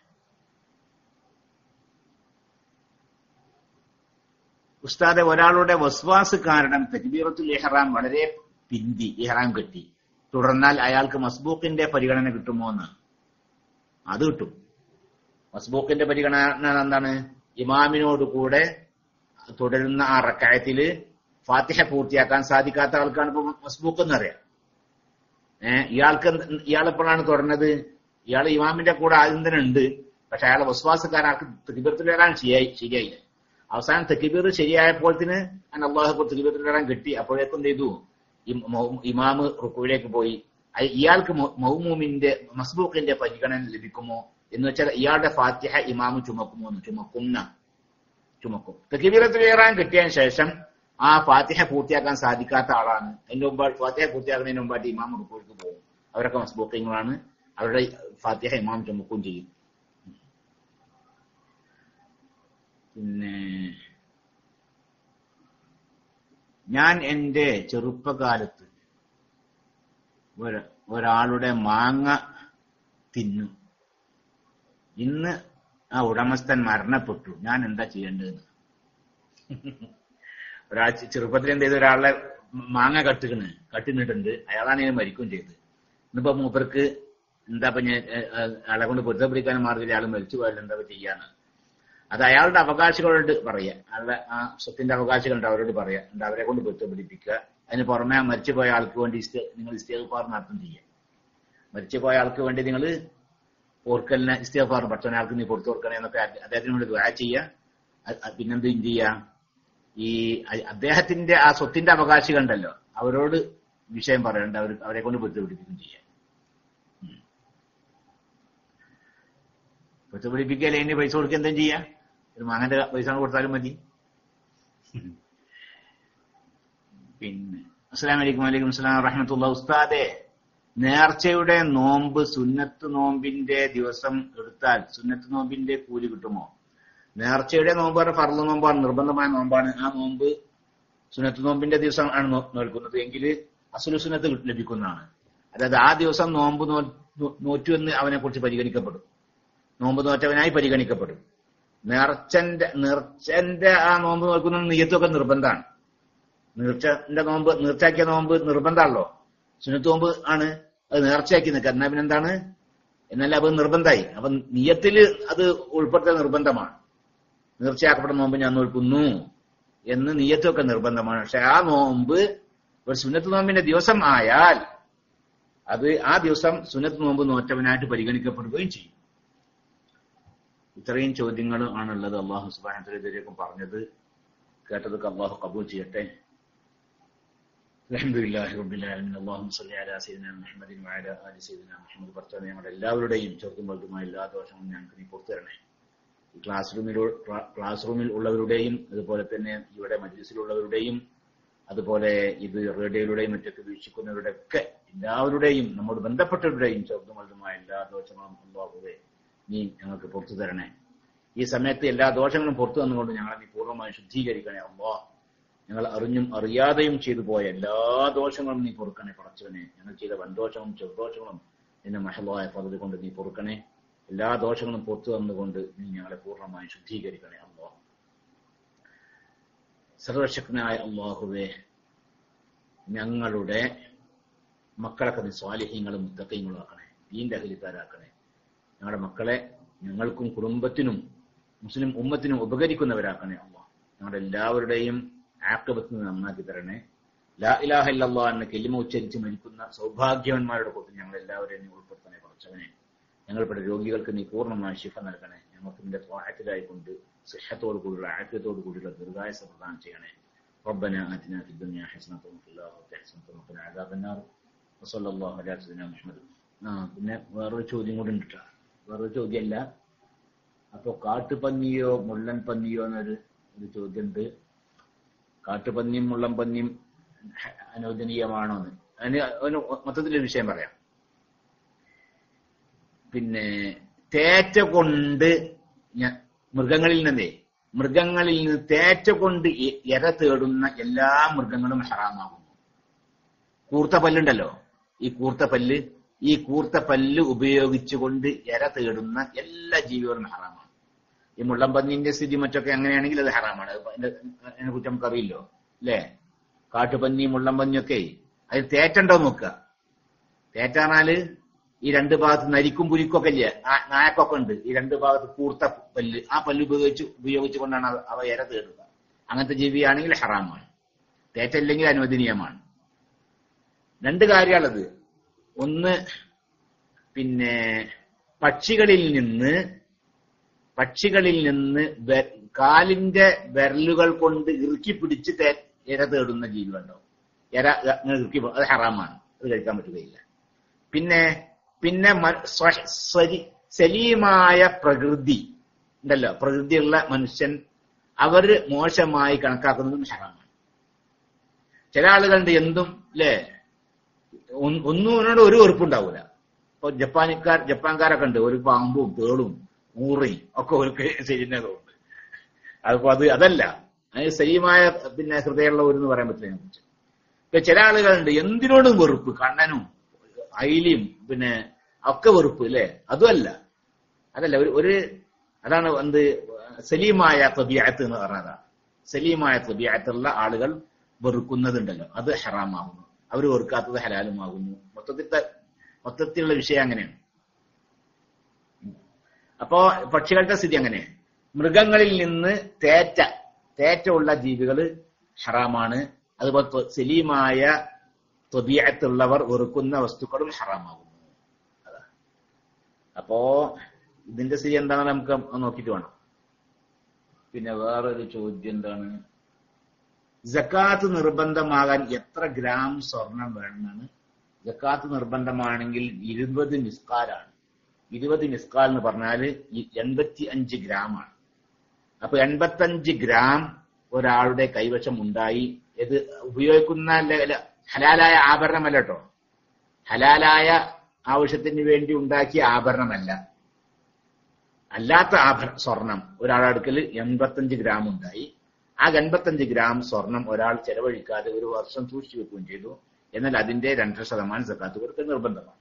ഉസ്താദെ ഒരാളുടെ വസ്വാസ് കാരണം തക്ബീറത്തുൽ ഇഹ്റാം വളരെ പിന്തി ഇഹ്റാം കെട്ടി തുടർന്നാൽ അയാൾക്ക് മസ്ബൂക്കിന്റെ പരിഗണന കിട്ടുമോ എന്ന് അത് കിട്ടും മസ്ബൂക്കിന്റെ പരിഗണന എന്താണ് ഇമാമിനോട് കൂടെ തുടരുന്ന ആ റക്കായത്തില് ഫാത്തിഹ പൂർത്തിയാക്കാൻ സാധിക്കാത്ത ആൾക്കാണ് ഇപ്പൊ മസ്ബൂക്ക് എന്നറിയാം ഏഹ് ഇയാൾക്ക് എന്ത്- ഇയാൾ എപ്പോഴാണ് തുടർന്നത് ഇയാൾ ഇമാമിന്റെ കൂടെ ആദ്യം തന്നെ ഉണ്ട് പക്ഷെ അയാളെ വിശ്വാസക്കാരാൾക്ക് തെക്കിബീർത്തിൽ വരാൻ ശരിയായി ശരിയായില്ല അവസാനം തെക്കിബീർ ശരിയായപ്പോഴത്തിന് അള്ളാഹു തെക്കിബീർത്തിൽ വരാൻ കിട്ടി അപ്പോഴേക്കും എന്ത് ചെയ്തു ഇം- മൗ- ഇമാമ് റുക്കുവിലേക്ക് പോയി അയ് ഇയാൾക്ക് മൗ- മൗമൂമിന്റെ മസ്ബൂക്കിന്റെ പരിഗണന ലഭിക്കുമോ എന്ന് വെച്ചാൽ ഇയാളുടെ ഫാത്തിഹ ഇമാമ് ചുമക്കുമോ എന്ന് ചുമക്കുന്ന ചുമക്കും തെക്കിബീറത്തിൽ കയറാൻ കിട്ടിയതിന് ശേഷം ആ ഫാത്തിഹ പൂർത്തിയാക്കാൻ സാധിക്കാത്ത ആളാണ് അതിന്റെ മുമ്പ് ഫാത്തിഹ പൂർത്തിയാക്കുന്നതിന് മുമ്പായിട്ട് ഇമാം റുക്കോയ്ക്ക് പോകും അവരൊക്കെ മസ്ബൂക്കിങ്ങളാണ് അവരുടെ ഫാത്തിഹ ഇമാം ചുമക്കുകയും ചെയ്യും പിന്നെ ഞാൻ എന്റെ ചെറുപ്പകാലത്ത് ഒര- ഒരാളുടെ മാങ്ങ തിന്നു ഇന്ന് ആ ഉടമസ്ഥൻ മരണപ്പെട്ടു ഞാൻ എന്താ ചെയ്യേണ്ടതെന്ന് ഒരാൾ ചെ- ചെറുപ്പത്തിൽ എന്ത് ചെയ്തു ഒരാളെ മാങ്ങ കട്ടുകണ് കട്ടിനിട്ടുണ്ട് അയാളാണ് ഇങ്ങനെ മരിക്കുകയും ചെയ്തത് ഇന്നിപ്പോ മൂപ്പർക്ക് എന്താ ഇപ്പൊ ഞാൻ ഏ, ഏ, അയാളെ കൊണ്ട് പൊരുത്തപ്പിടിക്കാൻ മാർഗമില്ല അയാൾ മരിച്ചു പോയാൽ എന്താ ഇപ്പൊ ചെയ്യാന്ന് അത് അയാളുടെ അവകാശികളോട് പറയാ അയാളുടെ ആ സ്വത്തിന്റെ അവകാശികളുണ്ട് അവരോട് പറയാ എന്നിട്ട് അവരെ കൊണ്ട് പൊരുത്തപ്പിടിപ്പിക്കുക അതിന് പുറമെ ആ മരിച്ചുപോയ ആൾക്ക് വേണ്ടി ഇസ്ത- നിങ്ങൾ ഇസ്തേൽപ്പാർ നടത്തും ചെയ്യുക മരിച്ചുപോയ ആൾക്ക് വേണ്ടി നിങ്ങൾ ഓർക്കലിനെ ഇസ്തിഫാർ പഠിച്ചവനെ ആൾക്ക് നീ പുറത്തു ഓർക്കണേ എന്നൊക്കെ അദ്ദേ- അദ്ദേഹത്തിനോട് ദുആ ചെയ്യുക അ- അ- പിന്നെന്ത് ചെയ്യുക ഈ അ- അദ്ദേഹത്തിന്റെ ആ സ്വത്തിന്റെ അവകാശികൾ ഉണ്ടല്ലോ അവരോട് വിഷയം പറയണ്ട അവർ അവരെ കൊണ്ട് പൊരുത്തപിടിപ്പിക്കുകയും ചെയ്യാം പൊരുത്തപിടിപ്പിക്കൽ അതിന് പൈസ കൊടുക്കുക എന്തും ചെയ്യാം ഒരു മാങ്ങന്റെ പൈസ കൊടുത്താലും മതി പിന്നെ അസ്സലാം വലൈക്കും വലൈക്കും അസ്സലാം റഹ്മത്തുള്ള ഉസ്താദെ നേർച്ചയുടെ നോമ്പ് സുന്നത്ത് നോമ്പിന്റെ ദിവസം എടുത്താൽ സുന്നത്ത് നോമ്പിന്റെ കൂലി കിട്ടുമോ നേർച്ചയുടെ നോമ്പ് പറഞ്ഞ ഫർള് നോമ്പാണ് നിർബന്ധമായ നോമ്പാണ് ആ നോമ്പ് സുന്നത്ത് നോമ്പിന്റെ ദിവസം ആണ് നോ- നോൽക്കുന്നത് എങ്കിൽ അസുലു സുന്നത്ത് ലഭിക്കുന്നതാണ് അതായത് ആ ദിവസം നോമ്പ് നോ- നോ- നോറ്റു എന്ന് അവനെ കുറിച്ച് പരിഗണിക്കപ്പെടും നോമ്പ് നോറ്റവനായി പരിഗണിക്കപ്പെടും നേർച്ചന്റെ നേർച്ചന്റെ ആ നോമ്പ് നോക്കുന്ന നെയ്യത്തൊക്കെ നിർബന്ധമാണ് നീർച്ചന്റെ നോമ്പ് നീർച്ചയാക്കിയ നോമ്പ് നിർബന്ധമാണല്ലോ സുന്നത്ത് നോമ്പ് ആണ് അത് നേർച്ചയാക്കി നിൽക്കുക എന്നാ പിന്നെന്താണ് എന്നല്ല അത് നിർബന്ധമായി അപ്പൊ നിയത്തിൽ അത് ഉൾപ്പെടുത്തൽ നിർബന്ധമാണ് നേർച്ചയാക്കപ്പെട്ട നോമ്പ് ഞാൻ നോൽക്കുന്നു എന്ന് നിയത്തൊക്കെ നിർബന്ധമാണ് പക്ഷെ ആ നോമ്പ് ഒരു സുന്നത്ത് നോമ്പിന്റെ ദിവസം ആയാൽ അത് ആ ദിവസം സുന്നത്ത് നോമ്പ് നോറ്റവനായിട്ട് പരിഗണിക്കപ്പെടുകയും ചെയ്യും ഇത്രയും ചോദ്യങ്ങൾ ആണുള്ളത് അള്ളാഹു സുബാനത്തിലേക്കും പറഞ്ഞത് കേട്ടതൊക്കെ അള്ളാഹു കബൂൽ ചെയ്യട്ടെ അലഹമുല്ലാഹി റബ്ബിലാലമിൻ അള്ളാഹു സല്ലി അലാ സയ്യിദിന മുഹമ്മദിൻ വഅലാ ആലി സയ്യിദിന മുഹമ്മദ് ഭർത്താവ് ഞങ്ങളുടെ എല്ലാവരുടെയും ചെറുതും വലുതുമായ എല്ലാ ദോഷങ്ങളും ഞങ്ങൾക്ക് നീ പുറത്തു തരണേ ഈ ക്ലാസ് റൂമിൽ ക്ലാസ് റൂമിൽ ഉള്ളവരുടെയും അതുപോലെ തന്നെ ഇവിടെ മജ്ലിസിലുള്ളവരുടെയും അതുപോലെ ഇത് റേഡിയോയിലൂടെയും മറ്റൊക്കെ വീക്ഷിക്കുന്നവരുടെ ഒക്കെ എല്ലാവരുടെയും നമ്മോട് ബന്ധപ്പെട്ടവരുടെയും ചെറുതും വലുതുമായ എല്ലാ ദോഷങ്ങളും അള്ളാഹുവെ നീ ഞങ്ങൾക്ക് പുറത്തു തരണേ ഈ സമയത്ത് എല്ലാ ദോഷങ്ങളും പുറത്തു തന്നുകൊണ്ട് ഞങ്ങളെ നീ പൂർണ്ണമായി ശുദ്ധീകരിക്കണേ അള്ളാഹ് ഞങ്ങൾ അറിഞ്ഞും അറിയാതെയും ചെയ്തു പോയ എല്ലാ ദോഷങ്ങളും നീ പൊറുക്കണേ പടച്ചവനെ ഞങ്ങൾ ചെയ്ത വൻദോഷങ്ങളും ചെറുദോഷങ്ങളും നിന്റെ മഹലായ പദ്ധതി കൊണ്ട് നീ പൊറുക്കണേ എല്ലാ ദോഷങ്ങളും പുറത്തു തന്നുകൊണ്ട് നീ ഞങ്ങളെ പൂർണ്ണമായി ശുദ്ധീകരിക്കണേ അള്ളാഹ് സർവശക്തനായ അള്ളാഹുവെ ഞങ്ങളുടെ മക്കളൊക്കെ നീ സ്വാലിഹ്യങ്ങളും മുത്തക്കങ്ങളും ആക്കണേ ദീന്റെ അഖിലിക്കാരാക്കണേ ഞങ്ങളുടെ മക്കളെ ഞങ്ങൾക്കും കുടുംബത്തിനും മുസ്ലിം ഉമ്മത്തിനും ഉപകരിക്കുന്നവരാക്കണേ അള്ളാഹ് ഞങ്ങളുടെ എല്ലാവരുടെയും ആക്കബത്ത് നിന്ന് നന്നാക്കി തരണേ ലാ ഇലാഹ ഇല്ലല്ലാ എന്ന കെല്ലിമ ഉച്ചരിച്ച് മരിക്കുന്ന സൗഭാഗ്യവന്മാരുടെ കൂട്ടത്തിൽ ഞങ്ങൾ എല്ലാവരെയും നീ ഉൾപ്പെടുത്തണേ കുറച്ചവനെ ഞങ്ങളുടെ രോഗികൾക്ക് നീ പൂർണ്ണമായ ശിഫ നൽകണേ ഞങ്ങൾക്ക് നിന്റെ സ്വാഹത്തിലായിക്കൊണ്ട് സിഹത്തോടു കൂടിയുള്ള ആഫ്യത്തോടു കൂടിയുള്ള ദീർഘായുസ പ്രദാനം ചെയ്യണേ ربنا آتنا في الدنيا حسنة وفي الآخرة حسنة وقنا عذاب النار وصلى الله على سيدنا محمد ആ പിന്നെ വേറൊരു ചോദ്യം കൂടി ഉണ്ട് ട്ടോ. വേറൊരു ചോദ്യമല്ല അപ്പൊ കാട്ടുപന്നിയോ മുള്ളൻ പന്നിയോ എന്നൊരു ഒരു ചോദ്യമുണ്ട് കാട്ടുപന്നിയും മുള്ളൻ പന്നിയും അനുവദനീയമാണോ എന്ന് അതിന് അതിന് മൊത്തത്തിലൊരു വിഷയം പറയാം പിന്നെ തേറ്റ കൊണ്ട് ഞ- മൃഗങ്ങളിൽ നിന്നേ മൃഗങ്ങളിൽ നിന്ന് തേറ്റ കൊണ്ട് എ- എര തേടുന്ന എല്ലാ മൃഗങ്ങളും ഹറാമാകുന്നു കൂർത്ത പല്ലുണ്ടല്ലോ ഈ കൂർത്ത പല്ല് ഈ കൂർത്ത പല്ല് ഉപയോഗിച്ചുകൊണ്ട് എര തേടുന്ന എല്ലാ ജീവികളും ഹറാമാണ് ഈ മുള്ളംപന്നിന്റെ സ്ഥിതി മറ്റൊക്കെ അങ്ങനെയാണെങ്കിൽ അത് ഹറാമാണ് അത് അതിന്റെ അതിനെ കുറിച്ച് നമുക്കറിയില്ലോ അല്ലേ കാട്ടുപന്നി മുള്ളംപന്നിയൊക്കെ അതിൽ തേറ്റുണ്ടോ നോക്കുക തേറ്റാറാല് ഈ രണ്ട് ഭാഗത്ത് നരിക്കും പുലിക്കൊക്കെ ഇല്ലേ ആ നായക്കൊക്കെ ഉണ്ട് ഈ രണ്ട് ഭാഗത്ത് കൂർത്ത പല്ല് ആ പല്ല് ഉപയോഗിച്ച് ഉപയോഗിച്ചുകൊണ്ടാണ് അവ- അവ ഇര തേടുക അങ്ങനത്തെ ജീവിയാണെങ്കിൽ ഹറാമാണ് തേറ്റല്ലെങ്കിൽ അനുവദനീയമാണ് രണ്ട് കാര്യമുള്ളത് ഒന്ന് പിന്നെ പക്ഷികളിൽ നിന്ന് പക്ഷികളിൽ നിന്ന് വെ- കാലിന്റെ വിരലുകൾ കൊണ്ട് ഇറുക്കി പിടിച്ച് തേ- ഇര തേടുന്ന ജീവികളുണ്ടോ ഇര ഇങ്ങനെ ഇറുക്കി പോ- അത് ഹറാമാണ് അത് കഴിക്കാൻ പറ്റുകയില്ല പിന്നെ പിന്നെ മ- സ്വ- സ്വരി- സലീമായ പ്രകൃതി ഉണ്ടല്ലോ പ്രകൃതിയുള്ള മനുഷ്യൻ അവര് മോശമായി കണക്കാക്കുന്നതും ഹറാമാണ് ചില ആളുകളുണ്ട് എന്തും അല്ലേ ഒ- ഒന്നും അവനോട് ഒരു വെറുപ്പുണ്ടാവൂല ഇപ്പൊ ജപ്പാനിക്കാർ ജപ്പാൻകാരൊക്കെ ഉണ്ട് ഒരു പാമ്പും തേളും ഊറിയും ഒക്കെ ഒരു ശരീരമുണ്ട് അതിപ്പോ അത് അതല്ല അത് സലീമായ പിന്നെ ഹൃദയമുള്ളവരെന്ന് പറയാൻ പറ്റില്ല അതിനെ കുറിച്ച് ഇപ്പൊ ചില ആളുകളുണ്ട് എന്തിനോടും വെറുപ്പ് കണ്ണനും അയിലിയും പിന്നെ ഒക്കെ വെറുപ്പ് അല്ലേ അതുമല്ല അതല്ല ഒരു ഒരു അതാണ് എന്ത് സലീമായ തബിയാത്ത് എന്ന് പറഞ്ഞതാണ് സലീമായ തബിയാത്തുള്ള ആളുകൾ വെറുക്കുന്നതുണ്ടല്ലോ അത് ഹറാമാകുന്നു അവർ വെറുക്കാത്തത് ഹലാലുമാകുന്നു മൊത്തത്തിൽ മൊത്തത്തിലുള്ള വിഷയം അങ്ങനെയാണ് അപ്പോ പക്ഷികളുടെ സ്ഥിതി അങ്ങനെയാണ് മൃഗങ്ങളിൽ നിന്ന് തേറ്റ തേറ്റ ഉള്ള ജീവികൾ ഹറാമാണ് അതുപോലെ ത്വ- സലീമായ ത്വബീയത്തുള്ളവർ വെറുക്കുന്ന വസ്തുക്കളും ഹറാമാകുന്നു അതാ. അപ്പോ ഇതിന്റെ സ്ഥിതി എന്താണെന്ന് നമുക്ക് നോക്കിയിട്ട് വേണം പിന്നെ വേറൊരു ചോദ്യം എന്താണ് ജക്കാത്ത് നിർബന്ധമാകാൻ എത്ര ഗ്രാം സ്വർണം വേണമെന്നാണ് ജക്കാത്ത് നിർബന്ധമാണെങ്കിൽ ഇരുപത് മിസ്കാലാണ് ഇരുപത് മിസ്കാൽ എന്ന് പറഞ്ഞാല് എൺപത്തി അഞ്ച് ഗ്രാം ആണ് അപ്പൊ എൺപത്തഞ്ച് ഗ്രാം ഒരാളുടെ കൈവശം ഉണ്ടായി ഇത് ഉപയോഗിക്കുന്ന ഹലാലായ ആഭരണമല്ല കേട്ടോ ഹലാലായ ആവശ്യത്തിന് വേണ്ടി ഉണ്ടാക്കിയ ആഭരണമല്ല അല്ലാത്ത ആഭര സ്വർണം ഒരാളുടെ അടുക്കൽ എൺപത്തഞ്ച് ഗ്രാം ഉണ്ടായി ആ എൺപത്തഞ്ച് ഗ്രാം സ്വർണം ഒരാൾ ചെലവഴിക്കാതെ ഒരു വർഷം സൂക്ഷിച്ചു വെക്കുകയും ചെയ്തു എന്നാൽ അതിന്റെ രണ്ടര ശതമാനം സക്കാത്ത് കൊടുക്കൽ നിർബന്ധമാണ്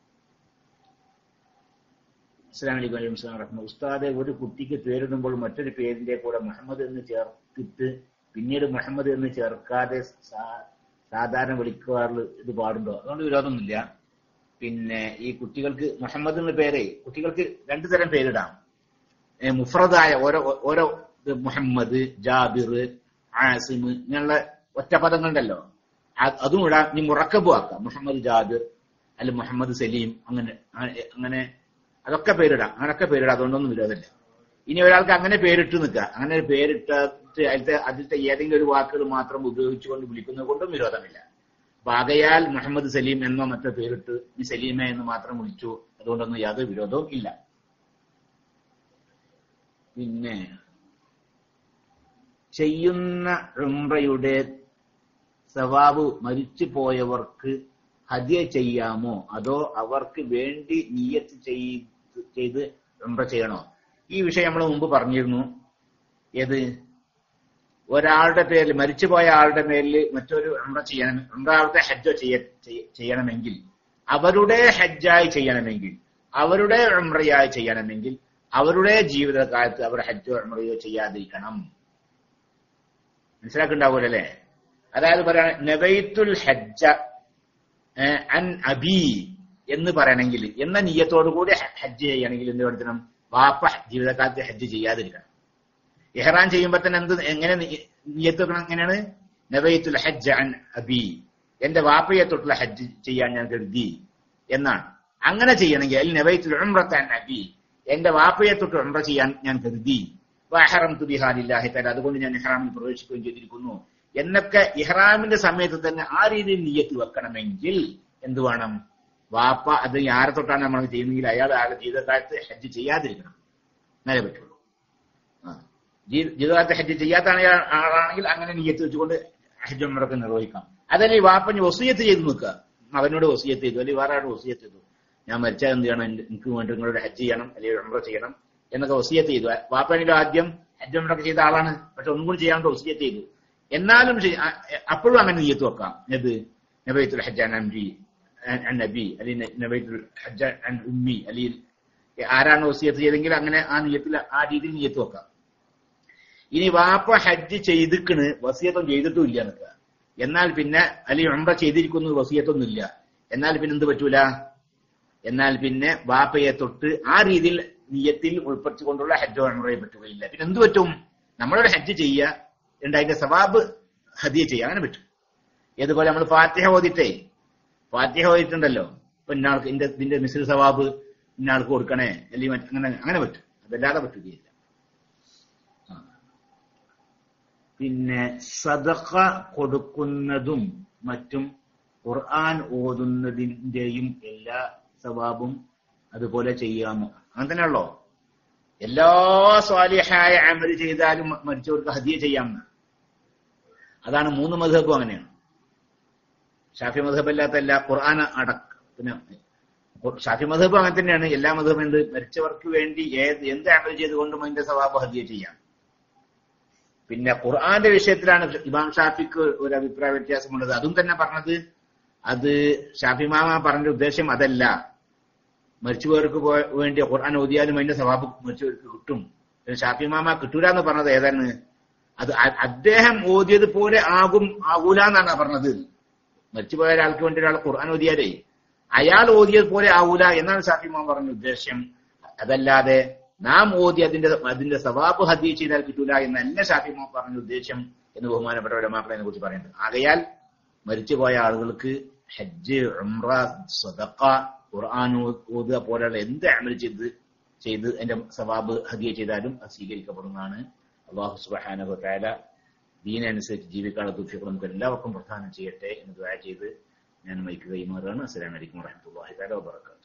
അസ്സാം വലൈക്കും വലൈക്കും സ്ലാം റഹ്മ ഉസ്താദെ ഒരു കുട്ടിക്ക് പേരിടുമ്പോൾ മറ്റൊരു പേരിന്റെ കൂടെ മുഹമ്മദ് എന്ന് ചേർത്തിട്ട് പിന്നീട് മുഹമ്മദ് എന്ന് ചേർക്കാതെ സാധാരണ വിളിക്കാറുള്ള ഇത് പാടുണ്ടോ അതുകൊണ്ട് വിരോധമൊന്നുമില്ല പിന്നെ ഈ കുട്ടികൾക്ക് മുഹമ്മദ് എന്ന പേരെ കുട്ടികൾക്ക് രണ്ടു തരം പേരിടാം മുഫ്രദായ ഓരോ ഓരോ മുഹമ്മദ് ജാബിർ ആസിം ഇങ്ങനെയുള്ള ഒറ്റപദങ്ങളുണ്ടല്ലോ അതും ഇടാം നീ മുറക്കബു ആക്കാം മുഹമ്മദ് ജാബിർ അല്ലെ മുഹമ്മദ് സലീം അങ്ങനെ അങ്ങനെ അതൊക്കെ പേരിടാം അങ്ങനൊക്കെ പേരിടാം അതുകൊണ്ടൊന്നും വിരോധമില്ല ഇനി ഒരാൾക്ക് അങ്ങനെ പേരിട്ട് നിൽക്കുക അങ്ങനെ ഒരു പേരിട്ടിട്ട് അതിലത്തെ അതിലത്തെ ഏതെങ്കിലും ഒരു വാക്കുകൾ മാത്രം ഉപയോഗിച്ചുകൊണ്ട് വിളിക്കുന്നത് കൊണ്ടും വിരോധമില്ല ആകയാൽ മുഹമ്മദ് സലീം എന്നോ മറ്റോ പേരിട്ട് ഈ സലീമ എന്ന് മാത്രം വിളിച്ചു അതുകൊണ്ടൊന്നും യാതൊരു വിരോധവും ഇല്ല പിന്നെ ചെയ്യുന്ന ഉംറയുടെ സവാബ് മരിച്ചു പോയവർക്ക് ഹദ്യ ചെയ്യാമോ അതോ അവർക്ക് വേണ്ടി നീയത്ത് ചെയ്ത് ചെയ്ത് ഉംറ ചെയ്യണോ ഈ വിഷയം നമ്മൾ മുമ്പ് പറഞ്ഞിരുന്നു ഏത് ഒരാളുടെ പേരിൽ മരിച്ചുപോയ ആളുടെ പേരിൽ മറ്റൊരു ഉംറ ചെയ്യണം ഉംറാവത്തെ ഹജ്ജോ ചെയ്യ ചെയ്യണമെങ്കിൽ അവരുടെ ഹജ്ജായി ചെയ്യണമെങ്കിൽ അവരുടെ ഉംറയായി ചെയ്യണമെങ്കിൽ അവരുടെ ജീവിതകാലത്ത് അവർ ഹജ്ജോ ഉംറയോ ചെയ്യാതിരിക്കണം മനസ്സിലാക്കുണ്ടാവൂല അല്ലേ അതായത് പറയാണ് നബൈത്തുൽ ഹജ്ജ അൻ അബി എന്ന് പറയണമെങ്കിൽ എന്ന നീയത്തോടു കൂടി ഹജ്ജ് ചെയ്യണമെങ്കിൽ എന്ത് പഠിക്കണം വാപ്പ ജീവിതകാലത്ത് ഹജ്ജ് ചെയ്യാതിരിക്കണം ഇഹ്റാൻ ചെയ്യുമ്പോ തന്നെ എന്ത് എങ്ങനെ നീയത്ത് വെക്കണം എങ്ങനെയാണ് നബൈത്തുൽ ഹജ്ജ് അൻ അബി എന്റെ വാപ്പയെ തൊട്ടുള്ള ഹജ്ജ് ചെയ്യാൻ ഞാൻ കരുതി എന്നാണ് അങ്ങനെ ചെയ്യണമെങ്കിൽ അൽ നബൈത്തുൽ ഉംറത്ത് അൻ അബി എന്റെ വാപ്പയെ തൊട്ട് ഉംറ ചെയ്യാൻ ഞാൻ കരുതി വഹറം തുബിഹാലില്ലാഹി തല അതുകൊണ്ട് ഞാൻ ഇഹ്റാമിൽ പ്രവേശിക്കുകയും ചെയ്തിരിക്കുന്നു എന്നൊക്കെ ഇഹ്റാമിന്റെ സമയത്ത് തന്നെ ആ രീതിയിൽ നീയത്ത് വെക്കണമെങ്കിൽ എന്ത് വേണം വാപ്പ അത് ആരെ തൊട്ടാണ് നമ്മൾ ചെയ്യുന്നെങ്കിൽ അയാൾ അയാളുടെ ജീവിതകാലത്ത് ഹജ്ജ് ചെയ്യാതിരിക്കണം എന്നാലേ പറ്റുള്ളൂ ജീവിതകാലത്ത് ഹജ്ജ് ചെയ്യാത്ത ആളാണെങ്കിൽ അങ്ങനെ നീയത്ത് വെച്ചുകൊണ്ട് ഹജ്ജ് ഉമ്മറൊക്കെ നിർവഹിക്കാം അതല്ലേ ഈ വാപ്പഞ്ഞ് വസൂയത്ത് ചെയ്ത് നിൽക്കുക അവനോട് വസൂയത്ത് ചെയ്തു അല്ലെങ്കിൽ വേറെ ആളോട് വസൂയത്ത് ചെയ്തു ഞാൻ മരിച്ചാൽ എന്ത് ചെയ്യണം എനിക്ക് വേണ്ടി നിങ്ങളോട് ഹജ്ജ് ചെയ്യണം അല്ലെങ്കിൽ ഉമ്ര ചെയ്യണം എന്നൊക്കെ വസീയത്ത് ചെയ്തു വാപ്പാണെങ്കിലും ആദ്യം ഹജ്ജ് ഉമ്രൊക്കെ ചെയ്ത ആളാണ് പക്ഷെ ഒന്നും കൂടി ചെയ്യാണ്ട് വസീയത്ത് ചെയ്തു എന്നാലും അപ്പോഴും അങ്ങനെ നീയത്ത് വെക്കാം ഏത് നബൈത്തുൽ ഹജ്ജ് അൻ അംരി അൻ നബി അല്ലെങ്കിൽ നബൈത്തുൽ ഹജ്ജ് അൻ ഉമ്മി അല്ലെങ്കിൽ ആരാണ് വസീയത്ത് ചെയ്തെങ്കിൽ അങ്ങനെ ആ നീയത്തിൽ ആ രീതിയിൽ നീയത്ത് വെക്കാം ഇനി വാപ്പ ഹജ്ജ് ചെയ്തിക്കണ് വസീയത്വം ചെയ്തിട്ടും ഇല്ല എന്നൊക്കെ എന്നാൽ പിന്നെ അല്ലെങ്കിൽ ഉംറ ചെയ്തിരിക്കുന്നു വസീയത്തൊന്നും ഇല്ല എന്നാൽ പിന്നെ എന്ത് പറ്റൂല എന്നാൽ പിന്നെ വാപ്പയെ തൊട്ട് ആ രീതിയിൽ നീയത്തിൽ ഉൾപ്പെടുത്തിക്കൊണ്ടുള്ള ഹജ്ജോ ഉംറയെ പറ്റുകയില്ല പിന്നെ എന്ത് പറ്റും നമ്മളൊരു ഹജ്ജ് ചെയ്യുക എന്നിട്ട് അതിന്റെ സവാബ് ഹദിയ ചെയ്യുക അങ്ങനെ പറ്റും ഏതുപോലെ നമ്മൾ ഫാത്തിഹ ഓതിട്ടേ ഫാത്തിഹ ഓതിട്ടുണ്ടല്ലോ ഇപ്പൊ ഇന്നാൾക്ക് ഇതിന്റെ ഇതിന്റെ മിസിൽ സവാബ് ഇന്നാൾക്ക് കൊടുക്കണേ അല്ലെങ്കിൽ മറ്റ് അങ്ങനെ അങ്ങനെ പറ്റും അതല്ലാതെ പറ്റുകയില്ല പിന്നെ സദഖ കൊടുക്കുന്നതും മറ്റും ഖുർആൻ ഓതുന്നതിന്റെയും എല്ലാ സവാബും അതുപോലെ ചെയ്യാമോ അങ്ങനെ തന്നെയുള്ളോ എല്ലാ സ്വാലിഹായ അമൽ ചെയ്താലും മരിച്ചവർക്ക് ഹദിയ ചെയ്യാമെന്ന് അതാണ് മൂന്ന് മധബും അങ്ങനെയാണ് ഷാഫി മധബ് അല്ലാത്ത എല്ലാ ഖുർആൻ അടക്ക പിന്നെ ഷാഫി മധബ് അങ്ങനെ തന്നെയാണ് എല്ലാ മധബും എന്ത് മരിച്ചവർക്ക് വേണ്ടി ഏത് എന്ത് അമൽ ചെയ്തുകൊണ്ടും അതിന്റെ സവാബ് ഹദിയ ചെയ്യാം പിന്നെ ഖുർആന്റെ വിഷയത്തിലാണ് ഇമാം ഷാഫിക്ക് ഒരു അഭിപ്രായ വ്യത്യാസമുള്ളത് അതും തന്നെ പറഞ്ഞത് അത് ഷാഫി മാമ പറഞ്ഞ ഉദ്ദേശം അതല്ല മരിച്ചുപോയവർക്ക് വേണ്ടി ഖുർആൻ ഓതിയാലും അതിന്റെ സ്വഭാവം മരിച്ചവർക്ക് കിട്ടും ഷാഫി മാമ കിട്ടൂല എന്ന് പറഞ്ഞത് ഏതാണ് അത് അദ്ദേഹം ഓതിയത് പോലെ ആകും ആകൂല എന്നാണ് പറഞ്ഞത് മരിച്ചുപോയ ഒരാൾക്ക് വേണ്ടി ഒരാൾ ഖുർആൻ ഓതിയാലേ അയാൾ ഓതിയത് പോലെ ആവൂല എന്നാണ് ഷാഫി മാമ പറഞ്ഞ ഉദ്ദേശം അതല്ലാതെ നാം ഓതി അതിന്റെ അതിന്റെ സവാബ് ഹദീ ചെയ്താൽ കിട്ടൂല എന്നല്ല ഷാഫി മാമ പറഞ്ഞ ഉദ്ദേശം എന്ന് ബഹുമാനപ്പെട്ട ഉലമാക്കളെ കുറിച്ച് പറയുന്നത് ആകയാൽ മരിച്ചുപോയ ആളുകൾക്ക് ഹജ്ജ് ഉംറ സദക്ക ഖുർആൻ ഓ- ഓതുക പോലെയുള്ള എന്ത് അമൽ ചെയ്ത് ചെയ്ത് അതിന്റെ സവാബ് ഹദിയ ചെയ്താലും അത് സ്വീകരിക്കപ്പെടുന്നതാണ് അള്ളാഹു സുബഹാനഹു താല ദീനനുസരിച്ച് ജീവിക്കാനുള്ള ദുഃഖികൾ നമുക്ക് എല്ലാവർക്കും പ്രധാനം ചെയ്യട്ടെ എന്ന് ദ്വാര ചെയ്ത് ഞാൻ മൈക്ക് കൈമാറുകയാണ് അസ്സലാമു അലൈക്കും വറഹ്മത്തുള്ളാഹി തആല വബറകാതുഹു